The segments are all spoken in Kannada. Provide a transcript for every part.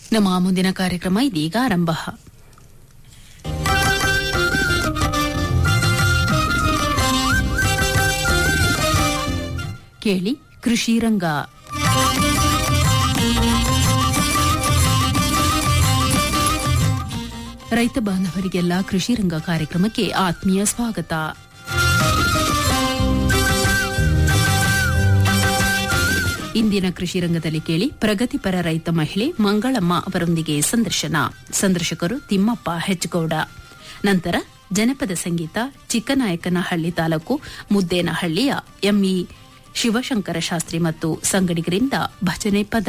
ನಮ್ಮ ಮುಂದಿನ ಕಾರ್ಯಕ್ರಮ ಇದೀಗ ಆರಂಭ ಕೇಳಿ ಕೃಷಿ ರಂಗ ರೈತ ಬಾಂಧವರಿಗೆಲ್ಲ ಕೃಷಿ ರಂಗ ಕಾರ್ಯಕ್ರಮಕ್ಕೆ ಆತ್ಮೀಯ ಸ್ವಾಗತ ಇಂದಿನ ಕೃಷಿ ರಂಗದಲ್ಲಿ ಕೇಳಿ ಪ್ರಗತಿಪರ ರೈತ ಮಹಿಳೆ ಮಂಗಳಮ್ಮ ಅವರೊಂದಿಗೆ ಸಂದರ್ಶನ ಸಂದರ್ಶಕರು ತಿಮ್ಮಪ್ಪ ಹೆಚ್ಗೌಡ ನಂತರ ಜನಪದ ಸಂಗೀತ ಚಿಕ್ಕನಾಯಕನಹಳ್ಳಿ ತಾಲೂಕು ಮುದ್ದೇನಹಳ್ಳಿಯ ಎಂಇ ಶಿವಶಂಕರ ಶಾಸ್ತ್ರಿ ಮತ್ತು ಸಂಗಡಿಗರಿಂದ ಭಜನೆ ಪದ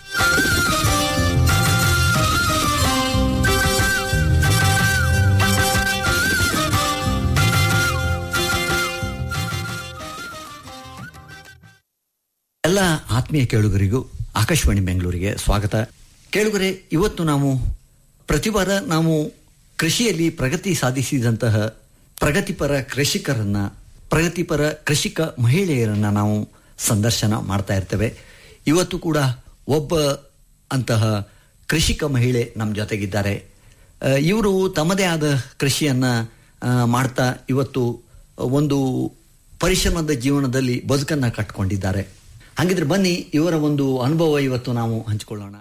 ಎಲ್ಲ ಆತ್ಮೀಯ ಕೇಳುಗರಿಗೂ ಆಕಾಶವಾಣಿ ಬೆಂಗಳೂರಿಗೆ ಸ್ವಾಗತ ಕೇಳುಗರೆ ಇವತ್ತು ನಾವು ಪ್ರತಿ ವಾರ ನಾವು ಕೃಷಿಯಲ್ಲಿ ಪ್ರಗತಿ ಸಾಧಿಸಿದಂತಹ ಪ್ರಗತಿಪರ ಕೃಷಿಕರನ್ನ ಪ್ರಗತಿಪರ ಕೃಷಿಕ ಮಹಿಳೆಯರನ್ನ ನಾವು ಸಂದರ್ಶನ ಮಾಡ್ತಾ ಇರ್ತೇವೆ ಇವತ್ತು ಕೂಡ ಒಬ್ಬ ಅಂತಹ ಕೃಷಿಕ ಮಹಿಳೆ ನಮ್ಮ ಜೊತೆಗಿದ್ದಾರೆ ಇವರು ತಮ್ಮದೇ ಆದ ಕೃಷಿಯನ್ನ ಆ, ಮಾಡ್ತಾ ಇವತ್ತು ಒಂದು ಪರಿಶ್ರಮದ ಜೀವನದಲ್ಲಿ ಬದುಕನ್ನ ಕಟ್ಕೊಂಡಿದ್ದಾರೆ ಹಾಗಿದ್ರೆ ಬನ್ನಿ ಇವರ ಒಂದು ಅನುಭವ ಇವತ್ತು ನಾವು ಹಂಚಿಕೊಳ್ಳೋಣ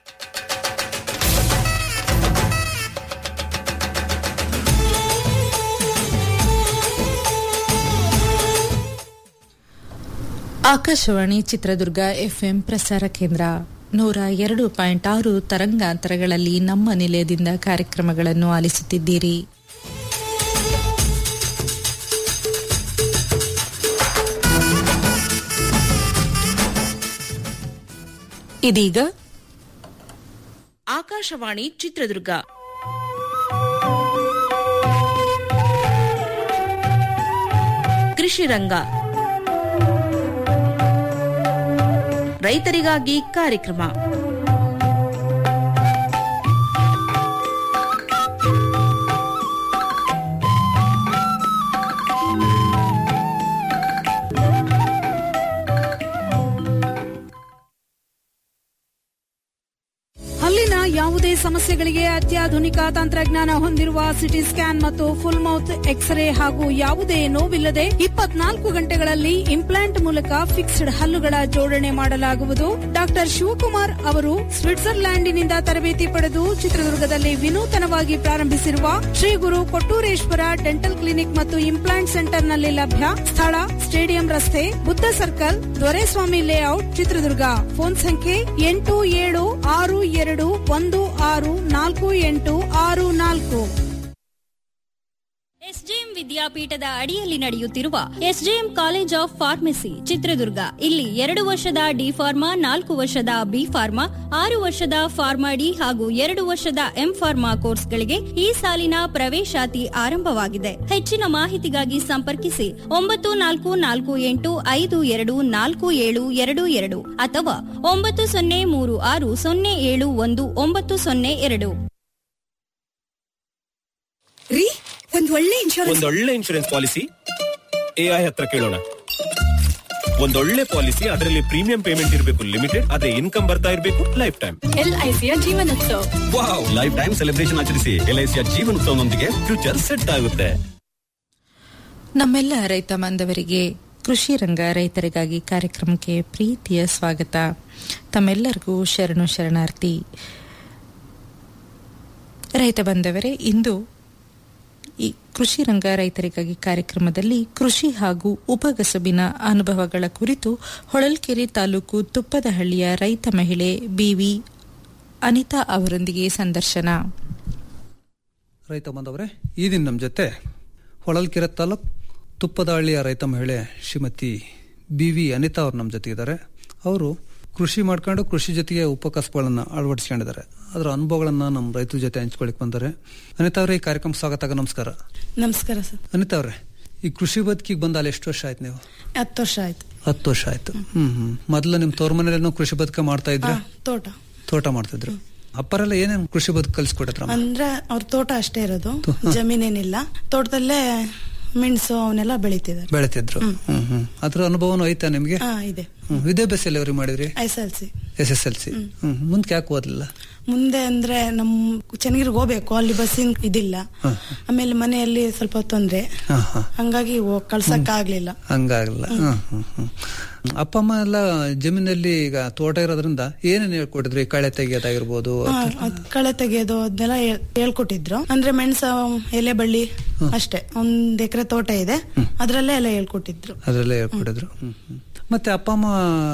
ಆಕಾಶವಾಣಿ ಚಿತ್ರದುರ್ಗ ಎಫ್ಎಂ ಪ್ರಸಾರ ಕೇಂದ್ರ ನೂರ ಎರಡು ಪಾಯಿಂಟ್ ಆರು ತರಂಗಾಂತರಗಳಲ್ಲಿ ನಮ್ಮ ನಿಲಯದಿಂದ ಕಾರ್ಯಕ್ರಮಗಳನ್ನು ಆಲಿಸುತ್ತಿದ್ದೀರಿ ಇದೀಗ ಆಕಾಶವಾಣಿ ಚಿತ್ರದುರ್ಗ ಕೃಷಿ ರಂಗ ರೈತರಿಗಾಗಿ ಕಾರ್ಯಕ್ರಮ ಹಲ್ಲಿನ ಯಾವುದೇ ಸಮಸ್ಯೆಗಳಿಗೆ ಅತ್ಯಾಧುನಿಕ ತಂತ್ರಜ್ಞಾನ ಹೊಂದಿರುವ ಸಿಟಿ ಸ್ಕ್ಯಾನ್ ಮತ್ತು ಫುಲ್ ಮೌತ್ ಎಕ್ಸ್ರೇ ಹಾಗೂ ಯಾವುದೇ ನೋವಿಲ್ಲದೆ ಇಪ್ಪತ್ನಾಲ್ಕು ಗಂಟೆಗಳಲ್ಲಿ ಇಂಪ್ಲಾಂಟ್ ಮೂಲಕ ಫಿಕ್ಸ್ಡ್ ಹಲ್ಲುಗಳ ಜೋಡಣೆ ಮಾಡಲಾಗುವುದು ಡಾಕ್ಟರ್ ಶಿವಕುಮಾರ್ ಅವರು ಸ್ವಿಟ್ಜರ್ಲ್ಯಾಂಡಿನಿಂದ ತರಬೇತಿ ಪಡೆದು ಚಿತ್ರದುರ್ಗದಲ್ಲಿ ವಿನೂತನವಾಗಿ ಪ್ರಾರಂಭಿಸಿರುವ ಶ್ರೀ ಗುರು ಕೊಟ್ಟೂರೇಶ್ವರ ಡೆಂಟಲ್ ಕ್ಲಿನಿಕ್ ಮತ್ತು ಇಂಪ್ಲಾಂಟ್ ಸೆಂಟರ್ನಲ್ಲಿ ಲಭ್ಯ ಸ್ಥಳ ಸ್ಟೇಡಿಯಂ ರಸ್ತೆ Buddha circle Doreswamy layout Chitradurga phone ಸಂಖ್ಯೆ ಎಂಟು ಏಳು ಆರು ಎರಡು ಒಂದು ಆರು ನಾಲ್ಕು ಎಂಟು ಆರು ನಾಲ್ಕು ಎಸ್ಜೆಎಂ ವಿದ್ಯಾಪೀಠದ ಅಡಿಯಲ್ಲಿ ನಡೆಯುತ್ತಿರುವ SJM college of pharmacy Chitradurga ಇಲ್ಲಿ ಎರಡು ವರ್ಷದ ಡಿ ಫಾರ್ಮಾ ನಾಲ್ಕು ವರ್ಷದ ಬಿ ಫಾರ್ಮಾ ಆರು ವರ್ಷದ ಫಾರ್ಮಾ ಡಿ ಹಾಗೂ ಎರಡು ವರ್ಷದ ಎಂ ಫಾರ್ಮಾ ಕೋರ್ಸ್ಗಳಿಗೆ ಈ ಸಾಲಿನ ಪ್ರವೇಶಾತಿ ಆರಂಭವಾಗಿದೆ ಹೆಚ್ಚಿನ ಮಾಹಿತಿಗಾಗಿ ಸಂಪರ್ಕಿಸಿ ಒಂಬತ್ತು ನಾಲ್ಕು ನಾಲ್ಕು ಎಂಟು ಐದು ಎರಡು ನಾಲ್ಕು ಏಳು ಎರಡು ಎರಡು ಅಥವಾ ಒಂಬತ್ತು ಸೊನ್ನೆ ಮೂರು ಆರು ಸೊನ್ನೆ ಏಳು ಒಂದು ಒಂಬತ್ತು ಸೊನ್ನೆ ಎರಡು ರೀ ಒಂದ್ ಒಳ್ಳೆ ಇನ್ಶೂರೆನ್ಸ್ ಒಂದೊಳ್ಳೆ ಇನ್ಶೂರೆನ್ಸ್ ಪಾಲಿಸಿ ಎಐ ಹತ್ರ ಕೇಳೋಣ ಒಂದೊಳ್ಳೆ ಪಾಲಿಸಿ ಅದರಲ್ಲಿ ಪ್ರೀಮಿಯಂ ಪೇಮೆಂಟ್ ಇರಬೇಕು ಲಿಮಿಟೆಡ್ ಅದೇ ಇನ್ಕಮ್ ಬರ್ತಾ ಇರಬೇಕು ಲೈಫ್ ಟೈಮ್ ಎಲ್ಐಸಿಯ ಜೀವನೋತ್ಸವ ವಾವ್ ಲೈಫ್ ಟೈಮ್ ಸೆಲೆಬ್ರೇಷನ್ ಆಚರಿಸಿ ಎಲ್ಐಸಿಯ ಜೀವನೋತ್ಸವನೊಂದಿಗೆ ಫ್ಯೂಚರ್ ಸೆಟ್ ಆಗುತ್ತೆ ನಮ್ಮೆಲ್ಲ ರೈತ ಬಾಂಧವರಿಗೆ ಕೃಷಿ ರಂಗ ರೈತರಿಗಾಗಿ ಕಾರ್ಯಕ್ರಮಕ್ಕೆ ಪ್ರೀತಿಯ ಸ್ವಾಗತ ತಮ್ಮೆಲ್ಲರಿಗೂ ಶರಣು ಶರಣಾರ್ಥಿ ರೈತ ಬಾಂಧವರೇ ಇಂದು ಈ ಕೃಷಿ ರಂಗ ರೈತರಿಗಾಗಿ ಕಾರ್ಯಕ್ರಮದಲ್ಲಿ ಕೃಷಿ ಹಾಗೂ ಉಪಗಸಬಿನ ಅನುಭವಗಳ ಕುರಿತು ಹೊಳಲ್ಕೆರೆ ತಾಲೂಕು ತುಪ್ಪದಹಳ್ಳಿಯ ರೈತ ಮಹಿಳೆ ಬಿವಿ ಅನಿತಾ ಅವರೊಂದಿಗೆ ಸಂದರ್ಶನ ರೈತ ಬಾಂಧವರೇ ಈ ದಿನ ನಮ್ಮ ಜೊತೆ ಹೊಳಲ್ಕೆರೆ ತಾಲೂಕ್ ತುಪ್ಪದಹಳ್ಳಿಯ ರೈತ ಮಹಿಳೆ ಶ್ರೀಮತಿ ಬಿ ವಿ ಅನಿತಾ ಅವ್ರು ನಮ್ಮ ಜೊತೆ ಇದ್ದಾರೆ ಅವರು ಕೃಷಿ ಮಾಡ್ಕೊಂಡು ಕೃಷಿ ಜೊತೆಗೆ ಉಪಕಸಬುಗಳನ್ನು ಅಳವಡಿಸ್ಕೊಂಡಿದ್ದಾರೆ ಅದರ ಅನುಭವಗಳನ್ನು ನಮ್ಮ ರೈತರ ಜೊತೆ ಹಂಚ್ಕೊಳಿಕ್ ಬಂದ್ದಾರೆ ಅನಿತಾ ಅವರೇ ಈ ಕಾರ್ಯಕ್ರಮ ಸ್ವಾಗತ ನಮಸ್ಕಾರ ನಮಸ್ಕಾರ ಸರ್ ಅನಿತಾ ಅವರೇ ಈ ಕೃಷಿ ಬದುಕಿಗೆ ಬಂದ ಅಲ್ಲಿ ಎಷ್ಟು ವರ್ಷ ಆಯ್ತು ನೀವು ಹತ್ತು ವರ್ಷ ಆಯ್ತು ಹತ್ತು ವರ್ಷ ಆಯ್ತು ಹ್ಮ್ ಹ್ಮ್ ಮೊದಲು ನಿಮ್ ತೋರ್ ಮನೇಲಿ ಕೃಷಿ ಬದುಕ ಮಾಡ್ತಾ ಇದ್ರೆ ತೋಟ ತೋಟ ಮಾಡ್ತಿದ್ರು ಅಪ್ಪರೆಲ್ಲ ಏನೇನು ಕೃಷಿ ಬದುಕು ಕಲಿಸ್ಕೊಟ್ಟಿದ್ರ ಅಂದ್ರೆ ಅವ್ರ ತೋಟ ಅಷ್ಟೇ ಇರೋದು ಜಮೀನೇನಿಲ್ಲ ತೋಟದಲ್ಲೇ ಮೆಣಸು ಅವನ್ನೆಲ್ಲ ಬೆಳಿತಿದ್ದಾರೆ ಬೆಳೆತಿದ್ರು ಹ್ಮ್ ಹ್ಮ್ ಅದ್ರ ಅನುಭವನೂ ಐತಾ ನಿಮ್ಗೆ ಹಾ ಇದೆ ಹ್ಮ್ ವಿದ್ಯಾಭ್ಯಾಸ ಎಲ್ಲಿವರೆಗೆ ಮಾಡಿದ್ರಿ S L C S S L C ಹ್ಮ್ ಮುಂದಕ್ಕೆ ಯಾಕೆ ಓದಲಿಲ್ಲ ಮುಂದೆ ಅಂದ್ರೆ ನಮ್ ಚೆನ್ನಗಿರಿಗೆ ಹೋಗ್ಬೇಕು ಅಲ್ಲಿ ಬಸ್ಸಿನ ಇದಿಲ್ಲ ಆಮೇಲೆ ಮನೆಯಲ್ಲಿ ಸ್ವಲ್ಪ ತೊಂದ್ರೆ ಹಾ ಹಾ ಹಂಗಾಗಿ ಹೋಗ್ ಕಳ್ಸಕ್ ಆಗ್ಲಿಲ್ಲ ಹಂಗಾಗಲ್ಲ ಹ್ಮ್, ಹ್ಮ್, ಹ್ಮ್. ಅಪ್ಪ ಅಮ್ಮ ಎಲ್ಲ ಜಮೀನಲ್ಲಿ ಈಗ ತೋಟ ಇರೋದ್ರಿಂದ ಏನೇನು ಹೇಳ್ಕೊಟ್ಟಿದ್ರು ಈ ಕಳೆ ತೆಗಿಯೋದಾಗಿರ್ಬೋದು ಹಾ, ಅದ್ ಕಳೆ ತೆಗೆಯೋದು ಅದನ್ನೆಲ್ಲ ಹೇಳ್- ಹೇಳ್ಕೊಟ್ಟಿದ್ರು ಅಂದ್ರೆ ಮೆಣಸ ಎಲೆ ಬಳ್ಳಿ ಅಷ್ಟೇ ಒಂದ್ ಎಕರೆ ತೋಟ ಇದೆ ಅದ್ರಲ್ಲೇ ಎಲ್ಲ ಹೇಳ್ಕೊಟ್ಟಿದ್ರು ಅದ್ರಲ್ಲೇ ಹೇಳ್ಕೊಟ್ಟಿದ್ರು ಹ್ಮ್, ಹ್ಮ್. ಮತ್ತೆ ಅಪ್ಪ ಅಮ್ಮ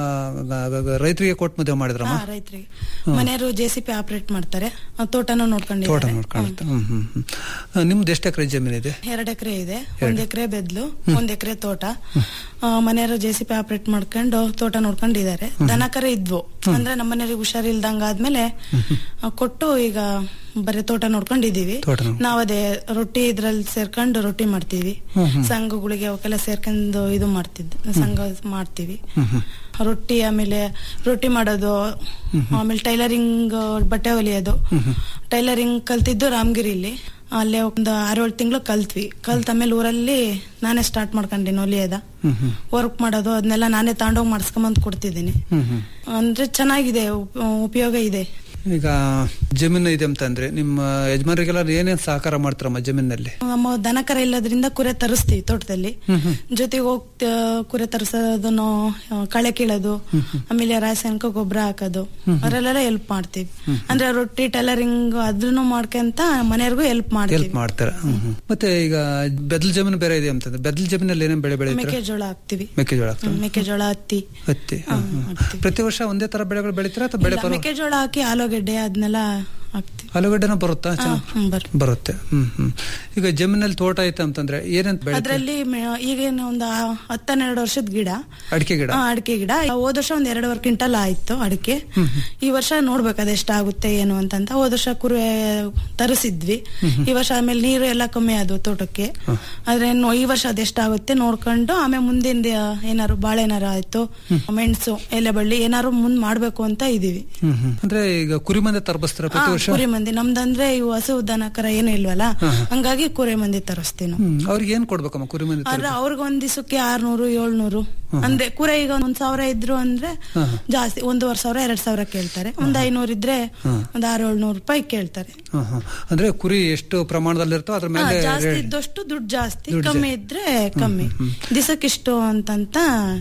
ಗ- ಗ- ಗ- ರೈತರಿಗೆ ಕೊಟ್ಟು ಮದುವೆ ಮಾಡಿದ್ರಮ್ಮ ಹಾ ರೈತರಿಗೆ ಮನೆಯವರು ಜೆ ಸಿ ಪಿ ಆಪರೇಟ್ ಮಾಡ್ತಾರೆ ಆ ತೋಟನೂ ತೋಟ ನೋಡ್ಕೊಂಡಿದ್ದಾರೆ ನೋಡ್ಕೊಳುತ್ತೆ ಹ್ಮ್ ಹ್ಮ್ ಹ್ಮ್ ಆ, ನಿಮ್ದು ಎಷ್ಟು ಎಕರೆ ಜಮೀನಿದೆ ಎರಡ್ ಎಕರೆ ಇದೆ ಒಂದ್ ಎಕರೆ ಬೆದ್ಲು ಒಂದ್ ಎಕರೆ ತೋಟ ಮನೆಯವರು ಜೆ ಸಿ ಪಿ ಆಪರೇಟ್ ಮಾಡ್ಕೊಂಡು ತೋಟ ನೋಡ್ಕೊಂಡಿದ್ದಾರೆ ದನ ಕರೆ ಇದ್ವು ಅಂದ್ರೆ ನಮ್ಮ ಮನೆಯವ್ರಿಗೆ ಹುಷಾರಿಲ್ದಂಗ ಆದ್ಮೇಲೆ ಆ, ಕೊಟ್ಟು ಈಗ ಬರೀ ತೋಟ ನೋಡ್ಕೊಂಡಿದೀವಿ ತೋಟ ನೋಡ್- ನಾವ್ ಅದೇ ರೊಟ್ಟಿ ಇದ್ರಲ್ಲಿ ಸೇರ್ಕೊಂಡು ರೊಟ್ಟಿ ಮಾಡ್ತೀವಿ ಸಂಘಗಳಿಗೆ ಅವಕ್ಕೆಲ್ಲ ಸೇರ್ಕೊಂಡು ಇದು ಮಾಡ್ತಿದ್ವಿ ಸಂಘ ಮಾಡ್ತೀವಿ ರೊಟ್ಟಿ ಆಮೇಲೆ ರೊಟ್ಟಿ ಮಾಡೋದು ಆಮೇಲೆ ಟೈಲರಿಂಗ್ ಬಟ್ಟೆ ಹೊಲಿಯೋದು ಟೈಲರಿಂಗ್ ಕಲ್ತಿದ್ದು ರಾಮಗಿರಿಲಿ ಅಲ್ಲೇ ಒಂದು ಆರೇಳು ತಿಂಗಳು ಕಲ್ತ್ವಿ ಕಲ್ತ್ ಆಮೇಲೆ ಊರಲ್ಲಿ ನಾನೇ ಸ್ಟಾರ್ಟ್ ಮಾಡ್ಕೊಂಡಿನಿ ಹೊಲಿಯೋದ ವರ್ಕ್ ಮಾಡೋದು ಅದನ್ನೆಲ್ಲ ನಾನೇ ತಗೊಂಡೋಗಿ ಮಾಡಿಸ್ಕೊಂಬಂದ್ ಕೊಡ್ತಿದ್ದೀನಿ ಅಂದ್ರೆ ಚೆನ್ನಾಗಿದೆ ಉಪ್- ಉಪಯೋಗ ಇದೆ ಈಗ ಜಮೀನು ಇದೆ ಅಂತಂದ್ರೆ ನಿಮ್ಮ ಯಜಮಾನರಿಗೆಲ್ಲ ಏನೇನ್ ಸಹಕಾರ ಮಾಡ್ತಾರಮ್ಮ ಜಮೀನಲ್ಲಿ ನಮ್ಮ ದನ ಕರ ಇಲ್ಲದ್ರಿಂದ ಕುರೆ ತರಿಸ್ತೀವಿ ತೋಟದಲ್ಲಿ ಜೊತೆಗೆ ಹೋಗ್ ಕುರೆ ತರಿಸೋದನ್ನು ಆ, ಕಳೆ ಕೀಳೋದು ಆಮೇಲೆ ರಾಸಾಯನಿಕ ಗೊಬ್ಬರ ಹಾಕೋದು ಅದರಲ್ಲೆಲ್ಲ ಹೆಲ್ಪ್ ಮಾಡ್ತೀವಿ ಅಂದ್ರೆ ರೊಟ್ಟಿ ಟೈಲರಿಂಗ್ ಅದನ್ನು ಮಾಡ್ಕೊಂತ ಮನೆಯವ್ರಿಗೂ ಹೆಲ್ಪ್ ಮಾಡ್ತೀವಿ ಹೆಲ್ಪ್ ಮಾಡ್ತಾರೆ ಹ್ಮ್, ಹ್ಮ್. ಮತ್ತೆ ಈಗ ಬೆದಲ್ ಜಮೀನು ಬೇರೆ ಇದೆ ಅಂತಂದ್ರೆ ಬೆದಲ್ ಜಮೀನಲ್ಲಿ ಏನೇನ್ ಬೆಳೆ ಬೆಳೀತಾರೆ ಮೆಕ್ಕೆಜೋಳ ಹಾಕ್ತಿವಿ ಮೆಕ್ಕೆಜೋಳ ಹಾಕ್ತಾರೆ ಹ್ಮ್, ಮೆಕ್ಕೆಜೋಳ ಹತ್ತಿ ಹತ್ತಿ ಹ್ಮ್, ಹ್ಮ್. ಪ್ರತಿ ವರ್ಷ ಒಂದೇ ತರ ಬೆಳೆಗಳು ಬೆಳಿತೀರಾ ಅಥವಾ ಬೆಳೆ ಇಲ್ಲ, ಪರ ಮೆಕ್ಕೆಜೋಳ ಹಾಕಿ ಆಲೂಗೆಡ್ಡೆ ಅದನ್ನೆಲ್ಲ ಹಾಕ್ತಿವಿ ಆಲೂಗಡ್ಡೆನ ಬರುತ್ತಾ ಚೆನ್ನಾಗ್ ಹ್ಮ್, ಬರುತ್ತೆ. ಬರುತ್ತೆ ಹ್ಮ್ ಹ್ಮ್ ಈಗ ಜಮೀನಲ್ಲಿ ತೋಟ ಐತೆ ಅಂತಂದ್ರೆ ಏನೇನ್ ಬೆಳೆ ಅದ್ರಲ್ಲಿ ಮೆ- ಈಗೇನು ಒಂದು ಹತ್ತನ್ನೆರಡು ವರ್ಷದ ಗಿಡ ಅಡಿಕೆ ಗಿಡ ಆ, ಅಡಿಕೆ ಗಿಡ ಹೋದ ವರ್ಷ ಒಂದ್ ಎರಡೂವರೆ ಕ್ವಿಂಟಲ್ ಆಯ್ತು ಅಡಿಕೆ ಈ ವರ್ಷ ನೋಡ್ಬೇಕು ಅದೆಷ್ಟಾಗುತ್ತೆ ಏನು ಅಂತಂತ ಹೋದ ವರ್ಷ ಕುರುವೆ ತರಿಸಿದ್ವಿ ಈ ವರ್ಷ ಆಮೇಲೆ ನೀರು ಎಲ್ಲ ಕಮ್ಮಿ ಆದ್ವು ತೋಟಕ್ಕೆ ಆದ್ರೆ ನೋ- ಈ ವರ್ಷ ಅದೆಷ್ಟಾಗುತ್ತೆ ನೋಡ್ಕೊಂಡು ಆಮೇಲೆ ಮುಂದಿನ ಏನಾರು ಬಾಳೆ ಏನಾರು ಆಯ್ತು ಮೆಣಸು ಎಲೆ ಬಳ್ಳಿ ಏನಾರು ಮುಂದ್ ಮಾಡ್ಬೇಕು ಅಂತ ಇದೀವಿ ಹ್ಮ್ ಹ್ಮ್ ಅಂದ್ರೆ ಈಗ ಕುರಿ ಮಂದೆ ತರಬಸ್ತಾರ ಆ, ಪ್ರತಿ ವರ್ಷ ಕುರಿ ಮಂದಿ ನಮ್ದಂದ್ರೆ ಇವು ಹಸು ದನ ಕರ ಏನು ಇಲ್ವಲ್ಲ ಹಂಗಾಗಿ ಕುರಿ ಮಂದಿ ತರಿಸ್ತೀವಿ ನಾವು ಹ್ಮ್ ಅವ್ರಿಗೆ ಏನ್ ಕೊಡ್ಬೇಕಮ್ಮ ಕುರಿ ಮಂದೆ ತರ ಆದ್ರೆ ಅವ್ರಿಗೆ ಒಂದ್ ದಿವಸಕ್ಕೆ ಆರ್ನೂರು ಏಳ್ನೂರು ಅಂದ್ರೆ ಕುರ ಈಗ ಒಂದ್ ಸಾವಿರ ಇದ್ರು ಅಂದ್ರೆ ಜಾಸ್ತಿ ಒಂದೂವರೆ ಸಾವಿರ ಎರಡ್ ಸಾವಿರ ಕೇಳ್ತಾರೆ ಒಂದ್ ಐನೂರು ಇದ್ರೆ ಒಂದ್ ಆರ್ ಏಳ್ನೂರು ರೂಪಾಯಿ ಕೇಳ್ತಾರೆ ಹ್ಮ್, ಹ್ಮ್. ಅಂದ್ರೆ ಕುರಿ ಎಷ್ಟು ಪ್ರಮಾಣದಲ್ಲಿ ಇರ್ತೋ ಅದ್ರ ಹಾ, ಮೇಲೆ ಜಾಸ್ತಿ rate- ಇದ್ದಷ್ಟು ದುಡ್ಡು ಜಾಸ್ತಿ ಕಮ್ಮಿ ಇದ್ರೆ ಕಮ್ಮಿ ದಿಸಕ್ಕಿಷ್ಟು ಅಂತಂತ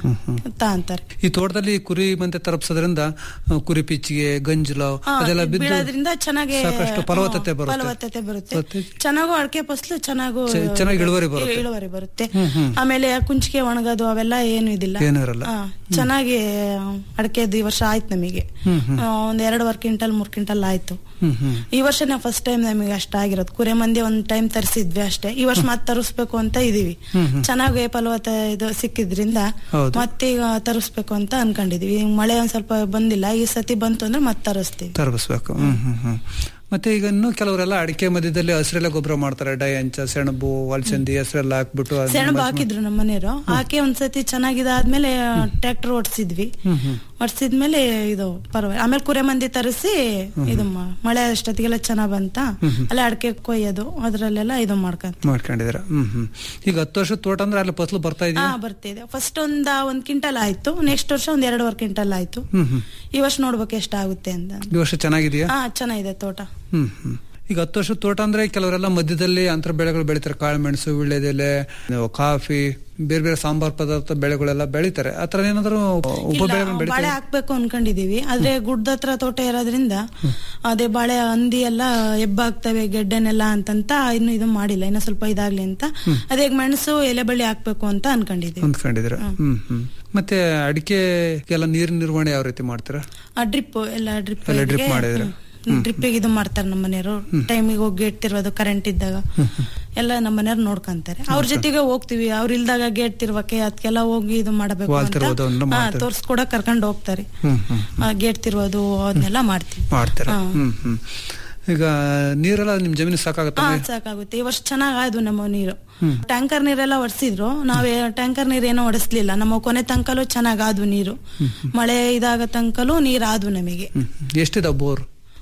ತಾ ಅಂತಾರೆ ಈ ತೋಟದಲ್ಲಿ ಕುರಿ ಮಂತೆ ತರಪ್ಸೋದ್ರಿಂದ ಆ, ಕುರಿ ಪಿಚ್ಚಿಗೆ ಗಂಜಲು ಹಾ, ಅದೆಲ್ಲ ಬಿದ್ದು ಬೀಳೋದ್ರಿಂದ ಚೆನ್ನಾಗಿ ಸಾಕಷ್ಟು ಫಲವತ್ತತೆ ಹಾ, ಬರುತ್ತೆ ಫಲವತ್ತತೆ ಬರುತ್ತೆ ಮತ್ತೆ ಚೆನ್ನಾಗೂ ಅಡಕೆ ಫಸಲು ಚೆನ್ನಾಗೂ ಚೆ- ಚೆನ್ನಾಗಿ ಇಳುವರಿ ಬರುತ್ತೆ. ಇಳುವರಿ ಬರುತ್ತೆ ಆಮೇಲೆ ಕುಂಚಿಗೆ ಒಣಗೋದು ಅವೆಲ್ಲ ಏನು ಇದಿಲ್ಲ ಏನೂ ಇರಲ್ಲ. ಹಾ, ಚೆನ್ನಾಗಿ ಅಡಕೆದು ಈ ವರ್ಷ ಆಯ್ತು ನಮಗೆ ಆ, ಒಂದ್ ಎರಡುವರೆ ಕ್ವಿಂಟಲ್ ಮೂರ್ ಕ್ವಿಂಟಲ್ ಆಯ್ತು ಹ್ಮ್ ಹ್ಮ್ ಈ ವರ್ಷನೇ ಫಸ್ಟ್ ಟೈಮ್ ನಮಗೆ ಅಷ್ಟ ಆಗಿರೋದು ಕುರೆ ಮಂದಿ ಒಂದ್ ಟೈಮ್ ತರಿಸಿದ್ವಿ ಅಷ್ಟೇ ಈ ವರ್ಷ ಮತ್ತೆ ತರಿಸ್ಬೇಕು ಅಂತ ಇದೀವಿ ಚೆನ್ನಾಗಿ ಫಲವತ್ತ ಇದು ಸಿಕ್ಕಿದ್ರಿಂದ ಹೌದು. ಮತ್ತೆ ಈಗ ತರಿಸ್ಬೇಕು ಅಂತ ಅನ್ಕೊಂಡಿದೀವಿ ಈಗ ಮಳೆ ಒಂದ್ ಸ್ವಲ್ಪ ಬಂದಿಲ್ಲ ಈ ಸತಿ ಬಂತು ಅಂದ್ರೆ ಮತ್ತೆ ತರಿಸ್ತೀವಿ ತರಬಿಸ್ಬೇಕು ಹ್ಮ್ ಹ್ಮ್ ಹ್ಮ್ ಮತ್ತೆ ಈಗ ಇನ್ನು ಕೆಲವರೆಲ್ಲ ಅಡಿಕೆ ಮಧ್ಯದಲ್ಲಿ ಹಸಿರೆಲ್ಲ ಗೊಬ್ಬರ ಮಾಡ್ತಾರೆ ಡೈ ಅಂಚ ಸೆಣಬು ಅಲಸಂದಿ ಹೆಸರೆಲ್ಲ ಹಾಕ್ಬಿಟ್ಟು ಅದನ್ನ ಸೆಣಬು ಮಸ್ತ್ ಹಾಕಿದ್ರು ನಮ್ಮ ಮನೆಯವರು ಹಾಕಿ ಒಂದ್ಸತಿ ಚೆನ್ನಾಗಿದಾದ್ಮೇಲೆ ಟ್ರ್ಯಾಕ್ಟರ್ ಓಡಿಸಿದ್ವಿ ಓಡಿಸಿದ್ಮೇಲೆ ಇದು ಪರವಾಗಿಲ್ಲ ಆಮೇಲೆ ಕುರೆ ಮಂದಿ ತರಿಸಿ ಇದು ಮ- ಮಳೆ ಅಷ್ಟೊತ್ತಿಗೆಲ್ಲ ಚೆನ್ನಾಗ್ ಬಂತ ಅಲ್ಲೇ ಅಡಕೆ ಕೊಯ್ಯೋದು ಅದ್ರಲ್ಲೆಲ್ಲ ಇದು ಮಾಡ್ಕೊಂತ ಮಾಡ್ಕೊಂಡಿದ್ದೀರಾ ಹ್ಮ್ ಹ್ಮ್ ಈಗ ಹತ್ತು ವರ್ಷದ ತೋಟ ಅಂದ್ರೆ ಅಲ್ಲಿ ಫಸಲು ಬರ್ತಾ ಹಾ ಇದೆಯಾ ಬರ್ತಿದೆ ಫಸ್ಟ್ ಒಂದ್ ಒಂದ್ ಕ್ವಿಂಟಲ್ ಆಯ್ತು ನೆಕ್ಸ್ಟ್ ವರ್ಷ ಒಂದ್ ಎರಡುವರೆ ಕ್ವಿಂಟಲ್ ಆಯ್ತು ಹ್ಮ್ ಹ್ಮ್ ಈ ವರ್ಷ ನೋಡ್ಬೇಕು ಎಷ್ಟಾಗುತ್ತೆ ಅಂತ ಈ ವರ್ಷ ಚೆನ್ನಾಗಿದೆಯಾ ಹಾ ಚೆನ್ನಾಗಿದೆ ತೋಟ ಹ್ಮ್ ಹ್ಮ್ ಈಗ ಹತ್ತು ವರ್ಷದ ತೋಟ ಅಂದ್ರೆ ಕೆಲವರೆಲ್ಲ ಮಧ್ಯದಲ್ಲಿ ಅಂತರ ಬೆಳೆಗಳು ಬೆಳಿತಾರೆ ಕಾಳು ಮೆಣಸು ವೀಳ್ಯದೆಲೆ ನೀವು ಕಾಫಿ ಬೇರೆ ಬೇರೆ ಸಾಂಬಾರ್ ಪದಾರ್ಥ ಬೆಳೆಗಳೆಲ್ಲ ಬೆಳಿತಾರೆ ಆತರ ಏನಾದ್ರು ಉಪ ಇಲ್ಲ, ಬೆಳೆಗಳು ಬಾಳೆ ಬೆಳಿತಾರೆ ಹಾಕ್ಬೇಕು ಅನ್ಕೊಂಡಿದೀವಿ ಆದ್ರೆ ಗುಡ್ಡ ಹತ್ರ ತೋಟ ಇರೋದ್ರಿಂದ ಅದೇ ಬಾಳೆ ಹಂದಿ ಎಲ್ಲ ಎಬ್ಬಾಗ್ತವೆ ಗೆಡ್ಡೆನೆಲ್ಲ ಅಂತಂತ ಇನ್ನು ಇದು ಮಾಡಿಲ್ಲ ಇನ್ನ ಸ್ವಲ್ಪ ಇದಾಗ್ಲಿ ಅಂತ ಅದೇ ಮೆಣಸು ಎಲೆ ಬಳ್ಳಿ ಹಾಕ್ಬೇಕು ಅಂತ ಅನ್ಕೊಂಡಿದೀವಿ ಅಂದ್ಕೊಂಡಿದ್ದೀರಾ ಹ್ಮ್ ಹ್ಮ್ ಮತ್ತೆ ಅಡಿಕೆ ಎಲ್ಲ ನೀರಿನ ನಿರ್ವಹಣೆ ಯಾವ ರೀತಿ ಮಾಡ್ತೀರಾ ಆ ಡ್ರಿಪ್ ಎಲ್ಲ ಡ್ರಿಪ್ ಎಲ್ಲ drip ಮಾಡಿದ್ದೀರಾ? ಡ್ರಿಪ್ಪಿಗೆ ಇದು ಮಾಡ್ತಾರೆ ನಮ್ಮ ಮನೆಯವರು ಟೈಮಿಗೆ ಹೋಗಿ ಗೇಟ್ ತಿರ್ಬೋದು ಕರೆಂಟ್ ಇದ್ದಾಗ ಎಲ್ಲ ನಮ್ಮ ಮನೆಯವ್ರು ನೋಡ್ಕೊಂತಾರೆ ಅವ್ರ ಜೊತೆಗೆ ಹೋಗ್ತಿವಿ ಅವ್ರ ಇಲ್ದಾಗ ಗೇಟ್ ತಿರ್ವಕ್ಕೆ ಅದಕ್ಕೆಲ್ಲ ಹೋಗಿ ಇದು ಮಾಡಬೇಕು ವಾಲ್ ಅಂತ ತಿರ್ವೋದು ಅವನ್ನೆಲ್ಲ ಹಾ, ಮಾಡ್ತಾರೆ. ತೋರ್ಸ್ಕೊಡಕ್ ಕರ್ಕೊಂಡು ಹೋಗ್ತಾರೆ ಹ್ಮ್ ಹ್ಮ್ ಗೇಟ್ ತಿರ್ಬೋದು ಅದನ್ನೆಲ್ಲ ಮಾಡ್ತೀವಿ ಮಾಡ್ತೀರಾ ಹಾ. ಹ್ಮ್ ಹ್ಮ್ ಈಗ ನೀರೆಲ್ಲ ನಿಮ್ ಜಮೀನು ಸಾಕಾಗತ್ತ ಹಾ ಸಾಕಾಗುತ್ತೆ ಈ ವರ್ಷ ಚೆನ್ನಾಗ್ ಆಯ್ತು ನಮ್ಮ ನೀರು ಟ್ಯಾಂಕರ್ ನೀರೆಲ್ಲ ಒಡ್ಸಿದ್ರು ನಾವೇ ಟ್ಯಾಂಕರ್ ನೀರ್ ಏನೋ ಒಡಿಸ್ಲಿಲ್ಲ ನಮ್ಮ ಕೊನೆ ತನಕಲೂ ಚೆನ್ನಾಗ್ ಆದ್ವು ನೀರು ಮಳೆ ಇದಾಗ ತನಕಲೂ ನೀರ್ ಆದ್ವು ನಮಗೆ ಎಷ್ಟಿದಾವ ಬೋರ್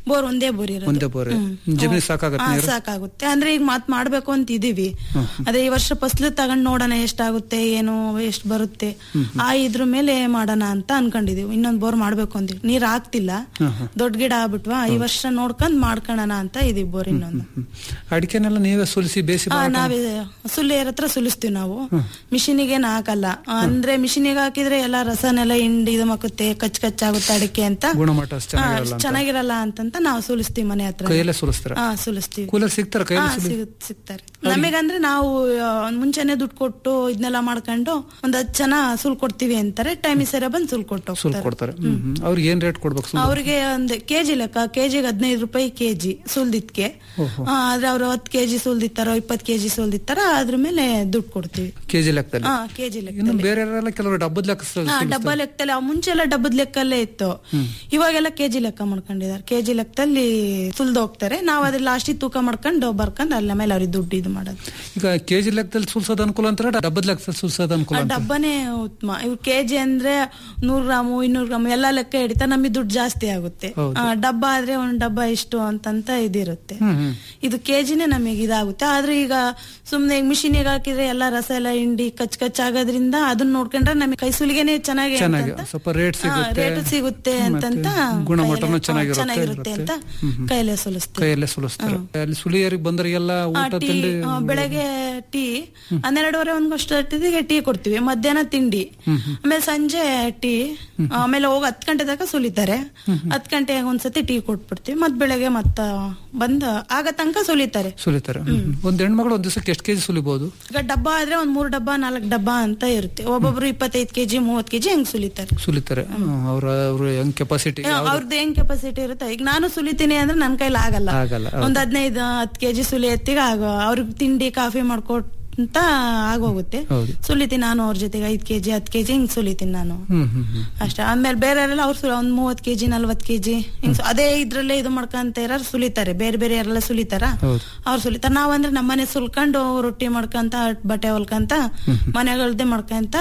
ಬೋರ್ ಒಂದೇ ಬೋರ್ ಇರೋದು ಒಂದೇ ಬೋರ್ ಜಮೀನು ಸಾಕಾಗತ್ತೆ ಹಾ, ನೀರು ಸಾಕಾಗುತ್ತೆ ಅಂದ್ರೆ ಈಗ ಮಾತ್ ಮಾಡ್ಬೇಕು ಅಂತ ಇದೀವಿ ಅದೇ ಈ ವರ್ಷ ಫಸ್ಲು ತಗೊಂಡ್ ನೋಡೋಣ ಎಷ್ಟಾಗುತ್ತೆ ಏನು ಎಷ್ಟು ಬರುತ್ತೆ ಆ ಇದ್ರ ಮೇಲೆ ಮಾಡೋಣ ಅಂತ ಅನ್ಕೊಂಡಿದೀವಿ ಇನ್ನೊಂದ್ ಬೋರ್ ಮಾಡ್ಬೇಕು ಅಂತ ನೀರ್ ಆಗ್ತಿಲ್ಲ ದೊಡ್ಡ ಗಿಡ ಆಗ್ಬಿಟ್ವಾ ಈ ವರ್ಷ ನೋಡ್ಕೊಂಡ್ ಮಾಡ್ಕೊಳ್ಳೋಣ ಅಂತ ಇದೀವಿ ಬೋರ್ ಇನ್ನೊಂದು ಅಡಿಕೆನೆಲ್ಲ ನೀವೇ ಸುಲಿಸಿ ಬೇಸಿ ಆ, ನಾವೇ ಸುಲಿಯರ್ ಹತ್ರ ಸುಲಿಸ್ತೀವಿ ನಾವು ಮಿಷಿನಿಗೆ ಹಾಕಲ್ಲ ಅಂದ್ರೆ ಮಿಷಿನಿಗೆ ಹಾಕಿದ್ರೆ ಎಲ್ಲ ರಸನೆಲ್ಲ ಹಿಂಡಿ ಇದು ಮಕ್ಕುತ್ತೆ ಕಚ್ ಕಚ್ ಆಗುತ್ತೆ ಅಡಿಕೆ ಅಂತ ಗುಣಮಟ್ಟ ಅಷ್ಟು ಆ, ಚೆನ್ನಾಗಿರಲ್ಲ ಅಂತ ಚೆನ್ನಾಗಿರಲ್ಲ ಅಂತಂತ ನಾವು ಸುಲಿಸ್ತೀವಿ ಮನೆ ಹತ್ರ ಕೈಯಲ್ಲೇ ಸುಲಿಸ್ತೀರ ಹಾ ಸುಲಿಸ್ತೀವಿ ಕೂಲರ್ ಸಿಗ್ತಾರ ಹಾ, ಕೈಯಲ್ಲಿ ಸುಲಿ ಸಿಗ್- ಸಿಗ್ತಾರೆ ನಮಗಂದ್ರೆ ನಾವು ಆ, ಮುಂಚೆನೆ ದುಡ್ಡು ಕೊಟ್ಟು ಇದನ್ನೆಲ್ಲ ಮಾಡ್ಕೊಂಡು ಒಂದ್ ಹತ್ತು ಜನ ಸುಲ್ ಕೊಡ್ತೀವಿ ಅಂತಾರೆ ಟೈಮ್ ಸರಿ ಬಂದು ಸುಲ್ ಕೊಟ್ಟು ಸುಲ್ ಹೋಗ್ತಾರೆ ಕೊಡ್ತಾರೆ ಹ್ಮ್, ಹ್ಮ್. ಅವ್ರಿಗೆ ಏನ್ ರೇಟ್ ಕೊಡ್ಬೇಕು ಸುಲ್ ಅವ್ರಿಗೆ ಒಂದ್ ಕೆಜಿ ಲೆಕ್ಕ ಕೆಜಿಗೆ ಹದಿನೈದು ರೂಪಾಯಿ ಕೆಜಿ ಸುಲ್ದಿದ್ಕೆ ಆ, ಆದ್ರೆ ಅವ್ರು ಹತ್ತು ಕೆಜಿ ಸುಲ್ದಿತ್ತಾರೋ ಇಪ್ಪತ್ತು ಕೆಜಿ ಸುಲ್ದಿತ್ತಾರ ಅದ್ರ ಮೇಲೆ ದುಡ್ಡು ಕೊಡ್ತೀವಿ ಕೆಜಿ ಲೆಕ್ಕದಲ್ಲಿ ಹಾ ಕೆಜಿ ಲೆಕ್ಕ ಇನ್ನು ಬೇರೆ ಕೆಲವರು ಡಬ್ಬದ ಲೆಕ್ಕ ಸುಲ್- ಹಾ ಡಬ್ಬ ಲೆಕ್ಕದಲ್ಲಿ ಆ ಮುಂಚೆ ಎಲ್ಲ ಡಬ್ಬದ ಲೆಕ್ಕಲ್ಲೇ ಇತ್ತು ಇವಾಗೆಲ್ಲ ಕೆಜಿ ಲೆಕ್ಕ ಮಾಡ್ಕೊಂಡಿದ್ದಾರೆ ಕೆಜಿ ಲೆಕ್ಕದಲ್ಲಿ ಸುಲ್ದು ಹೋಗ್ತಾರೆ ನಾವು ಅದ್ರ ಲಾಸ್ಟಿಗೆ ತೂಕ ಮಾಡ್ಕೊಂಡು ಬರ್ಕೊಂಡು ಅಲ್ಲ ಮೇಲೆ ಅವ್ರಿಗೆ ದುಡ್ಡು ಇದು ಮಾಡೋದು ಈಗ ಕೆಜಿ ಲೆಕ್ಕದಲ್ಲಿ ಸುಲ್ಸೋದ್ ಅನುಕೂಲ ಅಂತಾರ ಡಬ್ಬದ ಲೆಕ್ಕದಲ್ಲಿ ಸುಲ್ಸೋದ್ ಅನುಕೂಲ ಆ ಅಂತ ಡಬ್ಬನೇ ಉತ್ತಮ ಇವ್ ಕೆಜಿ ಅಂದ್ರೆ ನೂರ್ ಗ್ರಾಮು ಇನ್ನೂರು ಗ್ರಾಮು ಎಲ್ಲಾ ಲೆಕ್ಕ ಹಿಡಿತಾ ನಮಗೆ ದುಡ್ಡು ಜಾಸ್ತಿ ಆಗುತ್ತೆ ಆ, ಡಬ್ಬ ಆದ್ರೆ ಒಂದ್ ಡಬ್ಬ ಇಷ್ಟು ಅಂತಂತ ಇದಿರುತ್ತೆ ಇದು ಕೆಜಿನೇ ನಮಗೆ ಇದಾಗುತ್ತೆ ಆದ್ರೆ ಈಗ ಸುಮ್ನೆ ಈಗ ಮಿಷಿನಿಗೆ ಹಾಕಿದ್ರೆ ಎಲ್ಲ ರಸ ಎಲ್ಲ ಹಿಂಡಿ ಕಚ್ ಕಚ್ ಆಗೋದ್ರಿಂದ ಅದನ್ನ ನೋಡ್ಕೊಂಡ್ರೆ ನಮಗೆ ಕೈ ಸುಲಿಗೆನೆ ಚೆನ್ನಾಗಿ ಚೆನ್ನಾಗಿ ಅಂತಂತ- ಸ್ವಲ್ಪ ರೇಟ್ ಹಾ, ಸಿಗುತ್ತೆ ರೇಟು ಸಿಗುತ್ತೆ ಅಂತಂತ ಗುಣಮಟ್ಟನೂ ಕೈಯಲ್ಲೇ- ಚೆನ್ನಾಗಿರುತ್ತೆ ಚೆನ್ನಾಗಿರುತ್ತೆ ಅಂತ ಕೈಯಲ್ಲೇ ಸುಲಿಸ್ತೀವಿ ಕೈಯಲ್ಲೇ ಸುಲಿಸ್ತಾರೆ ಅಲ್ಲಿ ಸುಲಿಯರಿಗೆ ಬಂದರಿಗೆಲ್ಲ ಆ, ಊಟ ಟೀ ತಿಂಡಿ ಆ, ಬೆಳಗ್ಗೆ ಟೀ ಹನ್ನೆರಡುವರೆ ಒಂದಷ್ಟೊತ್ತಿಗೆ ಟೀ ಕೊಡ್ತೀವಿ ಮಧ್ಯಾಹ್ನ ತಿಂಡಿ ಆಮೇಲೆ ಸಂಜೆ ಟೀ ಆಮೇಲೆ ಹೋಗಿ ಹತ್ ಗಂಟೆ ತನಕ ಸುಲಿತಾರೆ ಹತ್ ಗಂಟೆಗೆ ಒಂದ್ಸತಿ ಟೀ ಕೊಟ್ಬಿಡ್ತೀವಿ ಮತ್ ಬೆಳಗ್ಗೆ ಮತ್ತ ಬಂದ್ ಆಗ ತನಕ ಸುಲಿತಾರೆ ಸುಲಿತಾರೆ ಹ್ಮ್. ಒಂದ್ ಹೆಣ್ಮಗಳು ಒಂದ್ ದಿವಸಕ್ಕೆ ಎಷ್ಟು ಕೆಜಿ ಸುಲಿಬಹುದು ಈಗ ಡಬ್ಬ ಆದ್ರೆ ಒಂದ್ ಮೂರ್ ಡಬ್ಬ ನಾಲ್ಕ್ ಡಬ್ಬ ಅಂತ ಇರುತ್ತೆ ಒಬ್ಬೊಬ್ರು ಇಪ್ಪತ್ತೈದು ಕೆಜಿ ಮೂವತ್ ಕೆಜಿ ಹೆಂಗ್ ಸುಲಿತಾರೆ ಸುಲಿತಾರೆ ಅವ್ರ ಅವ್ರ ಹೆಂಗ್ ಕೆಪಾಸಿಟಿ ಅವ್ರದ್ದು ಹೆಂಗ್ ಕೆಪಾಸಿಟಿ ಇರುತ್ತೆ ಈಗ ನಾನು ಸುಲಿತೀನಿ ಅಂದ್ರೆ ನನ್ ಕೈಲಿ ಆಗಲ್ಲ ಆಗಲ್ಲ ಒಂದ್ ಹದಿನೈದು ಹತ್ತು ಕೆಜಿ ಸುಲಿ ಎತ್ತಿಗೆ ಆಗೋ ಅವ್ರಿಗೆ ತಿಂಡಿ ಕಾಫಿ ಮಾಡ್ಕೊಟ್ ಅಂತ ಆಗೋಗುತ್ತೆ ಹೌದು. ಸುಲಿತೀನಿ ನಾನು ಅವ್ರ ಜೊತೆಗೆ ಐದ್ ಕೆಜಿ ಹತ್ತು ಕೆಜಿ ಹಿಂಗ್ ಸುಲಿತೀನಿ ನಾನು ಹ್ಮ್ ಹ್ಮ್ ಹ್ಮ್ ಅಷ್ಟೇ ಆಮೇಲೆ ಬೇರೆಯವರೆಲ್ಲ ಅವ್ರು ಸುಲ ಒಂದ್ ಮೂವತ್ ಕೆಜಿ ನಲ್ವತ್ ಕೆಜಿ ಹಿಂಗ್ ಸು- ಅದೇ ಇದ್ರಲ್ಲೇ ಇದು ಮಾಡ್ಕೊಂತ ಇರೋರು ಸುಲಿತಾರೆ ಬೇರೆ ಬೇರೆ ಯಾರೆಲ್ಲ ಸುಲಿತಾರ ಹೌದು. ಅವ್ರು ಸುಲಿತಾರ ನಾವಂದ್ರೆ ನಮ್ಮನೆ ಸುಲ್ಕೊಂಡು ರೊಟ್ಟಿ ಮಾಡ್ಕೊಂತ ಬಟ್ಟೆ ಹೊಲ್ಕಂತ ಮನೆಗಳ್ದೆ ಮಾಡ್ಕೊಂತ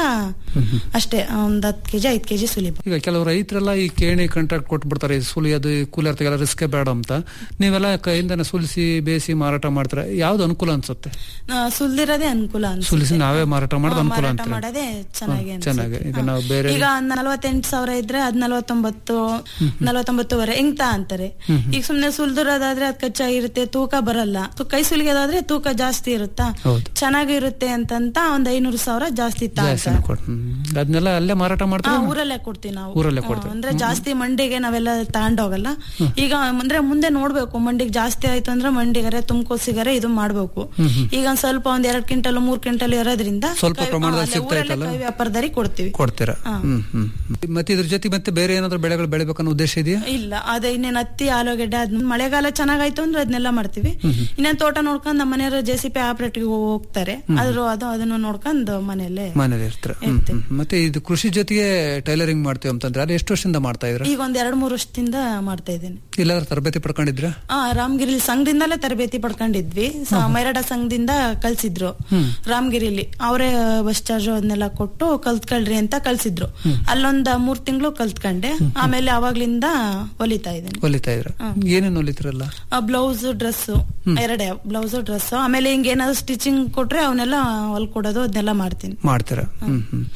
ಅಷ್ಟೇ ಒಂದ್ ಹತ್ತು ಕೆಜಿ ಐದ್ ಕೆಜಿ ಸುಲಿಬೋದು ಈಗ ಕೆಲವು ರೈತರೆಲ್ಲ ಈ ಕೇಣಿ ಕಾಂಟ್ರಾಕ್ಟ್ ಕೊಟ್ಬಿಡ್ತಾರೆ ಈ ಸುಲಿಯೋದು ಈ ಕೂಲರ್ ತೆಗೆಲ್ಲ ರಿಸ್ಕ್ ಬೇಡ ಅಂತ ನೀವೆಲ್ಲ ಕೈಯಿಂದನೇ ಸುಲಿಸಿ ಬೇಯಿಸಿ ಮಾರಾಟ ಮಾಡ್ತಾರೆ ಯಾವ್ದು ಅನುಕೂಲ ಅನ್ಸುತ್ತೆ ಆ, ಸುಲ್ದಿರೋದೇ ಅನುಕೂಲ ಅನ್ಸುತ್ತೆ ಸುಲಿಸಿ ನಾವೇ ಮಾರಾಟ ಮಾಡೋದು ಹಾ, ಅನುಕೂಲ ಮಾರಾಟ ಅಂತಾರೆ ಮಾಡೋದೇ ಚೆನ್ನಾಗಿ ಹಾ, ಅನ್ಸುತ್ತೆ. ಚೆನ್ನಾಗಿ ಈಗ ಹಾ. ನಾವು ಬೇರೆ ಈಗ ನಲವತ್ತೆಂಟು ಸಾವಿರ ಇದ್ರೆ ಅದ್ ನಲವತ್ತೊಂಬತ್ತು ನಲವತ್ತೊಂಬತ್ತುವರೆ ಹೆಂಗ್ ತಾ ಅಂತಾರೆ ಈಗ ಸುಮ್ನೆ ಸುಲ್ದಿರೋದಾದ್ರೆ ಅದ್ ಕಚ್ಚಾಗಿರುತ್ತೆ ತೂಕ ಬರಲ್ಲ ತು- ಕೈ ಸುಲಿಗೆದಾದ್ರೆ ತೂಕ ಜಾಸ್ತಿ ಇರುತ್ತಾ ಹೌದು. ಚೆನ್ನಾಗಿರುತ್ತೆ ಅಂತಂತ ಒಂದ್ ಐನೂರು ಸಾವಿರ ಜಾಸ್ತಿ ತಾ ಜಾಸ್ತಿ ಅಂತಾರೆ. ಕೊಡ್- ಹ್ಮ್. ಅದನ್ನೆಲ್ಲ ಅಲ್ಲೇ ಮಾರಾಟ ಹಾ, ಮಾಡ್ತಾರೆ ಊರಲ್ಲೇ ಕೊಡ್ತೀವಿ ನಾವು ಊರಲ್ಲೇ ಹಾ, ಕೊಡ್ತಾರೆ. ಅಂದ್ರೆ ಜಾಸ್ತಿ ಮಂಡಿಗೆ ನಾವೆಲ್ಲ ತಗೊಂಡೋಗಲ್ಲ ಈಗ ಅಂದ್ರೆ ಮುಂದೆ ನೋಡ್ಬೇಕು ಮಂಡಿಗೆ ಜಾಸ್ತಿ ಆಯ್ತು ಅಂದ್ರೆ ಮಂಡಿಗರೆ ತುಮಕೋಸಿಗರೆ ಇದು ಮಾಡ್ಬೇಕು ಈಗ ಒಂದ್ ಸ್ವಲ್ಪ ಒಂದ್ ಎರಡ್ ಕ್ವಿಂಟಲ್ ಮೂರ್ ಕ್ವಿಂಟಲ್ ಇರೋದ್ರಿಂದ ಸ್ವಲ್ಪ ಕೈ- ಪ್ರಮಾಣದಲ್ಲಿ ಅಲ್ಲೇ ಸಿಗ್ತಾ ಊರಲ್ಲೇ ಇತ್ತಲ್ಲ? ಕೈ ವ್ಯಾಪಾರದಾರಿ ಕೊಡ್ತೀವಿ ಕೊಡ್ತೀರಾ ಹ್ಮ್ ಹ್ಮ್ ಹ್ಮ್. ಮತ್ತೆ ಇದ್ರ ಜೊತೆ ಮತ್ತೆ ಬೇರೆ ಏನಾದ್ರು ಬೆಳೆಗಳು ಬೆಳಿಬೇಕನ್ನೋ ಉದ್ದೇಶ ಇದೆಯಾ ಇಲ್ಲ ಅದೇ ಇನ್ನೇನ್ ಹತ್ತಿ ಆಲೂಗೆಡ್ಡೆ ಅದ್ ಮಳೆಗಾಲ ಚೆನ್ನಾಗಾಯ್ತು ಅಂದ್ರೆ ಅದನ್ನೆಲ್ಲ ಮಾಡ್ತೀವಿ ಇನ್ನೇನ್ ತೋಟ ನೋಡ್ಕೊಂಡ್ ನಮ್ಮ ಮನೆಯವರು ಜೆ ಸಿ ಪಿ ಆಪರೇಟಿವ್ ಹೋಗ್ತಾರೆ ಅದ್ರ ಅದು ಅದನ್ನು ನೋಡ್ಕೊಂಡು ಮನೆಯಲ್ಲೇ ಮನೇಲಿ ಇರ್ತೀರ ಹ್ಮ್ ಹ್ಮ್. ಮತ್ತೆ ಇದು ಕೃಷಿ ಜೊತೆಗೆ ಟೈಲರಿಂಗ್ ಮಾಡ್ತೀವಿ ಅಂತಂದ್ರೆ ಅಲ್ಲಿ ಎಷ್ಟು ವರ್ಷದಿಂದ ಮಾಡ್ತಾ ಇದ್ರ ಈಗ ಒಂದ್ ಎರಡ್ ಮೂರ್ ವರ್ಷದಿಂದ ಮಾಡ್ತಾ ಇದ್ದೀನಿ ಇಲ್ಲಾದ್ರೂ ತರಬೇತಿ ಪಡ್ಕೊಂಡಿದ್ರ ಆ ರಾಮಗಿರಿ ಸಂಘದಿಂದಲೇ ತರಬೇತಿ ಪಡ್ಕೊಂಡಿದ್ವಿ ಸ- ಮೈರಾಡ ಸಂಘದಿಂದ ಕಲ್ಸಿದ್ರು ರಾಮಗಿರಿಲಿ ಅವರೇ ಬಸ್ ಚಾರ್ಜ್ ಅದನ್ನೆಲ್ಲ ಕೊಟ್ಟು ಕಲ್ತ್ಕೊಳ್ರಿ ಅಂತ ಕಲ್ಸಿದ್ರು ಅಲ್ಲೊಂದ್ ಮೂರ್ ತಿಂಗಳು ಕಲ್ತ್ಕೊಂಡೆ ಆಮೇಲೆ ಅವಾಗ್ಲಿಂದ ಹೊಲಿತಾ ಇದ್ದೀನಿ ಹೊಲಿತಾ ಇದ್ರ ಏನೇನು ಹೊಲಿತಿರಲ್ಲ ಬ್ಲೌಸ್ ಡ್ರೆಸ್ ಎರಡೇ ಬ್ಲೌಸ್ ಡ್ರೆಸ್ ಆಮೇಲೆ ಹಿಂಗ ಏನಾದ್ರು ಸ್ಟಿಚಿಂಗ್ ಕೊಟ್ರೆ ಅವನ್ನೆಲ್ಲ ಹೊಲ್ಕೊಡೋದು ಅದನ್ನೆಲ್ಲ ಮಾಡ್ತೀನಿ ಮಾಡ್ತೀರ ಹ್ಮ್ ಹ್ಮ್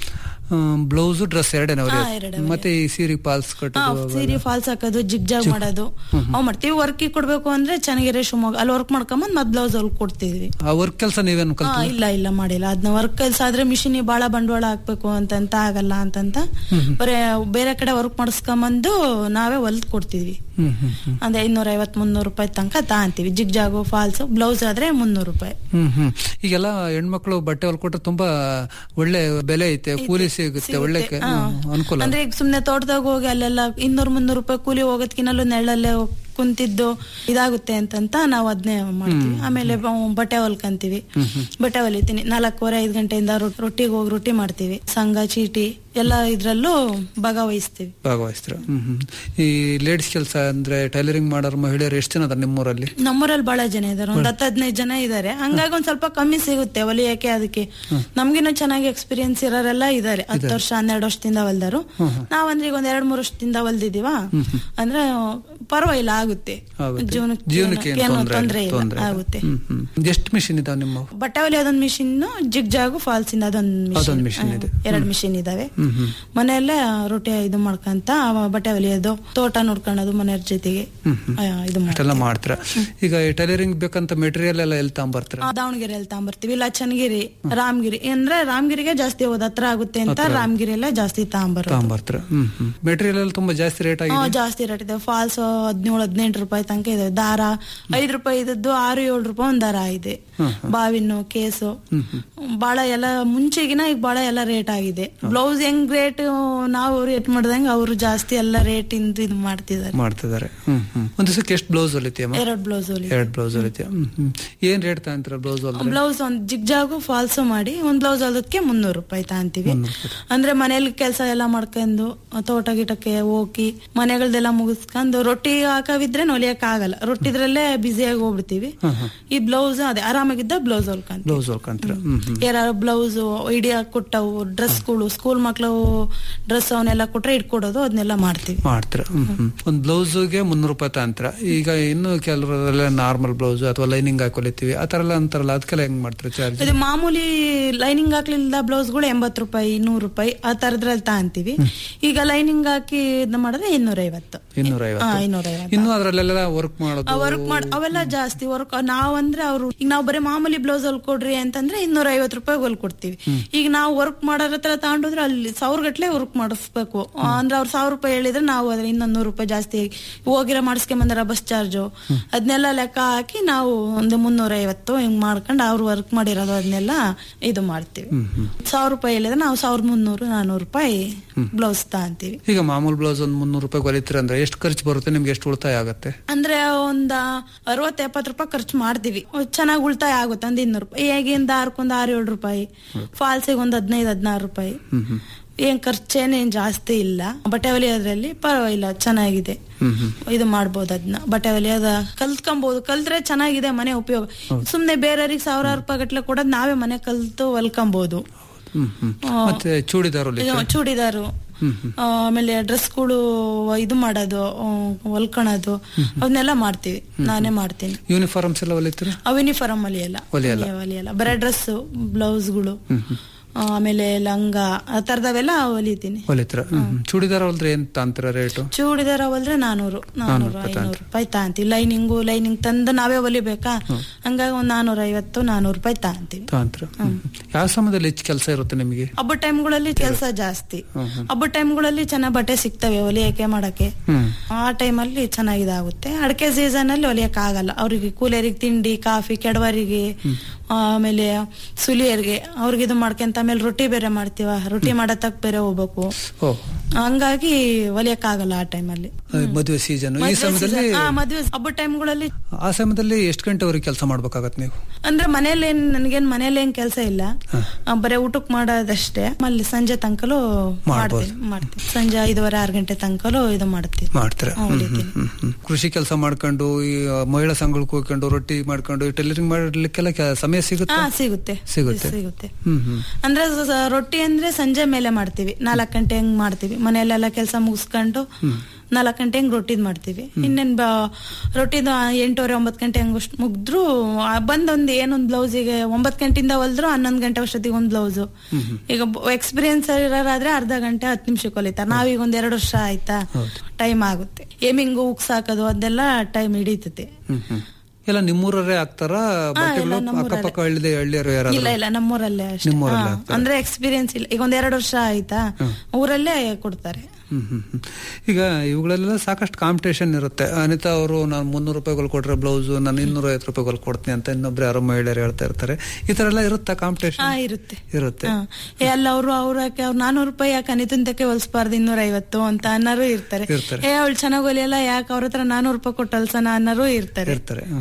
ಬ್ಲೌಸ್ ಡ್ರೆಸ್ ಎರಡೇನ ಹಾ, ಎರಡೇ ಹೊಲಿಯೋದು. ಮತ್ತೆ ಈ ಸೀರೆ ಪಾಲ್ಸ್ ಹಾ, ಕಟ್ಟೋದು ಸೀರೆ ಫಾಲ್ಸ್ ಹಾಕೋದು ಜಿಗ್ ಜಾಗ್ ಮಾಡೋದು ಅವ್ ಮಾಡ್ತೀವಿ ವರ್ಕ್ ಕೊಡ್ಬೇಕು ಅಂದ್ರೆ ಚೆನ್ನಾಗಿರೋ ಶಿವಮೊಗ್ಗ ಅಲ್ಲಿ ವರ್ಕ್ ಮಾಡ್ಕೊಂಬಂದ್ ಮತ್ ಬ್ಲೌಸ್ ಹೊಲ್ ಕೊಡ್ತಿದ್ವಿ ಆ ವರ್ಕ್ ಕೆಲಸ ನೀವೇನು ಹಾ, ಕಲ್ತು ಇಲ್ಲ ಇಲ್ಲ ಮಾಡಿಲ್ಲ ಅದನ್ನ ವರ್ಕ್ ಕೆಲ್ಸ ಆದ್ರೆ ಮಿಷಿನ್ ಬಹಳ ಬಂಡವಾಳ ಹಾಕ್ಬೇಕು ಅಂತಂತ ಆಗಲ್ಲ ಅಂತಂತ ಬರೇ ಬೇರೆ ಕಡೆ ವರ್ಕ್ ಮಾಡಿಸ್ಕೊಂಬಂದು ನಾವೇ ಹೊಲ್ದ್ ಕೊಡ್ತಿದ್ವಿ ಹ್ಮ್ ಹ್ಮ್ ಹ್ಮ್ ಅಂದ್ರೆ ಐನೂರ ಐವತ್ ಮುನ್ನೂರು ರೂಪಾಯಿ ತನಕ ತಾಂತೀವಿ ಜಿಗ್ ಜಾಗು ಫಾಲ್ಸ್ ಬ್ಲೌಸ್ ಆದ್ರೆ ಮುನ್ನೂರು ರೂಪಾಯಿ ಹ್ಮ್ ಹ್ಮ್ ಈಗೆಲ್ಲ ಹೆಣ್ಮಕ್ಳು ಬಟ್ಟೆ ಹೊಲ್ಕೊಟ್ರೆ ತುಂಬಾ ಒಳ್ಳೆ ಬೆಲೆ ಐತೆ ಕೂಲಿ ಸಿಗುತ್ತೆ ಒಳ್ಳೆ ಕೆ- ಹಾ. ಅನುಕೂಲ ಅಂದ್ರೆ ಈಗ ಸುಮ್ನೆ ತೋಟದಾಗ ಹೋಗಿ ಅಲ್ಲೆಲ್ಲ ಇನ್ನೂರ್ ಮುನ್ನೂರು ರೂಪಾಯಿ ಕೂಲಿ ಹೋಗೋದ್ಕಿನಲ್ಲೂ ನೆಳ್ಳಲ್ಲೇ ಹೋಗ್ ಕುಂತಿದ್ದು ಇದಾಗುತ್ತೆ ಅಂತಂತ ನಾವು ಅದನ್ನೇ ಮಾಡ್ತೀವಿ ಆಮೇಲೆ ಬ- ಬಟ್ಟೆ ಹೊಲ್ಕಂತೀವಿ ಬಟ್ಟೆ ಹೊಲಿತೀನಿ ನಾಲ್ಕೂವರೆ ಐದ್ ಗಂಟೆಯಿಂದ ರೊ- ರೊಟ್ಟಿಗೆ ಹೋಗಿ ರೊಟ್ಟಿ ಮಾಡ್ತೀವಿ ಸಂಘ ಚೀಟಿ ಎಲ್ಲ ಇದ್ರಲ್ಲೂ ಭಾಗವಹಿಸ್ತೀವಿ ಭಾಗವಹಿಸ್ತೀರ ಹ್ಮ್ ಹ್ಮ್ ಈ ಲೇಡೀಸ್ ಕೆಲಸ ಅಂದ್ರೆ ಟೈಲರಿಂಗ್ ಮಾಡೋರ್ ಮಹಿಳೆಯರು ಎಷ್ಟು ಜನ ಅದಾರ ನಿಮ್ಮೂರಲ್ಲಿ ನಮ್ಮೂರಲ್ಲಿ ಬಹಳ ಜನ ಇದಾರೆ ಒಂದ್ ಹತ್ತು ಹದಿನೈದು ಜನ ಇದಾರೆ ಹಂಗಾಗಿ ಒಂದ್ ಸ್ವಲ್ಪ ಕಮ್ಮಿ ಸಿಗುತ್ತೆ ಹೊಲಿಯಕ್ಕೆ ಅದಕ್ಕೆ ನಮ್ಗಿನ್ನ ಚೆನ್ನಾಗಿ ಎಕ್ಸ್ಪೀರಿಯನ್ಸ್ ಇರೋರೆಲ್ಲ ಇದಾರೆ ಹತ್ತು ವರ್ಷ ಹನ್ನೆರಡು ವರ್ಷದಿಂದ ಹೊಲ್ದಾರು ನಾವಂದ್ರೆ ಈಗ ಒಂದ್ ಎರಡ್ ಮೂರ್ ವರ್ಷದಿಂದ ಹೊಲ್ದಿದೀವ ಅಂದ್ರೆ ಪರವಾಗಿಲ್ಲ ಆಗುತ್ತೆ ಆಗುತ್ತೆ ಆಗುತ್ತೆ. ಜೀವನಕ್ಕೆ ಜೀವನಕ್ಕೆ ಏನು ಏನು ತೊಂದ್ರೆ ತೊಂದ್ರೆ ಇಲ್ಲ, ಇಲ್ಲ ತೊಂದ್ರೆ ಇಲ್ಲ. ಆಗುತ್ತೆ ಹ್ಮ್, ಹ್ಮ್. ಎಷ್ಟು ಮಿಷಿನ್ ಇದಾವೆ ನಿಮ್ಮ ಬಟ್ಟೆ ಹೊಲಿಯೋದೊಂದು ಮಿಷಿನ್ ಜಿಗ್ ಜಾಗು ಫಾಲ್ಸ್ ಇಂದ ಅದೊಂದು ಅದೊಂದು ಮಿಷಿನ್ machine ಇದೆ. ಎರಡು ಮಿಷಿನ್ ಇದಾವೆ ಹ್ಮ್ ಹ್ಮ್ ಮನೆಯಲ್ಲೇ ರೊಟ್ಟಿ ಇದು ಮಾಡ್ಕೊಂತ ಅವ ಬಟ್ಟೆ ಹೊಲಿಯೋದು ತೋಟ ನೋಡ್ಕೊಳ್ಳೋದು ಮನೆಯವ್ರ ಜೊತೆಗೆ ಆ, ಇದು ಅಷ್ಟೆಲ್ಲ ಮಾಡ್ತೀವಿ. ಮಾಡ್ತೀರಾ ಈಗ ಟೈಲರಿಂಗ್ ಬೇಕಂತ ಮೆಟೀರಿಯಲ್ ಎಲ್ಲ ಎಲ್ಲಿ ತಗೊಂಬರ್ತೀರಾ ಆ, ದಾವಣಗೆರೆಯಲ್ಲಿ ತಗೊಂಬರ್ತೀವಿ ಇಲ್ಲ ಚನ್ನಗಿರಿ ರಾಮಗಿರಿ ಅಂದ್ರೆ ರಾಮಗಿರಿಗೆ ಜಾಸ್ತಿ ಹೋದ್ ಹತ್ರ ಆಗುತ್ತೆ ಅಂತ ರಾಮಗಿರಿ ಎಲ್ಲ ಜಾಸ್ತಿ ತಗೊಂಬರೋದು ತಗೊಂಬರ್ತೀರಾ ಹ್ಮ್ ಹ್ಮ್ ಮೆಟೀರಿಯಲ್ ಎಲ್ಲ ತುಂಬಾ ಜಾಸ್ತಿ ರೇಟ್ ಹಾ, ಆಗಿದೆ ಜಾಸ್ತಿ ರೇಟ್ ಇದೆ ಫಾಲ್ಸ್ ಹದಿನೇಳು ಹದಿನೆಂಟು ರೂಪಾಯಿ ತನಕ ಇದೆ ದಾರ ಐದು ರೂಪಾಯಿ ಇದ್ದದ್ದು ಆರು ಏಳು ರೂಪಾಯಿ ಒಂದ್ ದಾರ ಇದೆ ಬಾವಿನ್ನು ಕೇಸು ಬಾಳ ಎಲ್ಲ ಮುಂಚೆಗಿನ ಈಗ ಬಾಳ ಎಲ್ಲ ರೇಟ್ ಆಗಿದೆ ಬ್ಲೌಸ್ ಹೆಂಗ್ ರೇಟ್ ನಾವು ರೇಟ್ ಮಾಡ್ದಂಗ ಅವರು ಜಾಸ್ತಿ ಎಲ್ಲ ರೇಟ್ ಇಂದ ಇದು ಮಾಡ್ತಿದ್ದಾರೆ ಮಾಡ್ತಿದ್ದಾರೆ ಹ್ಮ್ ಹ್ಮ್ ಒಂದ್ ದಿವಸಕ್ಕೆ ಎಷ್ಟು ಬ್ಲೌಸ್ ಹೊಲಿತೀಯಮ್ಮ ಎರಡ್ ಬ್ಲೌಸ್ ಹೊಲಿ ಎರಡ್ ಬ್ಲೌಸ್ ಹೊಲಿತೀಯ ಹ್ಮ್ ಹ್ಮ್ ಏನ್ ರೇಟ್ ತಗೊಂತೀರ ಬ್ಲೌಸ್ ಹೊಲಿದ್ರೆ ಬ್ಲೌಸ್ ಒಂದ್ ಜಿಗ್ಜಾಗು ಫಾಲ್ಸು ಮಾಡಿ ಒಂದ್ ಬ್ಲೌಸ್ ಹೊಲದಕ್ಕೆ ಮುನ್ನೂರು ರೂಪಾಯಿ ತಗೊಂತೀವಿ ಅಂದ್ರೆ ಮನೇಲಿ ಕೆಲಸ ಎಲ್ಲ ಮಾಡ್ಕೊಂಡು ತೋಟ ಗಿಟಕ್ಕೆ ಹೋಗಿ ಮನೆಗಳ್ದೆಲ್ಲ ಮುಗಿಸ್ಕೊಂಡು ರೊಟ್ಟಿ ಹಾಕವಿದ್ರೆ ಹೊಲಿಯಕ್ ಆಗಲ್ಲ ರೊಟ್ಟಿದ್ರಲ್ಲೇ ಬ್ಯುಸಿಯಾಗಿ ಹೋಗ್ಬಿಡ್ತೀವಿ ಈ ಬ್ಲೌಸ್ ಅದೇ ಆರಾಮಾಗಿದ್ದ ಬ್ಲೌಸ್ ಹೊಲ್ಕೊಂತೀವಿ ಬ್ಲೌಸ್ ಹೊಲ್ಕೊಂತೀರ ಹ್ಮ್ ಹ್ಮ್ ಯಾರು ಬ್ಲೌಸ್ ಇಡಿಯ ಕೊಟ್ಟವು ಡ್ರೆಸ್ಗಳು ಸ್ಕೂಲ್ ಮಕ್ಳು ಡ್ರೆಸ್ ಅವನ್ನೆಲ್ಲ ಕೊಟ್ರೆ ಇಟ್ಕೊಡೋದು ಅದನ್ನೆಲ್ಲ ಮಾಡ್ತೀವಿ ಮಾಡ್ತೀರ ಹ್ಮ್ ಹ್ಮ್ ಒಂದ್ ಬ್ಲೌಸ್ಗೆ ಮುನ್ನೂರು ರೂಪಾಯಿ ತಗೊಂತೀರ ಈಗ ಇನ್ನು ಕೆಲವರೆಲ್ಲ ನಾರ್ಮಲ್ ಬ್ಲೌಸ್ ಅಥವಾ ಲೈನಿಂಗ್ ಹಾಕಿ ಹೊಲಿತೀವಿ ಆ ತರ ಎಲ್ಲ ಅಂತಾರಲ್ಲ ಅದಕ್ಕೆಲ್ಲ ಹೆಂಗ್ ಮಾಡ್ತೀರಾ ಚಾರ್ಜ್ ಇದು ಮಾಮೂಲಿ ಲೈನಿಂಗ್ ಹಾಕ್ಲಿಲ್ಲ ಬ್ಲೌಸ್ಗಳು ಎಂಬತ್ತು ರೂಪಾಯಿ ನೂರು ರೂಪಾಯಿ ಆ ತರದ್ರಲ್ಲಿ ತಗೊಂತೀವಿ ಈಗ ಲೈನಿಂಗ್ ಹಾಕಿ ಇದು ಮಾಡಿದ್ರೆ ಇನ್ನೂರ ಐವತ್ತು ಇನ್ನೂರ ಹಾ, ಇನ್ನೂರೈವತ್ತು. ಇನ್ನು ಅದ್ರಲ್ಲೆಲ್ಲ ವರ್ಕ್ ಮಾಡೋದು ವರ್ಕ್ ಮಾಡ್ ಅವೆಲ್ಲ ಜಾಸ್ತಿ ವರ್ಕ್ ನಾವಂದ್ರೆ ಅವ್ರು ಈಗ ನಾವು ಬರೀ ಮಾಮೂಲಿ ಬ್ಲೌಸ್ ಹೊಲ್ಕೊಡ್ರಿ ಅಂತಂದ್ರೆ ಇನ್ನೂರ ಐವತ್ತು ರೂಪಾಯಿ ಹೊಲ್ಕೊಡ್ತೀವಿ ಈಗ ನಾವು ವರ್ಕ್ ಮಾಡೋರ ಹತ್ರ ತಗೊಂಡೋದ್ರೆ ಅಲ್ಲಿ ಸಾವಿರ ಗಟ್ಲೆ ವರ್ಕ್ ಮಾಡಿಸ್ಬೇಕು ಅಂದ್ರೆ ಅವ್ರು ಸಾವಿರ ರೂಪಾಯಿ ಹೇಳಿದ್ರೆ ನಾವು ಅದ್ರ ಇನ್ನೊಂದ್ ನೂರು ರೂಪಾಯಿ ಜಾಸ್ತಿ ಹೋಗಿರೋ ಮಾಡಿಸ್ಕೊಂಡ್ ಬಂದಾರ ಬಸ್ ಚಾರ್ಜು ಅದನ್ನೆಲ್ಲ ಲೆಕ್ಕ ಹಾಕಿ ನಾವು ಒಂದು ಮುನ್ನೂರ ಐವತ್ತು ಹಿಂಗ್ ಮಾಡ್ಕೊಂಡು ಅವ್ರು ವರ್ಕ್ ಮಾಡಿರೋದು ಅದನ್ನೆಲ್ಲ ಇದು ಮಾಡ್ತೀವಿ ಸಾವಿರ ರೂಪಾಯಿ ಹೇಳಿದ್ರೆ ನಾವು ಸಾವಿರದ ಮುನ್ನೂರು ನಾನೂರು ರೂಪಾಯಿ ಬ್ಲೌಸ್ ತಗೊಂತೀವಿ ಈಗ ಮಾಮೂಲ್ ಬ್ಲೌಸ್ ಒಂದ್ ಮುನ್ನೂರು ರೂಪಾಯಿ ಹೊಲಿತೀರ ಅಂದ್ರೆ ಎಷ್ಟು ಖರ್ಚು ಬರುತ್ತೆ ನಿಮ್ಗೆ ಎಷ್ಟು ಉಳಿತಾಯ ಆಗತ್ತೆ ಅಂದ್ರೆ ಒಂದ ಅರವತ್ ಎಪ್ಪತ್ ರೂಪಾಯಿ ಖರ್ಚು ಮಾಡ್ತೀವಿ ಚೆನ್ನಾಗಿ ಉಳಿತಾಯ ಆಗುತ್ತೆ ಒಂದ್ ಇನ್ನೂರು ರೂಪಾಯಿ ಹೇಗಿಂದ ದಾರಕ್ಕೊಂದ್ ಆರು ಏಳು ರೂಪಾಯಿ ಫಾಲ್ಸಿಗೆ ಒಂದ್ ಹದಿನೈದು ಹದಿನಾರು ರೂಪಾಯಿ ಏನ್ ಖರ್ಚೇನೇನ್ ಜಾಸ್ತಿ ಇಲ್ಲ ಬಟ್ಟೆ ಹೊಲಿಯೋದ್ರಲ್ಲಿ ಪರವಾಗಿಲ್ಲ ಚೆನ್ನಾಗಿದೆ ಇದು ಮಾಡ್ಬೋದು ಅದನ್ನ ಬಟ್ಟೆ ಹೊಲಿಯೋದ ಕಲ್ತ್ಕೊಬಹುದು ಕಲ್ತ್ರೆ ಚೆನ್ನಾಗಿದೆ ಮನೆ ಉಪಯೋಗ ಸುಮ್ನೆ ಬೇರೆಯವ್ರಿಗೆ ಸಾವಿರಾರು ರೂಪಾಯಿ ಗಟ್ಲೆ ಕೊಡೋದ್ ನಾವೇ ಮನೆ ಕಲ್ತು ಹೊಲ್ಕೊಬಹುದು ಹ್ಮ್ ಹ್ಮ್ ಮತ್ತೆ ಚೂಡಿದಾರ್ ಹೊಲಿತೀರಾ ಚೂಡಿದಾರು ಆ, ಆಮೇಲೆ ಡ್ರೆಸ್ಗಳು ಇದು ಮಾಡೋದು ಆ, ಹೊಲ್ಕೊಳೋದು ಅವನ್ನೆಲ್ಲ ಮಾಡ್ತೀವಿ ನಾನೇ ಮಾಡ್ತೀನಿ ಯೂನಿಫಾರ್ಮ್ಸ್ ಎಲ್ಲ ಹೊಲಿತೀರಾ ಯೂನಿಫಾರ್ಮ್ ಹೊಲಿಯಲ್ಲ ಹೊಲಿಯಲ್ಲ. ಹೊಲಿಯಲ್ಲ ಬರೀ ಡ್ರೆಸ್ ಬ್ಲೌಸ್ಗಳು ಆಮೇಲೆ ಲಂಗ ಆ ತರದವೆಲ್ಲ ಹೊಲಿತೀನಿ ಹೊಲಿತೀರಾ ಹ್ಮ್ ಹ್ಮ್. ಚೂಡಿದಾರ್ ಹೊಲಿದ್ರೆ ಏನ್ ತಾಂತೀರ ರೇಟು ಚೂಡಿದಾರ ಹೊಲ್ದ್ರೆ ನಾನೂರು ನಾನೂರು ಐನೂರು ರೂಪಾಯಿ ತಾಂತೀವಿ ಲೈನಿಂಗು ಲೈನಿಂಗ್ ತಂದು ನಾವೇ ಹೊಲಿಬೇಕಾ ಹಂಗಾಗಿ ಒಂದ್ ನಾನೂರ ಐವತ್ತು ನಾನೂರು ರೂಪಾಯಿ ತಾಂತೀವಿ ತಾಂತೀರ ಯಾವ ಸಮಯದಲ್ಲಿ ಹೆಚ್ಚು ಕೆಲಸ ಇರುತ್ತೆ ನಿಮಗೆ ಹಬ್ಬದ ಟೈಮ್ಗಳಲ್ಲಿ ಕೆಲಸ ಜಾಸ್ತಿ ಹಬ್ಬದ ಟೈಮ್ಗಳಲ್ಲಿ ಚೆನ್ನಾಗ್ ಬಟ್ಟೆ ಸಿಗ್ತವೆ ಹೊಲಿಯಕ್ಕೆ ಮಾಡಕ್ಕೆ ಹ್ಮ್ ಆ ಟೈಮಲ್ಲಿ ಚೆನ್ನಾಗಿದಾಗುತ್ತೆ ಅಡಕೆ ಸೀಸನ್ ಅಲ್ಲಿ ಹೊಲಿಯಕ್ ಆಗಲ್ಲ ಅವ್ರಿಗೆ ಕೂಲಿಯರಿಗೆ ತಿಂಡಿ ಕಾಫಿ ಕೆಡವರಿಗೆ ಆಮೇಲೆ ಸುಲಿಯರಿಗೆ ಅವ್ರಿಗೆ ಇದು ಮಾಡ್ಕೊಂತ ಆಮೇಲೆ ರೊಟ್ಟಿ ಬೇರೆ ಮಾಡ್ತೀವ ರೊಟ್ಟಿ ಮಾಡತಕ್ ಬೇರೆ ಹೋಗ್ಬೇಕು ಓ ಹಂಗಾಗಿ ಹೊಲಿಯಕ್ ಆಗಲ್ಲ ಆ ಟೈಮಲ್ಲಿ ಮದುವೆ ಸೀಸನ್ ಈ ಸಮಯದಲ್ಲಿ ಮದ್ವೆ ಹಬ್ಬದ ಟೈಮ್ಗಳಲ್ಲಿ ಆ ಸಮಯದಲ್ಲಿ ಎಷ್ಟು ಗಂಟೆವರೆಗೆ ಕೆಲಸ ಮಾಡ್ಬೇಕಾಗತ್ತೆ ನೀವು ಅಂದ್ರೆ ಮನೇಲಿ ಏನ್ ನನ್ಗೇನ್ ಮನೇಲಿ ಏನ್ ಕೆಲಸ ಇಲ್ಲ ಆ, ಬರೀ ಊಟಕ್ ಮಾಡೋದಷ್ಟೇ ಅಲ್ಲಿ ಸಂಜೆ ತನಕಲೂ ಮಾಡ್ತೀನಿ ಮಾಡ್ತೀನಿ ಸಂಜೆ ಐದುವರೆ ಆರು ಗಂಟೆ ತನಕಲೂ ಇದು ಮಾಡ್ತೀನಿ ಮಾಡ್ತೀರಾ ಹಾ, ಹ್ಮ್, ಹೊಲಿತೀನಿ. ಹ್ಮ್, ಹ್ಮ್, ಹ್ಮ್. ಕೃಷಿ ಕೆಲಸ ಮಾಡ್ಕೊಂಡು ಈ ಮಹಿಳಾ ಸಂಘಕ್ಕೆ ಹೋಗ್ಕೊಂಡು ರೊಟ್ಟಿ ಮಾಡ್ಕೊಂಡು ಟೈಲರಿಂಗ್ ಮಾಡ್ಲಿಕ್ಕೆಲ್ಲ ಕೆ- ಸಮಯ ಸಿಗುತ್ತೆ ಹಾ ಸಿಗುತ್ತೆ ಸಿಗುತ್ತೆ. ಸಿಗುತ್ತೆ ಹ್ಮ್ ಹ್ಮ್ ಅಂದ್ರೆ ಸ- ಸ- ರೊಟ್ಟಿ ಅಂದ್ರೆ ಸಂಜೆ ಮೇಲೆ ಮಾಡ್ತೀವಿ ನಾಲ್ಕು ಗಂಟೆ ಹಂಗ್ ಮಾಡ್ತೀವಿ ಮನೆಯಲ್ಲೆಲ್ಲ ಕೆಲಸ ಮುಗಿಸ್ಕೊಂಡು ನಾಲ್ಕು ಗಂಟೆ ಹಂಗ್ ರೊಟ್ಟಿದ್ ಮಾಡ್ತೀವಿ ಇನ್ನೇನ್ ಬ ರೊಟ್ಟಿದ ಎಂಟೂವರೆ ಒಂಬತ್ತು ಗಂಟೆ ಹಂಗ್ ಅಷ್ಟ್ ಮುಗ್ದ್ರು ಆ ಬಂದೊಂದ್ ಏನೊಂದ್ ಬ್ಲೌಸಿಗೆ ಒಂಬತ್ತು ಗಂಟೆಯಿಂದ ಹೊಲ್ದ್ರು ಹನ್ನೊಂದು ಗಂಟೆ ಅಷ್ಟೊತ್ತಿಗೆ ಒಂದ್ ಬ್ಲೌಸ್ ಈಗ ಎಕ್ಸ್ಪೀರಿಯನ್ಸ್ ಇರೋರಾದ್ರೆ ಅರ್ಧ ಗಂಟೆ ಹತ್ತು ನಿಮಿಷಕ್ಕೆ ಹೊಲಿತಾರೆ ನಾವೀಗ ಒಂದ್ ಎರಡು ವರ್ಷ ಆಯ್ತಾ ಟೈಮ್ ಆಗುತ್ತೆ ಏಮಿಂಗು ಉಕ್ಸ್ ಹಾಕೋದು ಅದೆಲ್ಲ ಟೈಮ್ ಹಿಡಿತತೆ ಹ್ಮ್ ಹ್ಮ್ ಎಲ್ಲ ನಿಮ್ಮೂರರೇ ಆಗ್ತಾರ ಬಟ್ಟೆಗಳು ನಮ್ಮೂರಲ್ಲೇ. ಅಕ್ಕಪಕ್ಕ ಹಳ್ಳಿ ಹಳ್ಳಿಯರು ಇಲ್ಲ ಯಾರಾದ್ರು ಇಲ್ಲ ನಮ್ಮೂರಲ್ಲೇ ಅಷ್ಟೇ ನಿಮ್ಮೂರಲ್ಲೇ ಹಾ, ಆಗ್ತಾರೆ. ಅಂದ್ರೆ ಎಕ್ಸ್ಪೀರಿಯನ್ಸ್ ಇಲ್ಲ ಈಗ ಒಂದ್ ಎರಡು ವರ್ಷ ಆಯ್ತಾ ಊರಲ್ಲೇ ಕೊಡ್ತಾರೆ ಹ್ಮ್ ಹ್ಮ್ ಹ್ಮ್. ಈಗ ಇವುಗಳೆಲ್ಲ ಸಾಕಷ್ಟು ಕಾಂಪಿಟೇಷನ್ ಇರುತ್ತೆ ಅನಿತಾ ಅವರು ನಾನು ಮುನ್ನೂರು ರೂಪಾಯಿಗಳು ಕೊಟ್ರೆ ಬ್ಲೌಸ್ ನಾನು ಇನ್ನೂರ ಐವತ್ತು ರೂಪಾಯಿಗಳು ಕೊಡ್ತೀನಿ ಅಂತ ಇನ್ನೊಬ್ರು ಯಾರೋ ಮಹಿಳೆಯರು ಹೇಳ್ತಾ ಇರ್ತಾರೆ ಈ ತರ ಎಲ್ಲ ಇರುತ್ತಾ ಹಾ ಕಾಂಪಿಟೇಷನ್ ಇರುತ್ತೆ ಇರುತ್ತೆ ಹಾ. ಏ, ಅಲ್ಲ ಅವರು ಅವ್ರ ಅವ್ರ ನಾನೂರು ರೂಪಾಯಿ ಯಾಕೆ ಅನಿತಂತಕ್ಕೆ ಹೊಲ್ಸ್ಬಾರ್ದು ಇನ್ನೂರ ಐವತ್ತು ಅಂತ ಅನ್ನೋರು ಇರ್ತಾರೆ ಇರ್ತಾರೆ. ಏ ಅವಳು ಚೆನ್ನಾಗ್ ಹೊಲಿಯಲ್ಲ ಯಾಕೆ ಅವ್ರ ಹತ್ರ ನಾನೂರು ರೂಪಾಯಿ ಕೊಟ್ಟು ಹೊಲ್ಸನ ಅನ್ನೋರು ಇರ್ತಾರೆ ಇರ್ತಾರೆ ಹ್ಮ್,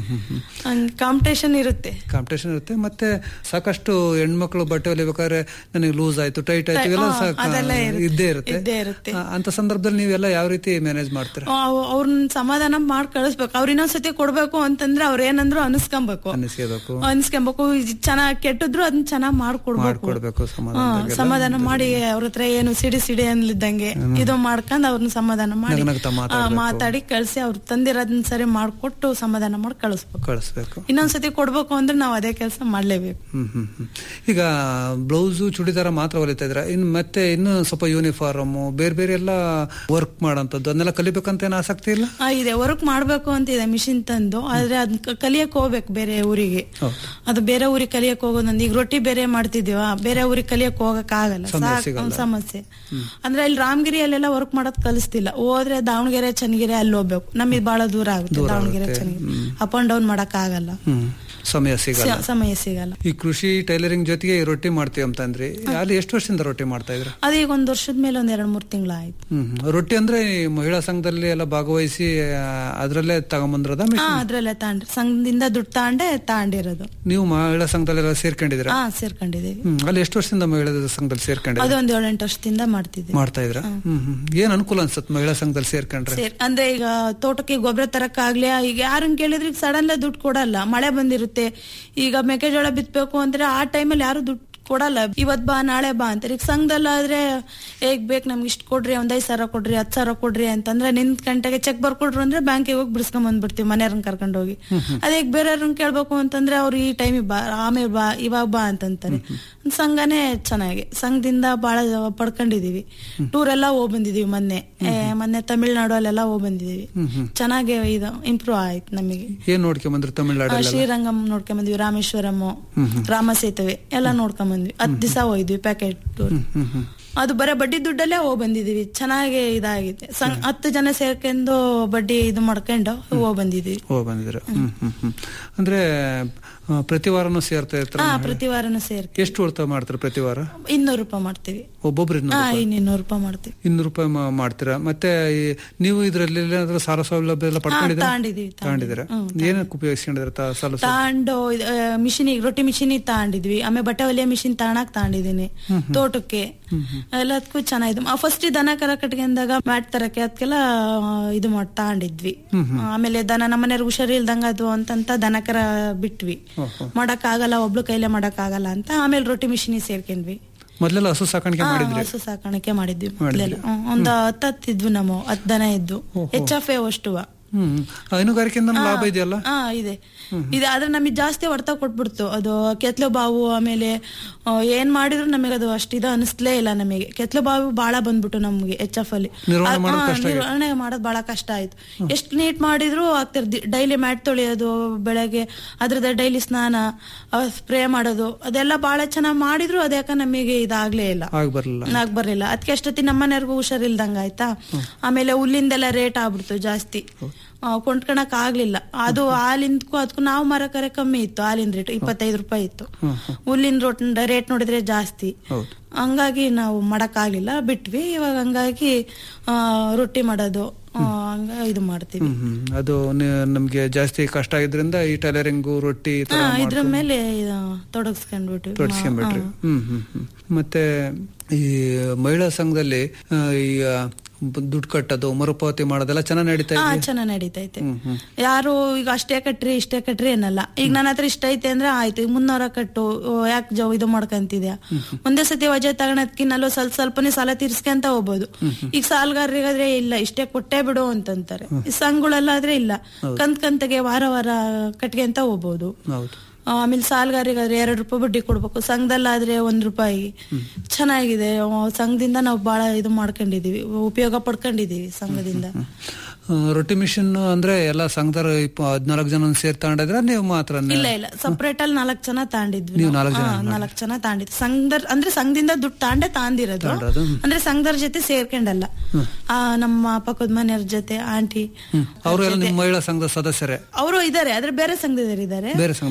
ಕಾಂಪಿಟೇಷನ್ ಇರುತ್ತೆ ಕಾಂಪಿಟೇಷನ್ ಇರುತ್ತೆ ಮತ್ತೆ ಸಾಕಷ್ಟು ಹೆಣ್ಮಕ್ಳು ಬಟ್ಟೆ ಹೊಲಿಬೇಕಾದ್ರೆ ನನಗೆ ಲೂಸ್ ಆಯ್ತು ಟೈಟ್ ಆಯ್ತು ಇವೆಲ್ಲ ಹಾ, ಸಾಕ- ಅದೆಲ್ಲ ಇರುತ್ತೆ. ಇದ್ದೇ ಇರುತ್ತೆ ಇದ್ದೇ ಇರುತ್ತೆ. ಆ, ಅಂತ ಸಂದರ್ಭದಲ್ಲಿ ನೀವೆಲ್ಲ ಯಾವ ರೀತಿ ಮ್ಯಾನೇಜ್ ಮಾಡ್ತೀರಾ ಅವ್- ಅವ್ರನ್ನ ಸಮಾಧಾನ ಮಾಡಿ ಕಳಿಸ್ಬೇಕು ಅವ್ರ ಇನ್ನೊಂದ್ಸತಿ ಕೊಡ್ಬೇಕು ಅಂತಂದ್ರೆ ಅವ್ರ ಏನಂದ್ರು ಅನಿಸ್ಕೊಬೇಕು ಅನ್ನಿಸ್ಕೋಬೇಕು ಅನ್ಸ್ಕೊಬೇಕು ಚೆನ್ನಾಗ್ ಕೆಟ್ಟಿದ್ರು ಅದನ್ನ ಚೆನ್ನಾಗ್ ಮಾಡ್ಕೊಡ್ಬೇಕು ಮಾಡ್ಕೊಡ್ಬೇಕು ಹಾ, ಸಮಾಧಾನ ಸಮಾಧಾನ ಮಾಡಿ ಅವ್ರ ಹತ್ರ ಏನು ಸಿಡಿ ಸಿಡಿ ಅನ್ಲಿದ್ದಂಗೆ ಇದು ಮಾಡ್ಕೊಂಡ್ ಅವ್ರನ್ನ ಸಮಾಧಾನ ಮಾಡಿ ನಗ್ನಗ್ತಾ ಆ, ಮಾತಾಡ್ಬೇಕು. ಮಾತಾಡಿ ಕಳ್ಸಿ ಅವ್ರು ತಂದಿರೋದನ್ನ ಸರಿ ಮಾಡ್ಕೊಟ್ಟು ಸಮಾಧಾನ ಮಾಡಿ ಕಳಿಸ್ಬೇಕು ಕಳಿಸ್ಬೇಕು ಇನ್ನೊಂದ್ಸತಿ ಕೊಡ್ಬೇಕು ಅಂದ್ರೆ ನಾವ್ ಅದೇ ಕೆಲಸ ಮಾಡ್ಲೇಬೇಕು ಹ್ಮ್ ಹ್ಮ್ ಹ್ಮ್. ಈಗ ಬ್ಲೌಸು ಚೂಡಿದಾರ ಮಾತ್ರ ಹೊಲಿತಾ ಇದ್ರ ಇನ್ನು ಮತ್ತೆ ಇನ್ನು ಸ್ವಲ್ಪ ಯೂನಿಫಾರ್ಮ್ ಬೇರೆ ಬೇರೆ ಎಲ್ಲ ವರ್ಕ್ ಮಾಡೋಂಥದ್ದು ಅದನ್ನೆಲ್ಲ ಕಲಿಬೇಕಂತ ಏನು ಆಸಕ್ತಿ ಇಲ್ಲ ಆ, ಇದೆ ವರ್ಕ್ ಮಾಡ್ಬೇಕು ಅಂತ ಇದೆ ಮಿಷಿನ್ ತಂದು ಆದ್ರೆ ಅದ್ ಕಲಿಯಕ್ ಹೋಗ್ಬೇಕು ಬೇರೆ ಊರಿಗೆ ಅದು ಬೇರೆ ಊರಿಗೆ ಕಲಿಯಕ್ ಹೋಗೋದಂದ್ ಈಗ ರೊಟ್ಟಿ ಬೇರೆ ಮಾಡ್ತಿದೀವ ಬೇರೆ ಊರಿಗೆ ಕಲಿಯಕ್ ಹೋಗಕ್ ಆಗಲ್ಲ ಸಮಯ ಸಾಕ್- ಸಿಗಲ್ಲ. ಸಮಸ್ಯೆ ಅಂದ್ರೆ ಇಲ್ಲಿ ರಾಮಗಿರಿಯಲ್ಲೆಲ್ಲ ವರ್ಕ್ ಮಾಡೋದ್ ಕಲಿಸ್ತಿಲ್ಲ ಹೋದ್ರೆ ದಾವಣಗೆರೆ ಚನ್ನಗಿರಿ ಅಲ್ಲಿ ಹೋಗ್ಬೇಕು ನಮಗೆ ಬಹಳ ದೂರ ಆಗುತ್ತೆ ದೂರ ದಾವಣಗೆರೆ ಆಗುತ್ತೆ. ಚನ್ನಗಿರಿ ಅಪ್ ಅಂಡ್ ಡೌನ್ ಮಾಡಕ್ ಆಗಲ್ಲ ಹ್ಮ್ ಸಮಯ ಸಿಗಲ್ಲ ಸ- ಸಮಯ ಸಿಗಲ್ಲ ಈ ಕೃಷಿ ಟೈಲರಿಂಗ್ ಜೊತೆಗೆ ಈ ರೊಟ್ಟಿ ಮಾಡ್ತೀವಿ ಅಂತ ಅಂದ್ರಿ ಅಲ್ಲಿ ಎಷ್ಟು ವರ್ಷದಿಂದ ರೊಟ್ಟಿ ಮಾಡ್ತಾ ಇದ್ರ ಅದೇ ಈಗ ಒಂದ್ ವರ್ಷದ ಮೇಲೆ ಒಂದ್ ಎರಡ್ ಮೂರ್ ತಿಂಗಳಾಯ್ತು ಹ್ಮ್ ಹ್ಮ್. ರೊಟ್ಟಿ ಅಂದ್ರೆ ಈ ಮಹಿಳಾ ಸಂಘದಲ್ಲಿ ಎಲ್ಲ ಭಾಗವಹಿಸಿ ಆ, ಅದ್ರಲ್ಲೇ ತಗೊಂಬಂದ್ರದ ಹಾ ಅದ್ರಲ್ಲೇ ತಾಂಡ್ರಿ ಸಂಘದಿಂದ ದುಡ್ಡು ತಾಂಡೆ ತಾಂಡಿರೋದು ನೀವು ಮಹಿಳಾ ಸಂಘದಲ್ಲೆಲ್ಲ ಸೇರ್ಕೊಂಡಿದ್ರ ಹಾ ಸೇರ್ಕೊಂಡಿದೀವಿ ಹ್ಮ್ ಅಲ್ಲಿ ಎಷ್ಟು ವರ್ಷದಿಂದ ಮಹಿಳಾ ಸಂಘದಲ್ಲಿ ಸೇರ್ಕೊಂಡಿದ್ರ ಅದು ಒಂದ್ ಏಳೆಂಟು ವರ್ಷದಿಂದ ಮಾಡ್ತಿದ್ದೀವಿ ಮಾಡ್ತಾ ಇದ್ರ ಹ್ಮ್ ಹ್ಮ್ ಏನ್ ಅನುಕೂಲ ಅನ್ಸತ್ ಮಹಿಳಾ ಸಂಘದಲ್ಲಿ ಸೇರ್ಕೊಂಡ್ರೆ ಸೇರ್ ಅಂದ್ರೆ ಈಗ ತೋಟಕ್ಕೆ ಗೊಬ್ಬರ ತರಕ್ಕಾಗ್ಲಿ ಈಗ ಯಾರನ್ನ ಕೇಳಿದ್ರೆ ಈಗ ಸಡನ್ ದುಡ್ಡು ಕೊಡಲ್ಲ ಮಳೆ ಬಂದಿರುತ್ತೆ ಈಗ ಮೆಕ್ಕೆಜೋಳ ಬಿತ್ತಬೇಕು ಅಂದ್ರೆ ಆ ಟೈಮಲ್ಲಿ ಯಾರು ದುಡ್ಡು ಕೊಡಲ್ಲ ಇವತ್ ಬಾ ನಾಳೆ ಬಾ ಅಂತಾರೆ ಈಗ ಸಂಘದಲ್ಲಾದ್ರೆ ಹೇಗ್ ಬೇಕು ನಮ್ಗೆ ಇಷ್ಟು ಕೊಡ್ರಿ ಒಂದ್ ಐದ್ ಸಾವಿರ ಕೊಡ್ರಿ ಹತ್ತು ಸಾವಿರ ಕೊಡ್ರಿ ಅಂತಂದ್ರೆ ನಿಂತ್ ಗಂಟೆಗೆ ಚೆಕ್ ಬರ್ಕೊಡ್ರು ಅಂದ್ರೆ ಬ್ಯಾಂಕಿಗೆ ಹೋಗಿ ಬಿಡಿಸ್ಕೊಂಡ್ ಬಂದ್ಬಿಡ್ತೀವಿ ಮನೆಯವ್ರನ್ನ ಕರ್ಕೊಂಡು ಹೋಗಿ ಅದೇ ಈಗ ಬೇರೆಯವ್ರನ್ನ ಕೇಳ್ಬೇಕು ಅಂತಂದ್ರೆ ಅವ್ರು ಈ ಟೈಮಿಗೆ ಬಾ ಆಮೇಲೆ ಬಾ ಇವಾಗ ಬಾ ಅಂತಂತಾರೆ ಸಂಘನೇ ಚೆನ್ನಾಗಿ ಸಂಘದಿಂದ ಬಹಳ ಪಡ್ಕೊಂಡಿದೀವಿ ಟೂರ್ ಎಲ್ಲ ಹೋಗ್ ಬಂದಿದೀವಿ ಮೊನ್ನೆ ಏ, ಮೊನ್ನೆ ತಮಿಳ್ನಾಡು ಅಲ್ಲೆಲ್ಲ ಹೋಗ್ ಬಂದಿದೀವಿ ಚೆನ್ನಾಗಿ ಇದು ಇಂಪ್ರೂವ್ ಆಯ್ತು ನಮಗೆ ಏನ್ ನೋಡ್ಕೊಂಬಂದ್ರಿ ಆ, ತಮಿಳ್ನಾಡಲ್ಲ ಶ್ರೀರಂಗಂ ನೋಡ್ಕೊಂಡ್ ಬಂದ್ವಿ ರಾಮೇಶ್ವರಂ ರಾಮ ಸೇತುವೆ ಎಲ್ಲ ನೋಡ್ಕೊಂಡ್ ಬಂದ್ವಿ ಹತ್ ದಿವಸ ಹೋಯ್ದ್ವಿ ಪ್ಯಾಕೆಟ್ ಟೂರ್ ಹ್ಮ್ ಹ್ಮ್ ಅದು ಬರೀ ಬಡ್ಡಿ ದುಡ್ಡಲ್ಲೇ ಹೋಗ್ ಬಂದಿದೀವಿ ಚೆನ್ನಾಗಿ ಇದಾಗಿದೆ ಸಂಘ ಹತ್ತು ಜನ ಸೇರ್ಕೊಂಡು ಬಡ್ಡಿ ಇದು ಮಾಡ್ಕೊಂಡು ಹೋಗ್ ಬಂದಿದೀವಿ ಹೋಗ್ ಬಂದಿದ್ರ ಹ್ಮ್ ಹ್ಮ್ ಹ್ಮ್ ಅಂದ್ರೆ ಆ, ಪ್ರತಿ ವಾರನೂ ಸೇರ್ತಾ ಇರ್ತಾರ ಹಾ ಪ್ರತಿ ವಾರನೂ ಸೇರ್ತೀವಿ ಎಷ್ಟು ಉಳಿತಾಯ ಮಾಡ್ತೀರಾ ಪ್ರತಿ ವಾರ ಇನ್ನೂರು ರೂಪಾಯಿ ಮಾಡ್ತೀವಿ ಒಬ್ಬೊಬ್ರು ಇನ್ನೂರು ಹಾ ರೂಪಾಯಿ? ಇನ್ನು ಇನ್ನೂರು ರೂಪಾಯಿ ಮಾಡ್ತೀವಿ ಇನ್ನೂರು ರೂಪಾಯಿ ಮಾ- ಮಾಡ್ತೀರಾ ಮತ್ತೆ ಈ ನೀವು ಇದ್ರಲ್ಲಿ ಏನಾದ್ರೂ ಸಾಲ ಸೌಲಭ್ಯ ಎಲ್ಲ ಪಡ್ಕೊಂಡಿದ್ದೀರಾ ತಗೊಂಡಿದೀವಿ, ತಗೊಂಡಿದ್ದೀರಾ ಏನಕ್ಕೆ ಉಪಯೋಗಿಸ್ಕೊಂಡಿದ್ದೀರಾ ತಾ- ಸಾಲ ಸೌಲಭ್ಯ? ತಾಂಡು ಮಿಷಿನಿಗೆ ರೊಟ್ಟಿ ಮಿಷಿನಿಗೆ ತಗೊಂಡಿದ್ವಿ ಆಮೇಲೆ ಬಟ್ಟೆ ಹೊಲಿಯೋ ಮಿಷಿನ್ ತಗೊಳಕ್ ತಗೊಂಡಿದೀನಿ ತೋಟಕ್ಕೆ ಎಲ್ಲದಕ್ಕೂ ಚೆನ್ನಾಗಿದೆ ಫಸ್ಟ್ ದನ ಕರ ಕಟ್ಕೊಂಡಾಗ ಮ್ಯಾಟ್ ತರಕ್ಕೆ ಅದಕ್ಕೆಲ್ಲ ಇದು ಮಾಡಿ ತಗೊಂಡಿದ್ವಿ ಆಮೇಲೆ ದನ ನಮ್ಮನೆಯವ್ರಿಗೆ ಹುಷಾರಿಲ್ದಂಗ ಅದು ಅಂತಂತ ದನ ಕರ ಬಿಟ್ವಿ ಮಾಡಕ್ ಆಗಲ್ಲ ಒಬ್ಳು ಕೈಲೇ ಮಾಡಕ್ ಆಗಲ್ಲ ಅಂತ ಆಮೇಲೆ ರೊಟ್ಟಿ ಮಿಷಿನಿಗೆ ಸೇರ್ಕೊಂಡ್ವಿ ಮೊದ್ಲೆಲ್ಲ ಹಸು ಸಾಕಾಣಿಕೆ ಹಾ, ಮಾಡಿದ್ರಿ ಹಸು ಸಾಕಾಣಿಕೆ ಮಾಡಿದ್ವಿ ಮಾಡಿದ್ರಿ. ಮೊದ್ಲೆಲ್ಲ. ಹ್ಮ್, ಒಂದ್ ಹತ್ತು ಹತ್ತಿದ್ವು ನಾವು ಹತ್ತು ದನ ಇದ್ವು ಎಚ್ ಎಫ್ ಎ ಅಷ್ಟುವ ಹ್ಮ್ ಹೈನುಗಾರಿಕೆಯಿಂದ ಲಾಭ ಇದೆಯಲ್ಲ ಹಾ ಇದೆ ಇದೆ ಆದ್ರೆ ನಮಗೆ ಜಾಸ್ತಿ ಹೊಡ್ತಾ ಕೊಟ್ಬಿಡ್ತು ಅದು ಕೆತ್ಲು ಬಾವು ಆಮೇಲೆ ಆ, ಏನ್ ಮಾಡಿದ್ರು ನಮಗೆ ಅದು ಅಷ್ಟಿದ ಅನಿಸ್ಲೇ ಇಲ್ಲ ನಮಗೆ ಕೆತ್ಲು ಬಾವು ಬಾಳ ಬಂದ್ಬಿಟ್ಟು ನಮ್ಗೆ ಎಚ್ ಎಫ್ ಅಲ್ಲಿ ನಿರ್ವಹಣೆ ಆ, ಮಾಡೋದು ಹಾ, ಕಷ್ಟ ಆಗಿದೆ. ನಿರ್ವಹಣೆ ಮಾಡೋದು ಬಹಳ ಕಷ್ಟ ಆಯ್ತು ಎಷ್ಟು ನೀಟ್ ಮಾಡಿದ್ರು ಆಗ್ತಿರ್ ಡೈಲಿ ಮ್ಯಾಟ್ ತೊಳೆಯೋದು ಬೆಳಗ್ಗೆ ಅದ್ರದ್ದು ಡೈಲಿ ಸ್ನಾನ ಸ್ಪ್ರೇ ಮಾಡೋದು ಅದೆಲ್ಲ ಬಹಳ ಚೆನ್ನಾಗಿ ಮಾಡಿದ್ರು ಅದ್ಯಾಕ ನಮಗೆ ಇದಾಗ್ಲೇ ಇಲ್ಲ ಆಗ ಬರಲ್ಲ ನಾಕ್ ಬರ್ಲಿಲ್ಲ ಅದಕ್ಕೆ ಅಷ್ಟೊತ್ತಿ ನಮ್ಮನೆಯವ್ರಿಗೂ ಹುಷಾರಿಲ್ದಂಗ ಆಯ್ತಾ ಆಮೇಲೆ ಹುಲ್ಲಿಂದೆಲ್ಲ ರೇಟ್ ಆಗ್ಬಿಡ್ತು ಜಾಸ್ತಿ ಆ, ಕೊಂಡ್ಕೊಳಕ್ ಆಗ್ಲಿಲ್ಲ ಅದು ಹಾಲಿಂದಕ್ಕೂ ಅದಕ್ಕೂ ನಾವು ಮರಕರೆ ಕಮ್ಮಿ ಇತ್ತು ಹಾಲಿನ ರೇಟ್ ಇಪ್ಪತ್ತೈದು ರೂಪಾಯಿ ಇತ್ತು ಹುಲ್ಲಿನ ರೋಟ್ ರೇಟ್ ನೋಡಿದ್ರೆ ಜಾಸ್ತಿ ಹೌದು ಹಂಗಾಗಿ ನಾವು ಮಾಡಕ್ ಆಗ್ಲಿಲ್ಲ ಬಿಟ್ವಿ ಇವಾಗ ಹಂಗಾಗಿ ಆ, ರೊಟ್ಟಿ ಮಾಡೋದು ಆ, ಹಂಗ ಇದು ಮಾಡ್ತೀವಿ ಹ್ಮ್ ಹ್ಮ್. ಅದು ನಿ- ನಮ್ಗೆ ಜಾಸ್ತಿ ಕಷ್ಟ ಆಗಿದ್ರಿಂದ ಈ ಟೈಲರಿಂಗು ರೊಟ್ಟಿ ಈ ತರ ಹಾ ಇದ್ರ ಮೇಲೆ ಇದು ತೊಡಗಿಸ್ಕೊಂಡ್ಬಿಟ್ವಿ ತೊಡಸ್ಕೊಂಡ್ಬಿಟ್ರಿ ಹ್ಮ್ ಹ್ಮ್ ಹ್ಮ್ ಮತ್ತೆ ಈ ಮಹಿಳಾ ಸಂಘದಲ್ಲಿ ಆ, ಈ ಆ, ದುಡ್ಡು ಕಟ್ಟೋದು ಮರುಪಾವತಿ ಮಾಡೋದೆಲ್ಲ ಚೆನ್ನಾಗಿ ನಡೀತಾ ಹಾ ಇದೆ ಚೆನ್ನಾಗ್ ನಡೀತೈತೆ ಯಾರು ಈಗ ಅಷ್ಟೇ ಕಟ್ರಿ ಇಷ್ಟೇ ಕಟ್ರಿ ಅನ್ನಲ್ಲ ಈಗ ನನ್ನ ಹತ್ರ ಇಷ್ಟ ಐತೆ ಅಂದ್ರೆ ಆಯ್ತು ಈಗ ಮುನ್ನೂರ ಕಟ್ಟು ಯಾಕೆ ಜವ್ ಇದು ಮಾಡ್ಕಂತಿದ್ಯಾ ಒಂದೇ ಸತಿ ವಜೆ ತಗೊಳದ್ಕಿನ್ನಲ್ಲೂ ಸ್ವಲ್ಪ ಸ್ವಲ್ಪನೇ ಸಾಲ ತೀರ್ಸ್ಕೊಂತ ಹೋಗ್ಬೋದು ಈಗ ಸಾಲಗಾರರಿಗಾದ್ರೆ ಇಲ್ಲ ಇಷ್ಟೇ ಕೊಟ್ಟೇ ಬಿಡು ಅಂತಂತಾರೆ ಈ ಸಂಘಗಳೆಲ್ಲಾದ್ರೆ ಇಲ್ಲ ಕಂತ್ ಕಂತಗೆ ವಾರ ವಾರ ಕಟ್ಕೊಂತ ಹೋಗ್ಬೋದು ಹೌದು ಆಮೇಲೆ ಸಾಲಗಾರಿಗಾದ್ರೆ ಎರಡು ರೂಪಾಯಿ ಬಡ್ಡಿ ಕೊಡ್ಬೇಕು ಸಂಘದಲ್ಲಾದ್ರೆ ಒಂದ್ ರೂಪಾಯಿ ಚೆನ್ನಾಗಿದೆ ಆ, ಸಂಘದಿಂದ ನಾವು ಬಹಳ ಇದು ಮಾಡ್ಕೊಂಡಿದೀವಿ ಉಪಯೋಗ ಪಡ್ಕೊಂಡಿದೀವಿ ಸಂಘದಿಂದ ಆ, ರೊಟ್ಟಿ ಮಿಷಿನ್ ಅಂದ್ರೆ ಎಲ್ಲ ಸಂಘದವ್ರು ಇಪ್ಪ ಹದ್ನಾಲ್ಕು ಜನ ಸೇರಿ ತಗೊಂಡಿದ್ರ ನೀವು ಮಾತ್ರ ಇಲ್ಲ ಇಲ್ಲ ಸಪ್ರೇಟ್ ಅಲ್ಲಿ ನಾಲ್ಕ್ ಜನ ತಾಂಡಿದ್ವಿ ನೀವು ನಾವು. ನಾಲ್ಕು ಜನ ಹಾ, ನಾಲ್ಕ್ ಜನ ತಾಂಡಿದ್ವಿ ಸಂಘದರ್ ಅಂದ್ರೆ ಸಂಘದಿಂದ ದುಡ್ಡು ತಾಂಡೆ ತಾಂದಿರೋದು ತಾಂಡಿರೋದು, ಹ್ಮ್. ಅಂದ್ರೆ ಸಂಘದವ್ರ ಜೊತೆ ಸೇರ್ಕೊಂಡಲ್ಲ ಆ, ನಮ್ಮ ಪಕ್ಕದ ಮನೆಯವ್ರ ಜೊತೆ ಆಂಟಿ ಅವರೆಲ್ಲ ನಿಮ್ಮ ಮಹಿಳಾ ಸಂಘದ ಸದಸ್ಯರೇ ಅವರು ಇದಾರೆ ಆದ್ರೆ ಬೇರೆ ಸಂಘದವ್ರು ಇದಾರೆ ಬೇರೆ ಸಂಘದಲ್ಲಿ ಹಾ,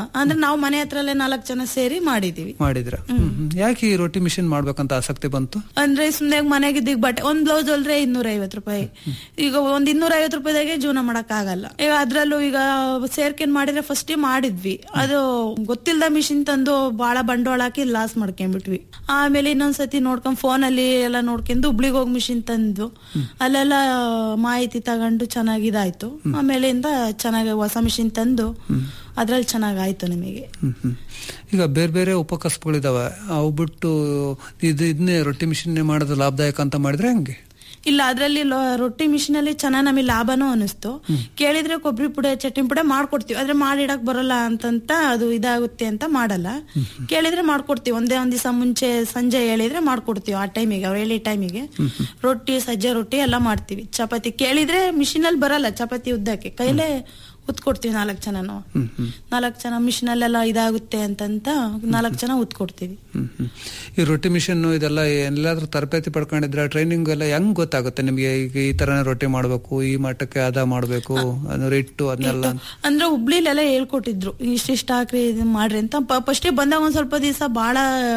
ಅಂದ್ರೆ ನಾವು ಮನೆ ಹತ್ರಲ್ಲೇ ನಾಲ್ಕು ಜನ ಸೇರಿ ಮಾಡಿದೀವಿ ಮಾಡಿದ್ರ ಯಾಕೆ ಈ ರೊಟ್ಟಿ ಮಿಷಿನ್ ಮಾಡ್ಬೇಕಂತ ಆಸಕ್ತಿ ಬಂತು ಅಂದ್ರೆ ಸುಮ್ನೆ ಮನೆಗಿದ್ದೀಗ ಬಟ್ಟೆ ಒಂದ್ ಬ್ಲೌಸ್ ಹೊಲ್ದ್ರೆ ಇನ್ನೂರ ಐವತ್ ರೂಪಾಯಿ ಈಗ ಒಂದ್ ಇನ್ನೂರ ಐವತ್ ರೂಪಾಯಿದಾಗೆ ಜೀವನ ಮಾಡಕ್ ಆಗಲ್ಲ ಈಗ ಅದ್ರಲ್ಲೂ ಈಗ ಸೇರ್ಕೆನ್ ಮಾಡಿದ್ರೆ ಫಸ್ಟ್ ಮಾಡಿದ್ವಿ ಅದು ಗೊತ್ತಿಲ್ದ ಮಿಷಿನ್ ತಂದು ಬಾಳ ಬಂಡವಾಳ ಹಾಕಿ ಲಾಸ್ ಮಾಡ್ಕೊಂಡ್ಬಿಟ್ವಿ ಆಮೇಲೆ ಇನ್ನೊಂದ್ಸತಿ ನೋಡ್ಕೊಂಡ್ ಫೋನ್ ಅಲ್ಲಿ ಎಲ್ಲ ನೋಡ್ಕೊಂಡು ಹುಬ್ಳಿಗ್ ಹೋಗಿ ಮಿಷಿನ್ ತಂದು ಅಲ್ಲೆಲ್ಲ ಮಾಹಿತಿ ತಗೊಂಡು ಚೆನ್ನಾಗಿದಾಯ್ತು ಆಮೇಲಿಂದ ಚೆನ್ನಾಗಿ ಹೊಸ ಮಿಷಿನ್ ತಂದು ಅದ್ರಲ್ಲಿ ಚೆನ್ನಾಗಾಯ್ತು ನಿಮಗೆ ಹ್ಮ್ ಹ್ಮ್. ಈಗ ಬೇರೆ ಬೇರೆ ಉಪಕಸಬುಗಳಿದಾವೆ ಅವು ಬಿಟ್ಟು ಇದು ಇದನ್ನೇ ರೊಟ್ಟಿ ಮಿಷಿನ್ ಮಾಡೋದು ಲಾಭದಾಯಕ ಅಂತ ಮಾಡಿದ್ರೆ ಹಂಗೆ ಇಲ್ಲ ಅದ್ರಲ್ಲಿ ಲೊ- ರೊಟ್ಟಿ ಮಿಷಿನ್ ಅಲ್ಲಿ ಚೆನ್ನಾಗ್ ನಮಗೆ ಲಾಭನೂ ಅನಿಸ್ತು ಕೇಳಿದ್ರೆ ಕೊಬ್ಬರಿ ಪುಡಿ ಚಟ್ನಿ ಪುಡಿ ಮಾಡ್ಕೊಡ್ತೀವಿ ಆದ್ರೆ ಮಾಡಿಡಕ್ ಬರಲ್ಲ ಅಂತಂತ ಅದು ಇದಾಗುತ್ತೆ ಅಂತ ಮಾಡಲ್ಲ ಕೇಳಿದ್ರೆ ಮಾಡ್ಕೊಡ್ತೀವಿ ಒಂದೇ ಒಂದ್ ದಿವಸ ಮುಂಚೆ ಸಂಜೆ ಹೇಳಿದ್ರೆ ಮಾಡ್ಕೊಡ್ತೀವಿ ಆ ಟೈಮಿಗೆ ಅವ್ರು ಹೇಳಿ ಟೈಮಿಗೆ ರೊಟ್ಟಿ ಸಜ್ಜೆ ರೊಟ್ಟಿ ಎಲ್ಲ ಮಾಡ್ತೀವಿ ಚಪಾತಿ ಕೇಳಿದ್ರೆ ಮಿಷಿನ್ ಅಲ್ಲಿ ಬರಲ್ಲ ಚಪಾತಿ ಉದ್ದಕ್ಕೆ ಕೈಲೇ ಉತ್ಕೊಡ್ತೀವಿ ನಾಲ್ಕು ಜನ ನಾವು ನಾಲ್ಕು ಜನ ಮಿಷಿನ್ ಅಲ್ಲೆಲ್ಲ ಇದಾಗುತ್ತೆ ಅಂತಂತ ನಾಲ್ಕು ಜನ ಉತ್ಕೊಡ್ತೀವಿ ಹ್ಮ್ ಹ್ಮ್. ಈ ರೊಟ್ಟಿ ಮಿಷನ್ ಇದೆಲ್ಲ ಎಲ್ಲಾದ್ರೂ ತರಬೇತಿ ಪಡ್ಕೊಂಡಿದ್ರೆ ಟ್ರೈನಿಂಗ್ ಎಲ್ಲ ಹೆಂಗ್ ಗೊತ್ತಾಗುತ್ತೆ ನಿಮ್ಗೆ ಈಗ ಈ ತರನೇ ರೊಟ್ಟಿ ಮಾಡ್ಬೇಕು ಈ ಮಟ್ಟಕ್ಕೆ ಅದ ಮಾಡ್ಬೇಕು ಅಂದ್ರೆ ಇಟ್ಟು ಅದನ್ನೆಲ್ಲ ಅಂದ್ರೆ ಹುಬ್ಳಿಲೆಲ್ಲ ಹೇಳ್ಕೊಟ್ಟಿದ್ರು ಇಷ್ಟಿಷ್ಟ ಹಾಕ್ರಿ ಇದನ್ ಮಾಡ್ರಿ ಅಂತ ಫಸ್ಟ್ ಬಂದಾಗ ಒಂದ್ ಸ್ವಲ್ಪ ದಿವಸ ಬಹಳ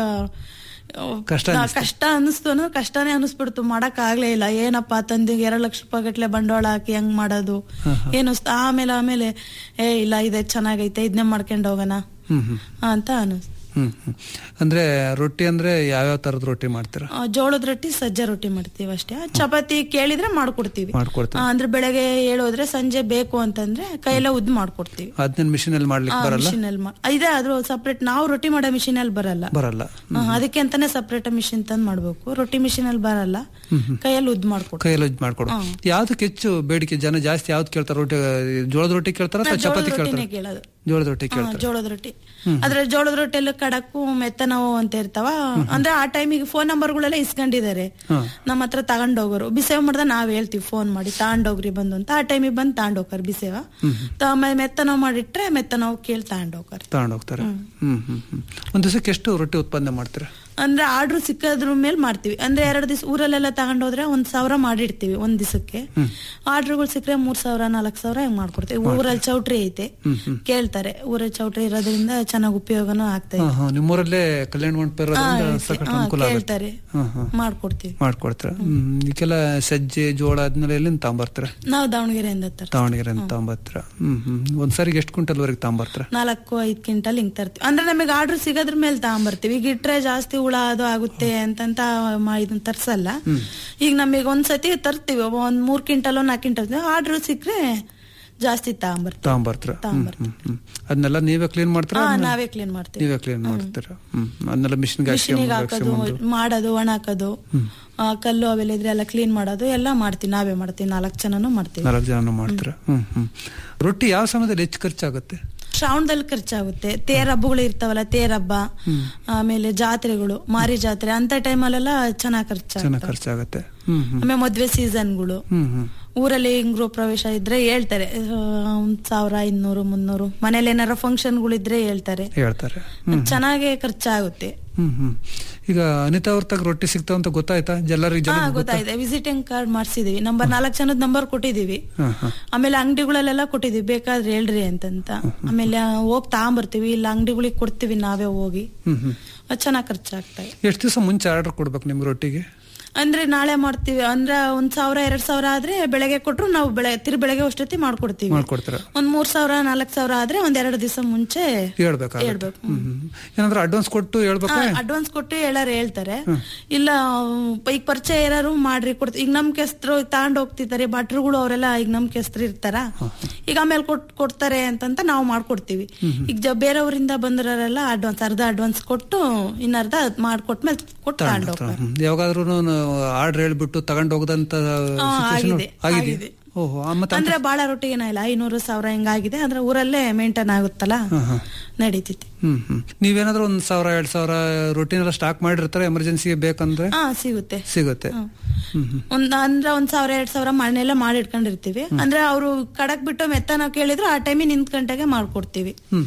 ಆ, ಕಷ್ಟ ನಾ- ಅನಿಸ್ತು. ಕಷ್ಟ ಅನಿಸ್ತು ಅನ್ನೋ ಕಷ್ಟನೇ ಅನಿಸ್ಬಿಡ್ತು ಮಾಡಕ್ ಆಗ್ಲೇ ಇಲ್ಲ ಏನಪ್ಪಾ ತಂದಿ ಎರಡ್ ಲಕ್ಷ ರೂಪಾಯಿ ಗಟ್ಲೆ ಬಂಡವಾಳ ಹಾಕಿ ಹೆಂಗ್ ಮಾಡೋದು ಏನು ಆಮೇಲೆ ಆಮೇಲೆ ಏ ಇಲ್ಲ ಇದೆ ಚೆನ್ನಾಗೈತೆ ಇದನ್ನೇ ಮಾಡ್ಕೊಂಡು ಹೋಗೋಣ ಹ್ಮ್ ಹ್ಮ್ ಅಂತ ಅನಿಸ್ತು ಹ್ಮ್ ಹ್ಮ್. ಅಂದ್ರೆ ರೊಟ್ಟಿ ಅಂದ್ರೆ ಯಾವ್ಯಾವ ತರದ ರೊಟ್ಟಿ ಮಾಡ್ತೀರಾ ಆ, ಜೋಳದ ರೊಟ್ಟಿ ಸಜ್ಜೆ ರೊಟ್ಟಿ ಮಾಡ್ತೀವಿ ಅಷ್ಟೇ ಚಪಾತಿ ಕೇಳಿದ್ರೆ ಮಾಡ್ಕೊಡ್ತೀವಿ ಮಾಡ್ಕೊಡ್ತೀವಿ. ಆ, ಅಂದ್ರೆ ಬೆಳಗ್ಗೆ ಹೇಳೋದ್ರೆ ಸಂಜೆ ಬೇಕು ಅಂತಂದ್ರೆ ಕೈಯೆಲ್ಲ ಉದ್ದು ಮಾಡ್ಕೊಡ್ತೀವಿ ಅದನ್ನ ಮಿಷಿನ್ ಅಲ್ಲಿ ಮಾಡ್ಲಿಕ್ಕೆ ಬರಲ್ಲ ಮಿಷಿನ್ ಅಲ್ಲಿ ಮಾ- ಇದೆ ಆದ್ರೂ ಸಪ್ರೇಟ್ ನಾವು ರೊಟ್ಟಿ ಮಾಡೋ ಮಿಷಿನ್ ಅಲ್ಲಿ ಬರಲ್ಲ ಬರಲ್ಲ ಹಾ, ಅದಕ್ಕೆ ಅಂತಾನೆ ಸಪ್ರೇಟ್ ಮಿಷಿನ್ ತಂದ್ ಮಾಡ್ಬೇಕು ರೊಟ್ಟಿ ಮಿಷಿನ್ ಅಲ್ಲಿ ಬರಲ್ಲ ಕೈಯಲ್ಲಿ ಉದ್ದು ಮಾಡ್ಕೊಡ್ತೀವಿ ಕೈಯಲ್ಲಿ ಇದ್ ಮಾಡ್ಕೊಡು ಯಾವ್ದಕ್ಕೆ ಹೆಚ್ಚು ಬೇಡಿಕೆ ಜನ ಜಾಸ್ತಿ ಯಾವ್ದು ಕೇಳ್ತಾರೆ ರೊಟ್ಟಿ ಜೋಳದ ರೊಟ್ಟಿ ಕೇಳ್ತಾರ ಅಥವಾ ಜೋಳದ ಚಪಾತಿ ರೊಟ್ಟಿನೇ ಕೇಳ್ತಾರ ಕೇಳೋದು ಜೋಳದ ರೊಟ್ಟಿ ಹಾ, ಕೇಳ್ತಾರೆ ಜೋಳದ ರೊಟ್ಟಿ ಅದ್ರ ಜೋಳದ ರೊಟ್ಟಿಯಲ್ಲಿ ಕಡಕ್ಕು ಮೆತ್ತನವು ಅಂತ ಇರ್ತಾವ ಅಂದ್ರೆ ಆ ಟೈಮಿಗೆ ಫೋನ್ ನಂಬರ್ಗಳೆಲ್ಲ ಇಸ್ಕೊಂಡಿದ್ದಾರೆ ನಮ್ಮ ಹತ್ರ ತಗೊಂಡೋಗೋರು ಬಿಸೇವ ಮಾಡ್ದ ನಾವ್ ಹೇಳ್ತೀವಿ ಫೋನ್ ಮಾಡಿ ತಗೊಂಡೋಗ್ರಿ ಬಂದು ಅಂತ ಆ ಟೈಮಿಗೆ ಬಂದು ತಗೊಂಡೋಗ್ತಾರೆ ಬಿಸೇವ ಆಮೇಲೆ ಮೆತ್ತನವ್ ಮಾಡಿಟ್ರೆ ಮೆತ್ತನವ್ ಕೇಳಿ ತಗೊಂಡೋಗ್ತಾರೆ ತಗೊಂಡೋಗ್ತಾರೆ ಹ್ಮ್ ಹ್ಮ್ ಹ್ಮ್ ಒಂದ್ ದಿವಸಕ್ಕೆ ಎಷ್ಟು ರೊಟ್ಟಿ ಉತ್ಪಾದನೆ ಮಾಡ್ತೀರಾ ಅಂದ್ರೆ ಆರ್ಡರ್ ಸಿಕ್ಕದ್ರ ಮೇಲೆ ಮಾಡ್ತೀವಿ ಅಂದ್ರೆ ಎರಡು ದಿವಸ ಊರಲ್ಲೆಲ್ಲ ತಗೊಂಡೋದ್ರೆ ಒಂದ್ ಸಾವಿರ ಮಾಡಿಡ್ತೀವಿ ಒಂದ್ ದಿವಸಕ್ಕೆ ಆರ್ಡರ್ಗಳು ಸಿಕ್ಕರೆ ಮೂರ್ ಸಾವಿರ ನಾಲ್ಕ್ ಸಾವಿರ ಹೆಂಗ್ ಮಾಡ್ಕೊಡ್ತೀವಿ ಊರಲ್ಲಿ ಚೌಟ್ರಿ ಐತೆ ಕೇಳ್ತಾರೆ ಊರಲ್ಲಿ ಚೌಟ್ರಿ ಇರೋದ್ರಿಂದ ಚೆನ್ನಾಗ್ ಉಪಯೋಗನೂ ಆಗ್ತಾ ಹಾ ಇದೆ ಹಾ ನಿಮ್ಮೂರಲ್ಲೇ ಕಲ್ಯಾಣ ಮಂಟಪ ಇರೋದ್ರಿಂದ ಹಾ, ಸಾಕಷ್ಟು ಹಾ, ಅನುಕೂಲ ಆಗುತ್ತೆ ಕೇಳ್ತಾರೆ ಹಾ ಹಾ ಮಾಡ್ಕೊಡ್ತೀವಿ ಮಾಡ್ಕೊಡ್ತೀರ ಹ್ಮ್ ಇದಕ್ಕೆಲ್ಲ ಸಜ್ಜೆ ಜೋಳ ಅದನ್ನೆಲ್ಲ ಎಲ್ಲಿಂದ ತಗೊಂಬರ್ತೀರ ನಾವು ದಾವಣಗೆರೆಯಿಂದ ತರ್ತೀವಿ ದಾವಣಗೆರೆಯಿಂದ ತಗೊಂಬರ್ತೀರ ಹ್ಮ್ ಹ್ಮ್ ಒಂದ್ಸಾರಿಗೆ ಎಷ್ಟು ಕ್ವಿಂಟಲ್ ವರೆಗೆ ತಗೊಂಬರ್ತೀರ ನಾಲ್ಕು ಐದ್ ಕ್ವಿಂಟಲ್ ಹಿಂಗ್ ತರ್ತೀವಿ ಅಂದ್ರೆ ನಮಗೆ ಆರ್ಡರ್ ಸಿಗೋದ್ರ ಮೇಲೆ ತಗೊಂಬರ್ತೀವಿ ಈಗ ಇಟ್ರೆ ಜಾಸ್ತಿ ಹುಳ ಅದು ಆಗುತ್ತೆ ಅಂತಂತ ಮಾ- ಇದನ್ನ ತರ್ಸಲ್ಲ ಈಗ ನಮಗೆ ಒಂದ್ಸತಿ ತರ್ತೀವಿ ಒಂದ್ ಮೂರ್ ಕ್ವಿಂಟಲ್ ನಾಲ್ಕು ಕ್ವಿಂಟಲ್ ಆರ್ಡರ್ ಸಿಕ್ರೆ ಜಾಸ್ತಿ ತಗೊಂಬರ್ತೀವಿ ತಗೊಂಬರ್ತೀರ ಹ್ಮ್ ಹ್ಮ್ ಹ್ಮ್ ಅದನ್ನೆಲ್ಲ ನೀವೇ ಕ್ಲೀನ್ ಮಾಡ್ತೀರಾ ಹಾ ಅದನ್ನ ನಾವೇ ಕ್ಲೀನ್ ಮಾಡ್ತೀವಿ ನೀವೇ ಕ್ಲೀನ್ ಮಾಡ್ತೀರ ಹ್ಮ್ ಅದನ್ನೆಲ್ಲ ಮಿಷಿನ್ಗೆ ಮಿಷಿನಿಗೆ ಹಾಕೋದು ಮಾಡೋದು ಒಣ ಹಾಕೋದು ಆ, ಕಲ್ಲು ಅವೆಲ್ಲ ಇದ್ರೆ ಎಲ್ಲ ಕ್ಲೀನ್ ಮಾಡೋದು ಎಲ್ಲ ಮಾಡ್ತೀವಿ ನಾವೇ ಮಾಡ್ತೀವಿ ನಾಲ್ಕು ಜನನು ಮಾಡ್ತೀವಿ ನಾಲ್ಕು ಜನ ಮಾಡ್ತೀರ ಹ್ಮ್ ಹ್ಮ್ ರೊಟ್ಟಿ ಯಾವ ಸಮಯದಲ್ಲಿ ಹೆಚ್ಚು ಖರ್ಚಾಗುತ್ತೆ ಶ್ರಾವಣದಲ್ಲಿ ಖರ್ಚಾಗುತ್ತೆ ತೇರ್ ಹಬ್ಬಗಳು ಇರ್ತಾವಲ್ಲ ತೇರ್ ಹಬ್ಬ ಆಮೇಲೆ ಜಾತ್ರೆಗಳು ಮಾರಿ ಜಾತ್ರೆ ಅಂತ ಟೈಮಲ್ಲೆಲ್ಲ ಚೆನ್ನಾಗ್ ಖರ್ಚಾಗುತ್ತೆ ಚೆನ್ನಾಗಿ ಖರ್ಚಾಗುತ್ತೆ ಹ್ಮ್ ಹ್ಮ್ ಆಮೇಲೆ ಮದ್ವೆ ಸೀಸನ್ಗಳು ಹ್ಮ್ ಹ್ಮ್ ಊರಲ್ಲಿ ಹಿಂಗ್ ಗೃಹ ಪ್ರವೇಶ ಇದ್ರೆ ಹೇಳ್ತಾರೆ ಆ, ಒಂದ್ ಸಾವಿರ ಇನ್ನೂರು ಮುನ್ನೂರು ಮನೇಲಿ ಏನಾರ ಫಂಕ್ಷನ್ಗಳಿದ್ರೆ ಹೇಳ್ತಾರೆ ಹೇಳ್ತಾರೆ ಚೆನ್ನಾಗೆ ಖರ್ಚಾಗುತ್ತೆ ಹ್ಮ್ ಹ್ಮ್ ಈಗ ಅನಿತಾ ಅವ್ರ ತಗ ರೊಟ್ಟಿ ಸಿಗ್ತಾವ ಅಂತ ಗೊತ್ತಾಯ್ತಾ ಎಲ್ಲರಿಗೂ ಹಾ ಜನ ಗೊತ್ತಾಯ್ತು ವಿಸಿಟಿಂಗ್ ಕಾರ್ಡ್ ಮಾಡ್ಸಿದೀವಿ ನಂಬರ್ ನಾಲ್ಕು ಜನದ ನಂಬರ್ ಕೊಟ್ಟಿದೀವಿ ಹಾ ಹಾ ಆಮೇಲೆ ಅಂಗಡಿಗಳಲ್ಲೆಲ್ಲ ಕೊಟ್ಟಿದೀವಿ ಬೇಕಾದ್ರೆ ಹೇಳ್ರಿ ಅಂತಂತ ಆಮೇಲೆ ಹೋಗಿ ತಗೊಂಬರ್ತೀವಿ ಇಲ್ಲ ಅಂಗಡಿಗಳಿಗೆ ಕೊಡ್ತೀವಿ ನಾವೇ ಹೋಗಿ ಹ್ಮ್ ಹ್ಮ್ ಚೆನ್ನಾಗ್ ಖರ್ಚಾಗ್ತದೆ ಎಷ್ಟು ದಿವಸ ಮುಂಚೆ ಆರ್ಡರ್ ಕೊಡ್ಬೇಕು ನಿಮ್ಗೆ ರೊಟ್ಟಿಗೆ ಅಂದ್ರೆ ನಾಳೆ ಮಾಡ್ತೀವಿ ಅಂದ್ರೆ ಒಂದ್ ಸಾವಿರ ಎರಡ್ ಸಾವಿರ ಆದ್ರೆ ಬೆಳಗ್ಗೆ ಕೊಟ್ರು ನಾವು ಬೆಳೆ ತಿರು ಬೆಳಗ್ಗೆ ಅಷ್ಟೊತ್ತಿ ಮಾಡ್ಕೊಡ್ತೀವಿ ಮಾಡ್ಕೊಡ್ತೀರ ಒಂದ್ ಮೂರ್ ಸಾವಿರ ನಾಲ್ಕ್ ಸಾವಿರ ಆದ್ರೆ ಒಂದ್ ಎರಡು ದಿವಸ ಮುಂಚೆ ಹೇಳ್ಬೇಕಾಗುತ್ತೆ ಹೇಳ್ಬೇಕು ಹ್ಮ್ ಹ್ಮ್. ಏನಾದ್ರು ಅಡ್ವಾನ್ಸ್ ಕೊಟ್ಟು ಹೇಳ್ಬೇಕಾ ಅಡ್ವಾನ್ಸ್ ಕೊಟ್ಟು ಹೇಳಾರು ಹೇಳ್ತಾರೆ ಇಲ್ಲ ಈಗ ಪರಿಚಯ ಯಾರು ಮಾಡ್ರಿ ಕೊಡ್ತೀವಿ ಈಗ ನಮ್ ಕೆಸ್ತರು ತಗೊಂಡ್ ಹೋಗ್ತಿದ್ದಾರೆ ಭಟ್ರುಗಳು ಅವರೆಲ್ಲ ಈಗ ನಮ್ ಕೆಸ್ತರು ಇರ್ತಾರ ಈಗ ಆಮೇಲೆ ಕೊಟ್ ಕೊಡ್ತಾರೆ ಅಂತಂತ ನಾವು ಮಾಡ್ಕೊಡ್ತೀವಿ ಈಗ ಜ- ಬೇರೆಯವರಿಂದ ಬಂದಿರೋರೆಲ್ಲ ಅಡ್ವಾನ್ಸ್ ಅರ್ಧ ಅಡ್ವಾನ್ಸ್ ಕೊಟ್ಟು ಇನ್ನರ್ಧ ಮಾಡ್ಕೊಟ್ಮೇಲೆ ಕೊಟ್ಟು ತಗೊಂಡ್ ಹೋಗ್ತಾರೆ ಹ್ಮ್. ಯಾವಾಗಾದ್ರೂ ಆರ್ಡರ್ ಹೇಳ್ಬಿಟ್ಟು ತಗೊಂಡ್ ಹೋಗದಂತ ಹಾ, situation ಆಗಿದೆ, ಆಗಿದೆ ಆಗಿದೆ. ಓಹೋ ಆ, ಮತ್ತೆ ಅಂದ್ರೆ ಬಾಳ ರೊಟ್ಟಿಗೆ ಏನಿಲ್ಲ ಐನೂರು ಸಾವಿರ ಹಿಂಗಾಗಿದೆ ಅಂದ್ರೆ ಊರಲ್ಲೇ ಮೇಂಟೈನ್ ಆಗುತ್ತಲ್ಲ ನಡೀತೈತಿ ಹ್ಮ್ ಹ್ಮ್ ನೀವೇನಾದ್ರೂ ಒಂದ್ ಸಾವಿರ ಎರಡ್ ಸಾವಿರ ರೊಟ್ಟಿನೆಲ್ಲ ಸ್ಟಾಕ್ ಮಾಡಿರ್ತಾರೆ ಎಮರ್ಜೆನ್ಸಿಗೆ ಬೇಕಂದ್ರೆ ಹಾ ಸಿಗುತ್ತೆ ಸಿಗುತ್ತೆ ಹ್ಮ್. ಹ್ಮ್ ಹ್ಮ್ ಒಂದ್ ಅಂದ್ರ ಒಂದ್ ಸಾವಿರ ಎರಡ್ ಸಾವಿರ ಮನೆಯಲ್ಲ ಮಾಡಿ ಇಟ್ಕೊಂಡಿರ್ತೀವಿ ಅಂದ್ರೆ ಅವರು ಕಡಕ್ ಬಿಟ್ಟು ಮೆತ್ತ ನಾವು ಕೇಳಿದ್ರು ಆ ಟೈಮಿಗೆ ನಿಂತ್ ಗಂಟೆಗೆ ಮಾಡ್ಕೊಡ್ತೀವಿ ಹ್ಮ್ ಹ್ಮ್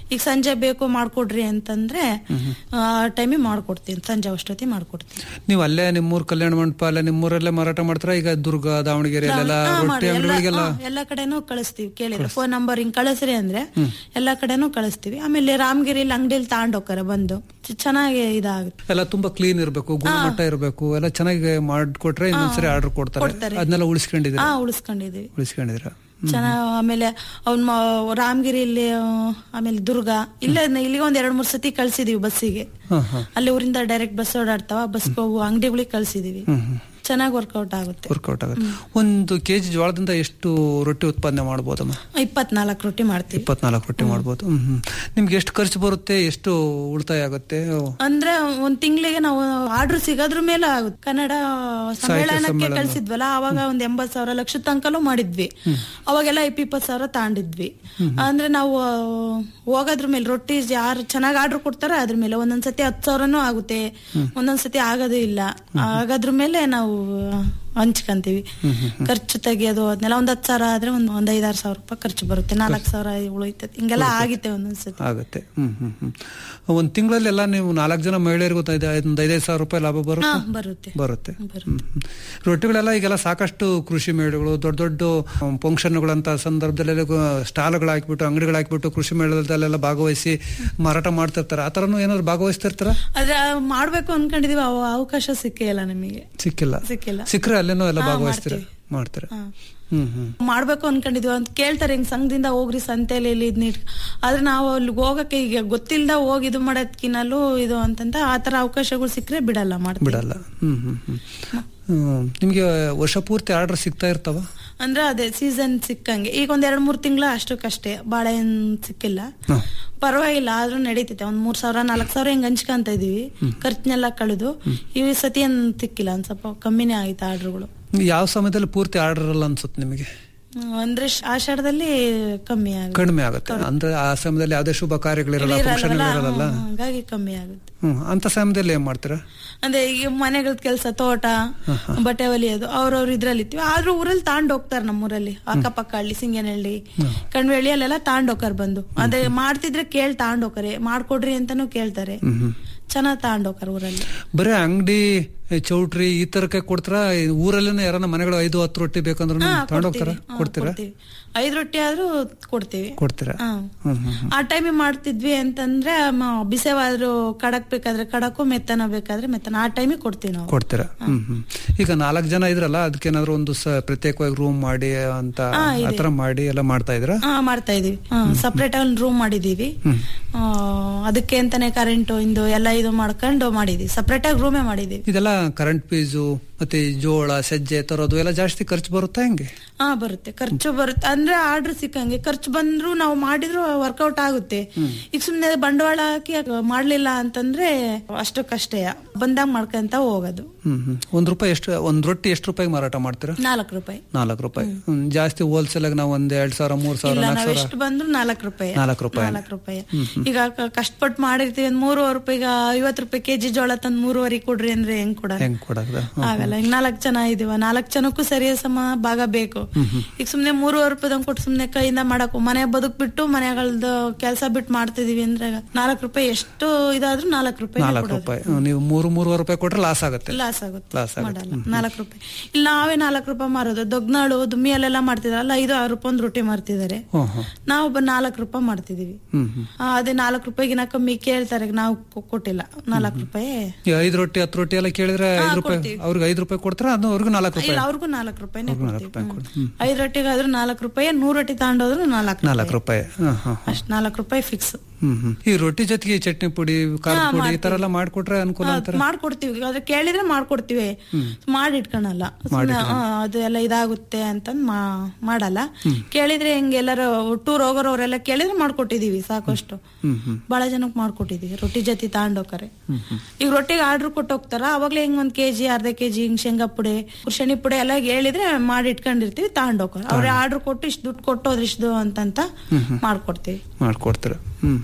ಈಗ ಸಂಜೆ ಬೇಕು ಮಾಡ್ಕೊಡ್ರಿ ಅಂತಂದ್ರೆ ಆ ಟೈಮಿಗೆ ಮಾಡ್ಕೊಡ್ತೀನಿ ಸಂಜೆ ಅಷ್ಟೊತ್ತಿಗೆ ಮಾಡ್ಕೊಡ್ತೀನಿ ನೀವು ಅಲ್ಲೇ ನಿಮ್ಮೂರ್ ಕಲ್ಯಾಣ ಮಂಟಪ ಅಲ್ಲೇ ನಿಮ್ಮೂರಲ್ಲೇ ಮಾರಾಟ ಮಾಡ್ತಾರ ಈಗ ದುರ್ಗ ದಾವಣಗೆರೆ ಅಲ್ಲೆಲ್ಲ ಹಾ, ರೊಟ್ಟಿ ಮಾಡಿ. ಎಲ್ಲ- ಅಂಗಡಿಗಳಿಗೆಲ್ಲ ಹಾ, ಎಲ್ಲಾ ಕಡೆನೂ ಕಳಿಸ್ತೀವಿ ಕೇಳಿದ್ರೆ ಫೋನ್ ನಂಬರ್ ಹಿಂಗ್ ಕಳಿಸ್ರಿ ಅಂದ್ರೆ ಎಲ್ಲಾ ಕಡೆನೂ ಕಳಿಸ್ತೀವಿ ಆಮೇಲೆ ರಾಮಗಿರಿಲಿ ಅಂಗಡಿಲಿ ತಗೊಂಡೋಗ್ತಾರೆ ಬಂದು ಚ- ಚೆನ್ನಾಗಿ ಇದಾಗುತ್ತೆ ಎಲ್ಲ ತುಂಬಾ ಕ್ಲೀನ್ ಇರಬೇಕು ಗುಣಮಟ್ಟ ಇರಬೇಕು ಎಲ್ಲ ಚೆನ್ನಾಗಿ ಮಾಡ್ಕೊಟ್ರೆ ಇನ್ನೊಂದ್ಸರಿ ಆರ್ಡರ್ ಕೊಡ್ತಾರೆ ಕೊಡ್ತಾರೆ. ಅದನ್ನೆಲ್ಲ ಉಳಿಸ್ಕೊಂಡಿದ್ದೀರಾ ಹಾ ಉಳಿಸ್ಕೊಂಡಿದೀವಿ ಉಳಿಸ್ಕೊಂಡಿದ್ದೀರಾ ಚೆನ್ನಾಗ್ ಆಮೇಲೆ ಅವ್ನ್ ಮ- ರಾಮಗಿರಿಲಿ ಆ, ಆಮೇಲೆ ದುರ್ಗ ಇಲ್ಲೇ ಇಲ್ಲಿಗೆ ಒಂದ್ ಎರಡ್ ಮೂರ್ ಸತಿ ಕಳ್ಸಿದೀವಿ ಬಸ್ಸಿಗೆ ಹಾ ಹಾ ಅಲ್ಲಿ ಊರಿಂದ ಡೈರೆಕ್ಟ್ ಬಸ್ ಓಡಾಡ್ತಾವ ಬಸ್ ಅಂಗಡಿಗಳಿಗೆ ಕಳ್ಸಿದೀವಿ ಹ್ಮ್ ಹ್ಮ್ ಚೆನ್ನಾಗಿ ವರ್ಕೌಟ್ ಆಗುತ್ತೆ ವರ್ಕೌಟ್ ಆಗುತ್ತೆ ಒಂದು ಕೆಜಿ ಜೋಳದಿಂದ ಎಷ್ಟು ರೊಟ್ಟಿ ಉತ್ಪಾದನೆ ಮಾಡ್ಬೋದಮ್ಮ ಇಪ್ಪತ್ನಾಲ್ಕು ರೊಟ್ಟಿ ಮಾಡ್ತೀವಿ ಇಪ್ಪತ್ನಾಲ್ಕು ರೊಟ್ಟಿ ಮಾಡ್ಬೋದು ಹ್ಮ್ ಹ್ಮ್ ನಿಮ್ಗೆ ಎಷ್ಟು ಖರ್ಚು ಬರುತ್ತೆ ಎಷ್ಟು ಉಳಿತಾಯ ಆಗುತ್ತೆ ಅಂದ್ರೆ ಒಂದ್ ತಿಂಗಳಿಗೆ ನಾವು ಆರ್ಡರ್ ಸಿಗೋದ್ರ ಮೇಲೆ ಆಗುತ್ತೆ ಕನ್ನಡ ಸಮ್ಮೇಳನಕ್ಕೆ ಸಮ್ಮೇಳನ. ಕಳ್ಸಿದ್ವಲ್ಲ ಅವಾಗ ಒಂದ್ ಎಂಬತ್ ಸಾವಿರ ಲಕ್ಷ ತನಕಲೂ ಮಾಡಿದ್ವಿ ಅವಾಗೆಲ್ಲ ಇಪ್ಪ ಇಪ್ಪತ್ ಸಾವಿರ ತಗೊಂಡಿದ್ವಿ ಅಂದ್ರೆ ನಾವು ಆ, ಹೋಗೋದ್ರ ಮೇಲೆ ರೊಟ್ಟಿ ಯಾರು ಚೆನ್ನಾಗಿ ಆರ್ಡರ್ ಕೊಡ್ತಾರ ಅದ್ರ ಮೇಲೆ ಒಂದೊಂದ್ಸತಿ ಹತ್ತು ಸಾವಿರನೂ ಆಗುತ್ತೆ ಒಂದೊಂದ್ಸತಿ ಆಗೋದೇ ಇಲ್ಲ ಆಗೋದ್ರ ಮೇಲೆ ನಾವು ಹಂಚ್ಕಂತೀವಿ ಖರ್ಚು ತೆಗಿಯೋದು ಅದನ್ನೆಲ್ಲ ಒಂದ್ ಹತ್ತು ಸಾವಿರ ಆದ್ರೆ ಒಂದ್ ಒಂದ್ ಐದಾರು ಸಾವಿರ ರೂಪಾಯಿ ಖರ್ಚು ಬರುತ್ತೆ ನಾಲ್ಕು ಸಾವಿರ ಉಳಿತದೆ ಹಿಂಗೆಲ್ಲ ಆಗಿತ್ತೆ ಒಂದೊಂದ್ಸತಿ ಆಗುತ್ತೆ ಹ್ಮ್ ಹ್ಮ್ ಹ್ಮ್ ಒಂದ್ ತಿಂಗಳಲ್ಲಿ ಎಲ್ಲ ನೀವು ನಾಲ್ಕು ಜನ ಮಹಿಳೆಯರಿಗೂ ಒಂದು ಐದು- ಒಂದು ಐದೈದು ಸಾವಿರ ರೂಪಾಯಿ ಲಾಭ ಹಾ ಬರುತ್ತೆ ಬರುತ್ತೆ ಬರುತ್ತೆ ಹ್ಮ್, ಹ್ಮ್. ರೊಟ್ಟಿಗಳೆಲ್ಲ ಈಗೆಲ್ಲ ಸಾಕಷ್ಟು ಕೃಷಿ ಮೇಳಗಳು ದೊಡ್ಡ ದೊಡ್ಡ ಫಂಕ್ಷನ್ಗಳಂತ ಸಂದರ್ಭದಲ್ಲಿ ಸ್ಟಾಲ್ಗಳು ಹಾಕ್ಬಿಟ್ಟು ಅಂಗಡಿಗಳು ಹಾಕ್ಬಿಟ್ಟು ಕೃಷಿ ಮೇಳದಲ್ಲೆಲ್ಲ ಭಾಗವಹಿಸಿ ಮಾರಾಟ ಮಾಡ್ತಿರ್ತಾರೆ ಆ ತರನು ಏನಾದ್ರು ಭಾಗವಹಿಸ್ತಿರ್ತಾರ ಆದ್ರೆ ಮಾಡ್ಬೇಕು ಅನ್ಕೊಂಡಿದೀವಿ ಅವ ಅವಕಾಶ ಸಿಕ್ಕೇ ಇಲ್ಲ ನಮಗೆ ಸಿಕ್ಕಿಲ್ಲ ಸಿಕ್ಕಿಲ್ಲ ಸಿಕ್ಕರೆ ಅಲ್ಲೇನೋ ಎಲ್ಲ ಹಾ, ಭಾಗವಹಿಸ್ತೀರ ಮಾಡ್ತೀವಿ. ಮಾಡ್ತೀರ ಹಾ. ಹ್ಮ್ ಹ್ಮ್ ಮಾಡ್ಬೇಕು ಅನ್ಕೊಂಡಿದ್ವಿ ಅಂತ ಕೇಳ್ತಾರೆ ಹಿಂಗ್ ಸಂಘದಿಂದ ಹೋಗ್ರಿ ಸಂತೆಲಿ ಇಲ್ಲಿ ಇದ್ ನೀಟ್ ಆದ್ರೆ ನಾವು ಅಲ್ಲಿ ಹೋಗಕ್ಕೆ ಈಗ ಗೊತ್ತಿಲ್ದ ಹೋಗಿ ಇದು ಮಾಡೋದ್ಕಿನಲ್ಲೂ ಇದು ಅಂತಂತ ಆತರ ಅವಕಾಶಗಳು ಸಿಕ್ಕರೆ ಬಿಡಲ್ಲ ಮಾಡ್ತೀವಿ ಬಿಡಲ್ಲ ಹ್ಮ್ ಹ್ಮ್ ಹ್ಮ್ ಹ್ಮ್. ನಿಮ್ಗೆ ವರ್ಷ ಪೂರ್ತಿ ಆರ್ಡರ್ ಸಿಗ್ತಾ ಇರ್ತಾವ ಅಂದ್ರೆ ಅದೇ ಸೀಸನ್ ಸಿಕ್ಕಂಗೆ ಈಗ ಒಂದ್ ಎರಡ್ ಮೂರ್ ತಿಂಗಳ ಅಷ್ಟಕ್ಕಷ್ಟೇ ಬಾಳೆ ಏನ್ ಸಿಕ್ಕಿಲ್ಲ ಪರವಾಗಿಲ್ಲ ಆದ್ರೂ ನಡೀತೈತೆ ಒಂದ್ ಮೂರ್ ಸಾವಿರ ನಾಲ್ಕ್ ಸಾವಿರ ಹಿಂಗ್ ಹಂಚ್ಕೊಂತ ಇದೀವಿ ಖರ್ಚನೆಲ್ಲ ಕಳೆದು ಈ ಸತಿ ಏನ್ ಸಿಕ್ಕಿಲ್ಲ ಒಂದ್ ಸ್ವಲ್ಪ ಕಮ್ಮಿನೇ ಆಯ್ತು ಆರ್ಡರ್ಗಳು ಯಾವ ಸಮಯದಲ್ಲಿ ಪೂರ್ತಿ ಆರ್ಡರ್ ಅಲ್ಲ ಅನ್ಸುತ್ತೆ ನಿಮಗೆ ಅಂದ್ರೆ ಶ- ಆಷಾಢದಲ್ಲಿ ಕಮ್ಮಿ ಆಗುತ್ತೆ ಕಡಿಮೆ ಆಗುತ್ತೆ ಅಂದ್ರೆ ಆ ಸಮಯದಲ್ಲಿ ಯಾವ್ದೇ ಶುಭ ಕಾರ್ಯಗಳಿರಲ್ಲ ಫಂಕ್ಷನ್ ಇರಲ್ಲ, ಇರಲ್ಲ ಹ್ಮ್, ಹಂಗಾಗಿ ಕಮ್ಮಿ ಆಗುತ್ತೆ ಹ್ಮ್ ಅಂತ ಸಮಯದಲ್ಲಿ ಏನ್ ಮಾಡ್ತೀರಾ ಅಂದ್ರೆ ಈಗ ಮನೆಗಳ ಕೆಲಸ ತೋಟ ಬಟ್ಟೆ ಹೊಲಿಯೋದು ಅವ್ರವ್ರ ಇದ್ರಲ್ಲಿ ಇರ್ತೀವಿ ಆದ್ರೂ ಊರಲ್ಲಿ ತಾಂಡ್ ಹೋಗ್ತಾರ ನಮ್ಮೂರಲ್ಲಿ ಅಕ್ಕಪಕ್ಕ ಹಳ್ಳಿ ಸಿಂಗನಹಳ್ಳಿ ಕಣ್ವೇಳಿ ಅಲ್ಲೆಲ್ಲ ತಾಂಡ್ ಹೋಗಾರ ಬಂದು ಅದೇ ಮಾಡ್ತಿದ್ರೆ ಕೇಳ್ ತಾಂಡ್ ಹೋಗಾರೆ ಮಾಡ್ಕೊಡ್ರಿ ಅಂತಾನು ಕೇಳ್ತಾರೆ ಚೆನ್ನಾಗ್ ತಾಂಡ್ ಹೋಗಾರ ಊರಲ್ಲಿ ಬರೀ ಅಂಗಡಿ ಚೌಟ್ರಿ ಈ ತರಕ್ಕೆ ಕೊಡ್ತಾರ ಊರಲ್ಲೇನೆ ಯಾರನ್ನ ಮನೆಗಳು ಐದು ಹತ್ತು ರೊಟ್ಟಿ ಬೇಕಂದ್ರೆ ಹಾ, ತಗೊಂಡೋಗ್ತಾರ ಕೊಡ್ತೀವಿ. ಹಾ, ಕೊಡ್ತೀರಾ ಕೊಡ್ತೀವಿ. ಐದ್ ರೊಟ್ಟಿ ಆದ್ರೂ ಕೊಡ್ತೀವಿ ಕೊಡ್ತೀರಾ ಹಾ. ಹ್ಮ್ ಹ್ಮ್ ಆ ಟೈಮಿಗೆ ಮಾಡ್ತಿದ್ವಿ ಅಂತಂದ್ರೆ ಮ- ಬಿಸಿವಾದ್ರು ಕಡಕ್ ಬೇಕಾದ್ರೆ ಕಡಕು ಮೆತ್ತನ ಬೇಕಾದ್ರೆ ಮೆತ್ತನ ಆ ಟೈಮಿಗೆ ಕೊಡ್ತೀವಿ ನಾವು ಕೊಡ್ತೀರಾ ಹ್ಮ್ ಹ್ಮ್ ಈಗ ನಾಲ್ಕು ಜನ ಇದ್ರಲ್ಲ ಅದಕ್ಕೇನಾದ್ರು ಒಂದು ಸ- ಪ್ರತ್ಯೇಕವಾಗಿ ರೂಮ್ ಮಾಡಿ ಅಂತ ಹಾ, ಇದೆ. ಆತರ ಮಾಡಿ ಎಲ್ಲ ಮಾಡ್ತಾ ಇದ್ರ ಹಾ ಮಾಡ್ತಾ ಇದೀವಿ ಸಪ್ರೇಟ್ ಆಗಿ ರೂಮ್ ಮಾಡಿದೀವಿ ಆ, ಅದಕ್ಕೆ ಅಂತಾನೆ ಕರೆಂಟ್ ಇಂದು ಎಲ್ಲ ಇದು ಮಾಡ್ಕೊಂಡು ಮಾಡಿದೀವಿ ಸಪ್ರೇಟ್ ಆಗಿ ರೂಮೇ ಮಾಡಿದೀವಿ ಇದೆಲ್ಲ ಕರೆಂಟ್ ಫೀಸು ಮತ್ತೆ ಈ ಜೋಳ ಸಜ್ಜೆ ತರೋದು ಎಲ್ಲ ಜಾಸ್ತಿ ಖರ್ಚು ಬರುತ್ತಾ ಹೆಂಗೆ ಹಾ ಬರುತ್ತೆ ಖರ್ಚು ಬರುತ್ತೆ ಅಂದ್ರೆ ಆರ್ಡರ್ ಸಿಕ್ಕಂಗೆ ಖರ್ಚು ಬಂದ್ರು ನಾವು ಮಾಡಿದ್ರು ವರ್ಕೌಟ್ ಆಗುತ್ತೆ ಈಗ ಸುಮ್ನೆ ಬಂಡವಾಳ ಹಾಕಿ ಮಾಡ್ಲಿಲ್ಲ ಅಂತಂದ್ರೆ ಅಷ್ಟಕ್ಕಷ್ಟೇ ಬಂದಾಗ ಮಾಡ್ಕೊಂತ ಹೋಗೋದು ಹ್ಮ್ ಹ್ಮ್ ಒಂದ್ ರೂಪಾಯಿ ಎಷ್ಟು ಒಂದ್ ರೊಟ್ಟಿ ಎಷ್ಟು ರೂಪಾಯಿ ಮಾರಾಟ ಮಾಡ್ತೀರಾ ನಾಲ್ಕು ರೂಪಾಯಿ ನಾಲ್ಕು ರೂಪಾಯಿ ಹ್ಮ್, ಜಾಸ್ತಿ ಹೋಲ್ಸೇಲ್ ಆಗಿ ನಾವು ಒಂದ್ ಎರಡ್ ಸಾವಿರ ಮೂರ್ ಸಾವಿರ ಇಲ್ಲ ನಾಲ್ಕು ನಾವ್ ಸಾವಿರ ಎಷ್ಟು ಬಂದ್ರು ನಾಲ್ಕು ರೂಪಾಯಿ ನಾಲ್ಕು ರೂಪಾಯಿ. ನಾಲ್ಕು ರೂಪಾಯಿ ಈಗ ಕ- ಕಷ್ಟಪಟ್ಟು ಮಾಡಿರ್ತೀವಿ ಒಂದ್ ಮೂರುವರೆ ರೂಪಾಯಿಗ ಐವತ್ತು ರೂಪಾಯಿ ಕೆಜಿ ಜೋಳ ತಂದ್ ಮೂರುವರೆ ಕೊಡ್ರಿ ಅಂದ್ರೆ ಹೆಂಗ್ ಕೊಡ ಹೆಂಗ್ ಕೊಡದ ಆಗಲ್ಲ ಈಗ ನಾಲ್ಕು ಜನ ಇದೀವ ನಾಲ್ಕು ಜನಕ್ಕೂ ಸರಿಯ ಸಮ ಭಾಗ ಬೇಕು ಈಗ ಸುಮ್ನೆ ಮೂರುವರೆ ರೂಪಾಯಿ ಕೊಟ್ಟು ಸುಮ್ನೆ ಕೈಯಿಂದ ಮಾಡಕು ಮನೆ ಬದುಕ್ ಬಿಟ್ಟು ಮನೆಗಳದ್ದು ಕೆಲಸ ಬಿಟ್ಟು ಮಾಡ್ತಿದೀವಿ ಅಂದ್ರೆ ನಾಲ್ಕು ರೂಪಾಯಿ ಎಷ್ಟು ಇದಾದ್ರೂ ನಾಲ್ಕು ರೂಪಾಯಿ ನಾಲ್ಕು ರೂಪಾಯಿ ಹ್ಮ್, ನೀವು ಮೂರು ಮೂರುವರೆ ರೂಪಾಯಿ ಕೊಟ್ರೆ ಲಾಸ್ ಆಗುತ್ತೆ ಲಾಸ್ ಆಗುತ್ತೆ ಲಾಸ್ ಆಗುತ್ತೆ ಮಾಡಲ್ಲ ನಾಲ್ಕು ರೂಪಾಯಿ ಇಲ್ಲಿ ನಾವೇ ನಾಲ್ಕು ರೂಪಾಯಿ ಮಾರೋದು ದೊಗ್ನಾಳು ದುಮ್ಮಿಯಲ್ಲೆಲ್ಲ ಮಾಡ್ತಿದಾರಲ್ಲ ಐದು ಆರು ರೂಪಾಯಿ ಒಂದು ರೊಟ್ಟಿ ಮಾರ್ತಿದ್ದಾರೆ ಹ್ಮ್ ಹ್ಮ್ ನಾವು ಒಬ್ಬ ನಾಲ್ಕು ರೂಪಾಯಿ ಮಾಡ್ತಿದೀವಿ ಹ್ಮ್ ಹ್ಮ್ ಆ, ಅದೇ ನಾಲ್ಕು ರೂಪಾಯಿಗಿನ ಕಮ್ಮಿ ಕೇಳ್ತಾರೆ ನಾವು ಕೊ- ಕೊಟ್ಟಿಲ್ಲ ನಾಲ್ಕು ರೂಪಾಯಿ ಈ ಐದು ರೊಟ್ಟಿ ಹತ್ತು ರೊಟ್ಟಿ ಎಲ್ಲ ಕೇಳಿದ್ರೆ ಐದು ರೂಪಾಯಿ ಕೊಡ್ತೀವಿ. ಅವ್ರಿಗೆ ಐದು ರೂಪಾಯಿ ಕೊಡ್ತಾರ ಅದು ಅವ್ರಿಗೂ ನಾಲ್ಕು ರೂಪಾಯಿ ಇಲ್ಲ ಅವ್ರಿಗೂ ನಾಲ್ಕು ರೂಪಾಯಿನೇ ಅವ್ರಿಗೂ ನಾಲ್ಕು ಕೊಡ್ತೀವಿ ರೂಪಾಯಿ ಕೊಡಿ. ಹ್ಮ್. ಐದು ರೊಟ್ಟಿಗಾದ್ರೂ ನಾಲ್ಕು ರೂಪಾಯಿ ನೂರು ರೊಟ್ಟಿ ತಗೊಂಡೋದ್ರು ನಾಲ್ಕು ನಾಲ್ಕು ರೂಪಾಯಿ ಹಾ ಹಾ ಅಷ್ಟ್ ನಾಲ್ಕು ರೂಪಾಯಿ ಫಿಕ್ಸ್ ಹ್ಮ್ ಹ್ಮ್ ಈ ರೊಟ್ಟಿ ಜೊತೆಗೆ ಈ ಚಟ್ನಿ ಪುಡಿ ಖಾರ ಪುಡಿ ಈ ತರ ಎಲ್ಲ ಮಾಡ್ಕೊಟ್ರೆ ಅನುಕೂಲ ಅಂತಾರೆ ಮಾಡ್ಕೊಡ್ತೀವಿ ಅದ್ರ ಕೇಳಿದ್ರೆ ಮಾಡ್ಕೊಡ್ತೀವಿ ಮಾಡಿ ಇಟ್ಕೊಳಲ್ಲ ಸುಮ್ನೆ, ಆ, ಅದು ಎಲ್ಲ ಇದಾಗುತ್ತೆ ಅಂತಂದ್ ಮಾ- ಮಾಡಲ್ಲ ಕೇಳಿದ್ರೆ ಹೆಂಗೆ ಎಲ್ಲಾರು ಟೂರ್ ಹೋಗೋರವ್ರೆಲ್ಲ ಕೇಳಿದ್ರೆ ಮಾಡ್ಕೊಟ್ಟಿದೀವಿ ಸಾಕಷ್ಟು ಬಹಳ ಜನಕ್ಕೆ ಮಾಡ್ಕೊಟ್ಟಿದೀವಿ ರೊಟ್ಟಿ ಜೊತೆ ತಗೊಂಡೋಗ್ತಾರೆ ಈಗ ರೊಟ್ಟಿಗೆ ಆರ್ಡರ್ ಕೊಟ್ಟು ಹೋಗ್ತಾರ ಅವಾಗ್ಲೇ ಹಿಂಗ್ ಒಂದ್ ಕೆಜಿ ಅರ್ಧ ಕೆಜಿ ಹಿಂಗ್ ಶೇಂಗಾ ಪುಡಿ ಕುರ್ಶನಿ ಪುಡಿ ಎಲ್ಲ ಹೇಳಿದ್ರೆ ಮಾಡಿ ಇಟ್ಕೊಂಡಿರ್ತೀವಿ ತಗೊಂಡೋಗ್ತಾರೆ ಅವ್ರೆ ಆರ್ಡರ್ ಕೊಟ್ಟು ಇಷ್ಟು ದುಡ್ಡು ಕೊಟ್ಟೋದ್ರ ಇಷ್ಟು ಅಂತಂತ ಮಾಡ್ಕೊಡ್ತೀವಿ ಮಾಡ್ಕೊಡ್ತೀರ ಹ್ಮ್ ಹ್ಮ್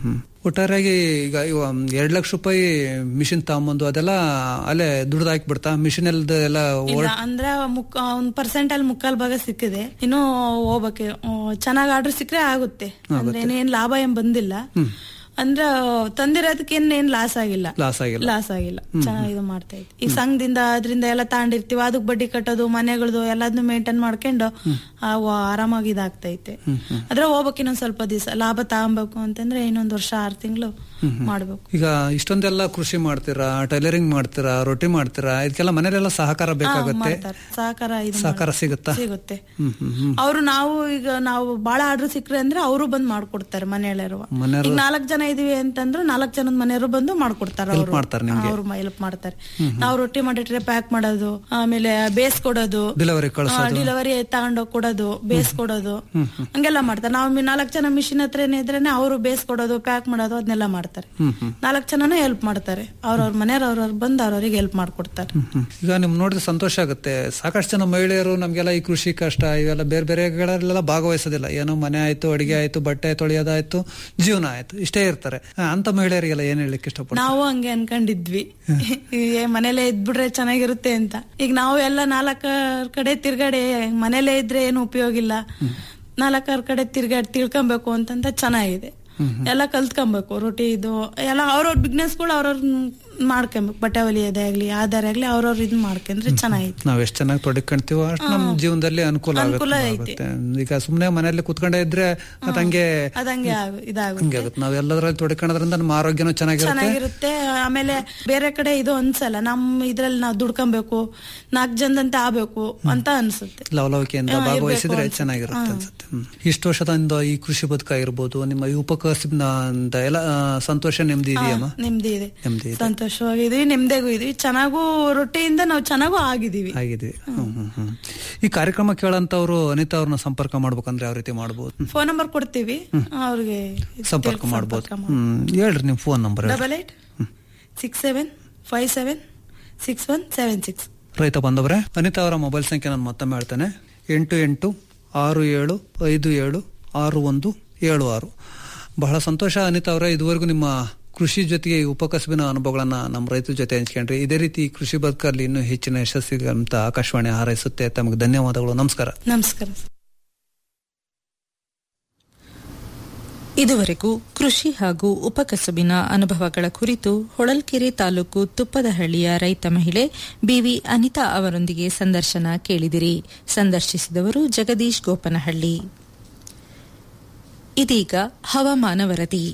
ಒಟ್ಟಾರೆಯಾಗಿ ಈಗ ಇವ ಎರಡ್ ಲಕ್ಷ ರೂಪಾಯಿ ಮಿಷಿನ್ ತಗೊಂಬಂದು ಅದೆಲ್ಲ ಅಲ್ಲೇ ದುಡ್ದು ಹಾಕ್ಬಿಡ್ತಾ ಮಿಷಿನ್ ಎಲ್ದ ಎಲ್ಲ ಇಲ್ಲ ಅಂದ್ರೆ ಮುಕ್ ಒಂದ್ ಪರ್ಸೆಂಟ್ ಅಲ್ಲಿ ಮುಕ್ಕಾಲ್ ಭಾಗ ಸಿಕ್ಕಿದೆ ಇನ್ನು ಹೋಗ್ಬೇಕು ಚೆನ್ನಾಗಿ ಆರ್ಡರ್ ಸಿಕ್ಕರೆ ಆಗುತ್ತೆ ಅಂದ್ರೆ ಏನ್ ಲಾಭ ಏನ್ ಬಂದಿಲ್ಲ ಅಂದ್ರೆ ತಂದಿರೋದಕ್ಕೆ ಏನ್ ಏನ್ ಲಾಸ್ ಆಗಿಲ್ಲ ಲಾಸ್ ಆಗಿಲ್ಲ ಲಾಸ್ ಆಗಿಲ್ಲ ಚೆನ್ನಾಗಿ ಇದು ಮಾಡ್ತಾ ಇತ್ತು ಈ ಸಂಘದಿಂದ ಅದರಿಂದ ಎಲ್ಲ ತಗೊಂಡಿರ್ತೀವಿ ಅದಕ್ಕೆ ಬಡ್ಡಿ ಕಟ್ಟೋದು ಮನೆಗಳದು ಎಲ್ಲದನ್ನು ಮೇಂಟೈನ್ ಮಾಡ್ಕೊಂಡು ಅವು ಆರಾಮಾಗಿ ಇದಾಗ್ತಾ ಐತೆ ಅದ್ರ ಹೋಗ್ಬೇಕು ಇನ್ನೊಂದ್ ಸ್ವಲ್ಪ ದಿವಸ ಲಾಭ ತಗೊಬೇಕು ಅಂತಂದ್ರೆ ಇನ್ನೊಂದ್ ವರ್ಷ ಆರು ತಿಂಗಳು ಮಾಡ್ಬೇಕು ಈಗ ಇಷ್ಟೊಂದೆಲ್ಲ ಕೃಷಿ ಮಾಡ್ತೀರಾ ಟೈಲರಿಂಗ್ ಮಾಡ್ತೀರಾ ರೊಟ್ಟಿ ಮಾಡ್ತೀರಾ ಇದಕ್ಕೆಲ್ಲ ಮನೇಲೆಲ್ಲ ಸಹಕಾರ ಬೇಕಾಗುತ್ತೆ ಮಾಡ್ತಾರೆ ಸಹಕಾರ ಇದು ಸಹಕಾರ ಮಾಡ್ತಾರೆ. ಸಿಗುತ್ತಾ ಸಿಗುತ್ತೆ ಹ್ಮ್ ಹ್ಮ್ ಹ್ಮ್ ಅವರು ನಾವು ಈಗ ನಾವು ಬಾಳ ಆರ್ಡರ್ ಸಿಕ್ಕ್ರೆ ಅಂದ್ರೆ ಅವರು ಬಂದ್ ಮಾಡ್ಕೊಡ್ತಾರೆ ಮನೆಯಲ್ಲಿರುವ ಮನೆಯವ್ರು- ಈಗ ನಾಲ್ಕ್ ಜನ ಇದೀವಿ ಅಂತಂದ್ರೆ ನಾಲ್ಕ್ ಜನದ ಮನೆಯವರು ಬಂದು ಮಾಡ್ಕೊಡ್ತಾರೆ Help ಅವರು ಮಾಡ್ತಾರೆ ನಿಮ್ಗೆ? ಅವ್ರು ಹೆಲ್ಪ್ ಮಾಡ್ತಾರೆ ನಾವು ರೊಟ್ಟಿ ಮಾಡಿಟ್ರೆ ಪ್ಯಾಕ್ ಮಾಡೋದು ಆಮೇಲೆ ಬೇಸ್ ಕೊಡೋದು ಡೆಲಿವರಿ ಕಳ್ಸೋದು ಡೆಲಿವರಿ ತಗೊಂಡೋಗ್ ಕೊಡೋದು ಬೇಸ್ ಕೊಡೋದು ಹಂಗೆಲ್ಲ ಮಾಡ್ತಾರೆ ನಾವು ನಾಲ್ಕ್ ಜನ ಮಿಷಿನ್ ಹತ್ರನೇ ಇದ್ರೇನೆ ಅವರು ಬೇಸ್ ಕೊಡೋದು ಪ್ಯಾಕ್ ಮಾಡೋದು ಅದನ್ನೆಲ್ಲ ಮಾಡ್ತಾರೆ ನಾಲ್ಕ್ ಜನನೂ ಹೆಲ್ಪ್ ಮಾಡ್ತಾರೆ ಅವ್ರವ್ರ ಮನೆಯವ್ರು ಅವ್ರವ್ರು ಬಂದು ಅವ್ರವ್ರಿಗೆ ಹೆಲ್ಪ್ ಮಾಡ್ಕೊಡ್ತಾರೆ ಹ್ಮ್. ಈಗ ನಿಮ್ ನೋಡಿದ್ರೆ ಸಂತೋಷ ಆಗುತ್ತೆ ಸಾಕಷ್ಟು ಜನ ಮಹಿಳೆಯರು ನಮ್ಗೆಲ್ಲ ಈ ಕೃಷಿ ಕಷ್ಟ ಇವೆಲ್ಲ ಬೇರೆ ಬೇರೆಗಳೆಲ್ಲ ಭಾಗವಹಿಸೋದಿಲ್ಲ ಏನೋ ಮನೆ ಆಯ್ತು ಅಡಿಗೆ ಆಯ್ತು ಬಟ್ಟೆ ತೊಳೆಯೋದಾಯ್ತು ಜೀವನ ಆಯ್ತು ಇಷ್ಟೇ ಇರ್ತಾರೆ ಆ, ಅಂತ ಮಹಿಳೆಯರಿಗೆಲ್ಲ ಏನ್ ಹೇಳಲಿಕ್ಕೆ ಇಷ್ಟಪಡ್ತಾರೆ ನಾವು ಹಂಗೆ ಅನ್ಕೊಂಡಿದ್ವಿ ಏ ಮನೇಲೆ ಇದ್ಬಿಟ್ರೆ ಚೆನ್ನಾಗಿರುತ್ತೆ ಅಂತ ಈಗ ನಾವು ಎಲ್ಲ ನಾಲ್ಕರ ಕಡೆ ತಿರ್ಗಾಡೆ ಮನೇಲೆ ಇದ್ರೆ ಏನು ಉಪಯೋಗ ಇಲ್ಲ ನಾಲ್ಕರ ಕಡೆ ತಿರ್ಗಾಡಿ ತಿಳ್ಕೊಬೇಕು ಅಂತಂದ ಚೆನ್ನಾಗಿದೆ ಎಲ್ಲ ಕಲ್ತ್ಕೊಬೇಕು ರೊಟ್ಟಿ ಇದು ಎಲ್ಲ ಅವ್ರವ್ರ ಬಿಸ್ನೆಸ್ಗಳು ಅವ್ರವ್ರ ಮಾಡ್ಕೊಬೇಕು ಬಟ್ಟೆ ಹೊಲಿಯೋದೇ ಆಗ್ಲಿ ಆಧಾರ ಆಗ್ಲಿ ಅವ್ರವ್ರ ಇದ್ ಮಾಡ್ಕೊಂಡ್ರೆ ಚೆನ್ನಾಗಿತ್ತು ನಾವ್ ಎಷ್ಟ್ ಚೆನ್ನಾಗಿ ತೊಡಕೊಂತೀವೋ ಅಷ್ಟು ನಮ್ ಜೀವನದಲ್ಲಿ ಅನುಕೂಲ ಅನುಕೂಲ ಆಗುತ್ತೆ ಆಗುತ್ತೆ. ಈಗ ಸುಮ್ನೆ ಮನೆಯಲ್ಲಿ ಕುತ್ಕೊಂಡೇ ಇದ್ರೆ ಅದಂಗೆ ಅದಂಗೆ ಆಗ- ಇದಾಗುತ್ತೆ ಹಂಗೆ ಆಗುತ್ತೆ ನಾವ್ ಎಲ್ಲದ್ರಲ್ಲಿ ತೊಡಕೊಳ್ಳೋದ್ರಿಂದ ನಮ್ಮ ಆರೋಗ್ಯನೂ ಚೆನ್ನಾಗಿರುತ್ತೆ ಚೆನ್ನಾಗಿರುತ್ತೆ ಆಮೇಲೆ ಬೇರೆ ಕಡೆ ಇದು ಅನ್ಸಲ್ಲ ನಮ್ ಇದ್ರಲ್ಲಿ ನಾವು ದುಡ್ಕೊಬೇಕು ನಾಲ್ಕು ಜನದಂತೆ ಆಗ್ಬೇಕು ಅಂತ ಅನ್ಸುತ್ತೆ ಲವಲವಿಕೆಯಿಂದ ಹಾ, ಇರ್ಬೇಕು ಭಾಗವಹಿಸಿದ್ರೆ ಅನ್ಸುತ್ತೆ. ಚೆನ್ನಾಗಿರುತ್ತೆ ಅನ್ಸುತ್ತೆ ಹ್ಮ್. ಇಷ್ಟು ವರ್ಷದಿಂದ ಈ ಕೃಷಿ ಬದುಕಾಗಿರ್ಬೋದು ನಿಮ್ಮ ಈ ಉಪಕಸಬಿನ ಎಲ್ಲ ಆ, ಸಂತೋಷ ನೆಮ್ಮದಿ ಇದೆಯಮ್ಮ ನೆಮ್ಮದಿ ಇದೆ ನೆಮ್ಮದಿ ಇದೆ ಸಂತೋಷವಾಗಿದ್ವಿ ನೆಮ್ಮದಿಗೂ ಇದೀವಿ ಚೆನ್ನಾಗೂ ರೊಟ್ಟಿಯಿಂದ ನಾವು ಚೆನ್ನಾಗೂ ಆಗಿದೀವಿ ಆಗಿದ್ವಿ ಹ್ಮ್, ಹ್ಮ್, ಹ್ಮ್. ಈ ಕಾರ್ಯಕ್ರಮ ಕೇಳಂತವ್ರು ಅನಿತಾ ಅವ್ರನ್ನ ಸಂಪರ್ಕ ಮಾಡ್ಬೇಕಂದ್ರೆ ಯಾವ ರೀತಿ ಮಾಡ್ಬೋದು ಫೋನ್ ನಂಬರ್ ಕೊಡ್ತೀವಿ ಅವ್ರಿಗೆ ಸಂಪರ್ಕ ಮಾಡ್ಬೋದು ಹ್ಮ್ ಹೇಳ್ರಿ ನಿಮ್ phone number double eight six seven five seven six one seven six ರೈತ ಬಂದವ್ರೆ ಅನಿತಾ ಅವರ ಮೊಬೈಲ್ ಸಂಖ್ಯೆ ನಾನು ಮತ್ತೊಮ್ಮೆ ಹೇಳ್ತೇನೆ ಎಂಟು ಎಂಟು ಆರು ಏಳು ಐದು ಏಳು ಆರು ಒಂದು ಏಳು ಆರು ಬಹಳ ಸಂತೋಷ ಅನಿತಾ ಅವರೇ ಇದುವರೆಗೂ ನಿಮ್ಮ ಕೃಷಿ ಜೊತೆಗೆ ಈ ಉಪಕಸಬಿನ ಅನುಭವಗಳನ್ನ ನಮ್ಮ ರೈತರ ಜೊತೆ ಹಂಚ್ಕೊಂಡ್ರಿ ಇದೇ ರೀತಿ ಕೃಷಿ ಬದುಕಲ್ಲಿ ಇನ್ನೂ ಹೆಚ್ಚಿನ ಯಶಸ್ಸಿಗೆ ಅಂತ ಆಕಾಶವಾಣಿ ಹಾರೈಸುತ್ತೆ ತಮಗೆ ಧನ್ಯವಾದಗಳು ನಮಸ್ಕಾರ ನಮಸ್ಕಾರ ಇದುವರೆಗೂ ಕೃಷಿ ಹಾಗೂ ಉಪಕಸಬಿನ ಅನುಭವಗಳ ಕುರಿತು ಹೊಳಲ್ಕೆರೆ ತಾಲೂಕು ತುಪ್ಪದಹಳ್ಳಿಯ ರೈತ ಮಹಿಳೆ ಬಿವಿ ಅನಿತಾ ಅವರೊಂದಿಗೆ ಸಂದರ್ಶನ ಕೇಳಿದಿರಿ ಸಂದರ್ಶಿಸಿದವರು ಜಗದೀಶ್ ಗೋಪನಹಳ್ಳಿ ಇದೀಗ ಹವಾಮಾನ ವರದಿ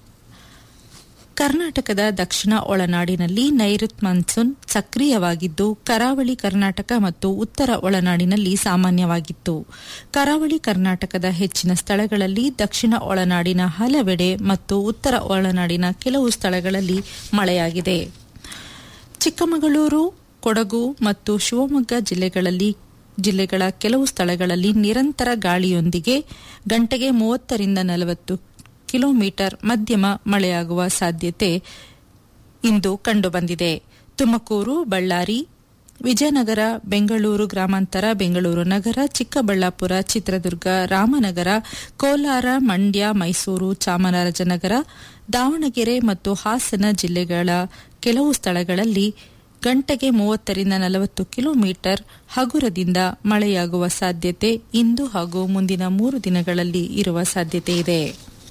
ಕರ್ನಾಟಕದ ದಕ್ಷಿಣ ಒಳನಾಡಿನಲ್ಲಿ ನೈಋತ್ ಮಾನ್ಸೂನ್ ಸಕ್ರಿಯವಾಗಿದ್ದು ಕರಾವಳಿ ಕರ್ನಾಟಕ ಮತ್ತು ಉತ್ತರ ಒಳನಾಡಿನಲ್ಲಿ ಸಾಮಾನ್ಯವಾಗಿತ್ತು ಕರಾವಳಿ ಕರ್ನಾಟಕದ ಹೆಚ್ಚಿನ ಸ್ಥಳಗಳಲ್ಲಿ ದಕ್ಷಿಣ ಒಳನಾಡಿನ ಹಲವೆಡೆ ಮತ್ತು ಉತ್ತರ ಒಳನಾಡಿನ ಕೆಲವು ಸ್ಥಳಗಳಲ್ಲಿ ಮಳೆಯಾಗಿದೆ ಚಿಕ್ಕಮಗಳೂರು ಕೊಡಗು ಮತ್ತು ಶಿವಮೊಗ್ಗ ಜಿಲ್ಲೆಗಳಲ್ಲಿ ಜಿಲ್ಲೆಗಳ ಕೆಲವು ಸ್ಥಳಗಳಲ್ಲಿ ನಿರಂತರ ಗಾಳಿಯೊಂದಿಗೆ ಗಂಟೆಗೆ ಮೂವತ್ತರಿಂದ ನಲವತ್ತು ಕಿಲೋಮೀಟರ್ ಮಧ್ಯಮ ಮಳೆಯಾಗುವ ಸಾಧ್ಯತೆ ಇಂದು ಕಂಡುಬಂದಿದೆ ತುಮಕೂರು ಬಳ್ಳಾರಿ ವಿಜಯನಗರ ಬೆಂಗಳೂರು ಗ್ರಾಮಾಂತರ ಬೆಂಗಳೂರು ನಗರ ಚಿಕ್ಕಬಳ್ಳಾಪುರ ಚಿತ್ರದುರ್ಗ ರಾಮನಗರ ಕೋಲಾರ ಮಂಡ್ಯ ಮೈಸೂರು ಚಾಮರಾಜನಗರ ದಾವಣಗೆರೆ ಮತ್ತು ಹಾಸನ ಜಿಲ್ಲೆಗಳ ಕೆಲವು ಸ್ಥಳಗಳಲ್ಲಿ ಗಂಟೆಗೆ ಮೂವತ್ತರಿಂದ ನಲವತ್ತು ಕಿಲೋಮೀಟರ್ ಹಗುರದಿಂದ ಮಳೆಯಾಗುವ ಸಾಧ್ಯತೆ ಇಂದು ಹಾಗೂ ಮುಂದಿನ ಮೂರು ದಿನಗಳಲ್ಲಿ ಇರುವ ಸಾಧ್ಯತೆ ಇದೆ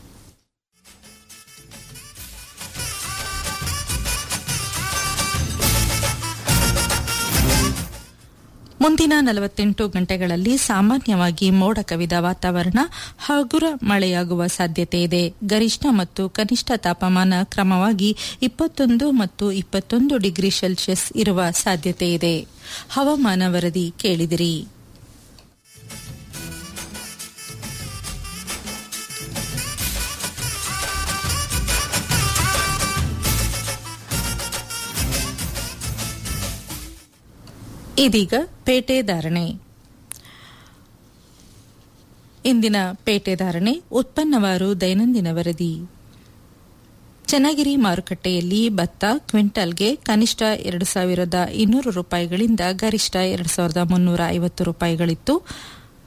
ಮುಂದಿನ ನಲವತ್ತೆಂಟು ಗಂಟೆಗಳಲ್ಲಿ ಸಾಮಾನ್ಯವಾಗಿ ಮೋಡ ಕವಿದ ವಾತಾವರಣ ಹಗುರ ಮಳೆಯಾಗುವ ಸಾಧ್ಯತೆ ಇದೆ ಗರಿಷ್ಠ ಮತ್ತು ಕನಿಷ್ಠ ತಾಪಮಾನ ಕ್ರಮವಾಗಿ ಇಪ್ಪತ್ತೊಂದು ಮತ್ತು ಇಪ್ಪತ್ತೊಂದು ಡಿಗ್ರಿ ಸೆಲ್ಸಿಯಸ್ ಇರುವ ಸಾಧ್ಯತೆ ಇದೆ ಹವಾಮಾನ ವರದಿ ಕೇಳಿದಿರಿ ಇದೀಗ ಪೇಟೆ ಧಾರಣೆ ಇಂದಿನ ಪೇಟೆ ಧಾರಣೆ ಉತ್ಪನ್ನವಾರು ದೈನಂದಿನ ವರದಿ ಚನ್ನಗಿರಿ ಮಾರುಕಟ್ಟೆಯಲ್ಲಿ ಭತ್ತ ಕ್ವಿಂಟಲ್ಗೆ ಕನಿಷ್ಠ ಎರಡು ಸಾವಿರದ ಇನ್ನೂರು ರೂಪಾಯಿಗಳಿಂದ ಗರಿಷ್ಠ ಎರಡು ಸಾವಿರದ ಮುನ್ನೂರ ಐವತ್ತು ರೂಪಾಯಿಗಳಿತ್ತು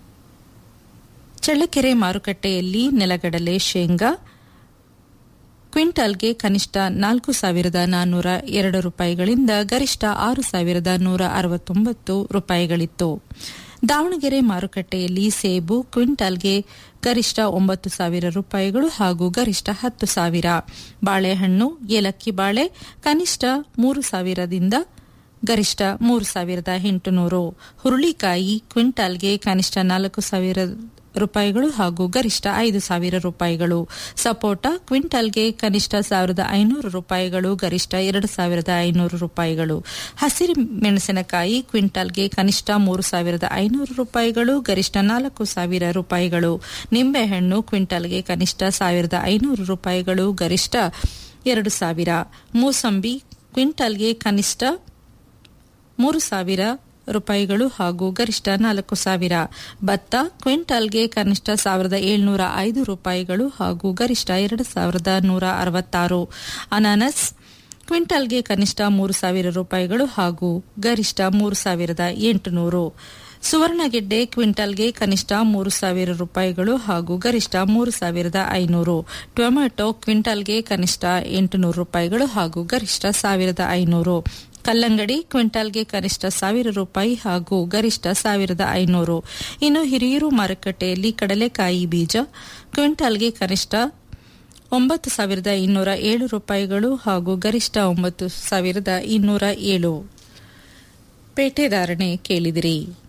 ಚಳ್ಳಕೆರೆ ಮಾರುಕಟ್ಟೆಯಲ್ಲಿ ನೆಲಗಡಲೆ ಶೇಂಗಾ ಕ್ವಿಂಟಾಲ್ಗೆ ಕನಿಷ್ಠ ನಾಲ್ಕು ಸಾವಿರದ ನಾನ್ನೂರ ಎರಡು ರೂಪಾಯಿಗಳಿಂದ ಗರಿಷ್ಠ ಆರು ಸಾವಿರದ ನೂರ ಅರವತ್ತೊಂಬತ್ತು ರೂಪಾಯಿಗಳಿತ್ತು ದಾವಣಗೆರೆ ಮಾರುಕಟ್ಟೆಯಲ್ಲಿ ಸೇಬು ಕ್ವಿಂಟಾಲ್ಗೆ ಗರಿಷ್ಠ ಒಂಬತ್ತು ಸಾವಿರ ರೂಪಾಯಿಗಳು ಹಾಗೂ ಗರಿಷ್ಠ ಹತ್ತು ಸಾವಿರ ಬಾಳೆಹಣ್ಣು ಏಲಕ್ಕಿ ಬಾಳೆ ಕನಿಷ್ಠ ಮೂರು ಸಾವಿರದಿಂದ ಗರಿಷ್ಠ ಮೂರು ಸಾವಿರದ ಎಂಟುನೂರು ಹುರುಳಿಕಾಯಿ ಕ್ವಿಂಟಾಲ್ಗೆ ಕನಿಷ್ಠ ನಾಲ್ಕು ಸಾವಿರ ರೂಪಾಯಿಗಳು ಹಾಗೂ ಗರಿಷ್ಠ ಐದು ಸಾವಿರ ರೂಪಾಯಿಗಳು ಸಪೋಟ ಕ್ವಿಂಟಾಲ್ಗೆ ಕನಿಷ್ಠ ಸಾವಿರದ ಐನೂರು ರೂಪಾಯಿಗಳು ಗರಿಷ್ಠ ಎರಡು ಸಾವಿರದ ಐನೂರು ರೂಪಾಯಿಗಳು ಹಸಿರು ಮೆಣಸಿನಕಾಯಿ ಕ್ವಿಂಟಾಲ್ಗೆ ಕನಿಷ್ಠ ಮೂರು ಸಾವಿರದ ಐನೂರು ರೂಪಾಯಿಗಳು ಗರಿಷ್ಠ ನಾಲ್ಕು ಸಾವಿರ ರೂಪಾಯಿಗಳು ನಿಂಬೆಹಣ್ಣು ಕ್ವಿಂಟಾಲ್ಗೆ ಕನಿಷ್ಠ ಸಾವಿರದ ಐನೂರು ರೂಪಾಯಿಗಳು ಗರಿಷ್ಠ ಎರಡು ಸಾವಿರ ಮೂಸಂಬಿ ಕ್ವಿಂಟಾಲ್ಗೆ ಕನಿಷ್ಠ ಮೂರು ಸಾವಿರ ರೂಪಾಯಿಗಳು ಹಾಗೂ ಗರಿಷ್ಠ ನಾಲ್ಕು ಸಾವಿರ ಭತ್ತ ಕ್ವಿಂಟಾಲ್ಗೆ ಕನಿಷ್ಠ ಸಾವಿರದ ಏಳ್ನೂರ ಐದು ರೂಪಾಯಿಗಳು ಹಾಗೂ ಗರಿಷ್ಠ ಎರಡು ಸಾವಿರದ ನೂರ ಅರವತ್ತಾರು ಅನಾನಸ್ ಕ್ವಿಂಟಾಲ್ಗೆ ಕನಿಷ್ಠ ಮೂರು ಸಾವಿರ ರೂಪಾಯಿಗಳು ಹಾಗೂ ಗರಿಷ್ಠ ಮೂರು ಸಾವಿರದ ಎಂಟುನೂರು ಸುವರ್ಣಗೆಡ್ಡೆ ಕ್ವಿಂಟಾಲ್ಗೆ ಕನಿಷ್ಠ ಮೂರು ಸಾವಿರ ರೂಪಾಯಿಗಳು ಹಾಗೂ ಗರಿಷ್ಠ ಮೂರು ಸಾವಿರದ ಐನೂರು ಟೊಮೆಟೊ ಕ್ವಿಂಟಾಲ್ಗೆ ಕನಿಷ್ಠ ಎಂಟುನೂರು ರೂಪಾಯಿಗಳು ಹಾಗೂ ಗರಿಷ್ಠ ಸಾವಿರದ ಐನೂರು ಕಲ್ಲಂಗಡಿ ಕ್ವಿಂಟಾಲ್ಗೆ ಕನಿಷ್ಠ ಸಾವಿರ ರೂಪಾಯಿ ಹಾಗೂ ಗರಿಷ್ಠ ಸಾವಿರದ ಐನೂರು ಇನ್ನು ಹಿರಿಯೂರು ಮಾರುಕಟ್ಟೆಯಲ್ಲಿ ಕಡಲೆಕಾಯಿ ಬೀಜ ಕ್ವಿಂಟಾಲ್ಗೆ ಕನಿಷ್ಠ ಒಂಬತ್ತು ಸಾವಿರದ ಇನ್ನೂರ ಏಳು ರೂಪಾಯಿಗಳು ಹಾಗೂ ಗರಿಷ್ಠ ಒಂಬತ್ತು ಸಾವಿರದ ಇನ್ನೂರ ಏಳು ಪೇಟೆದಾರಣೆ ಕೇಳಿದಿರಿ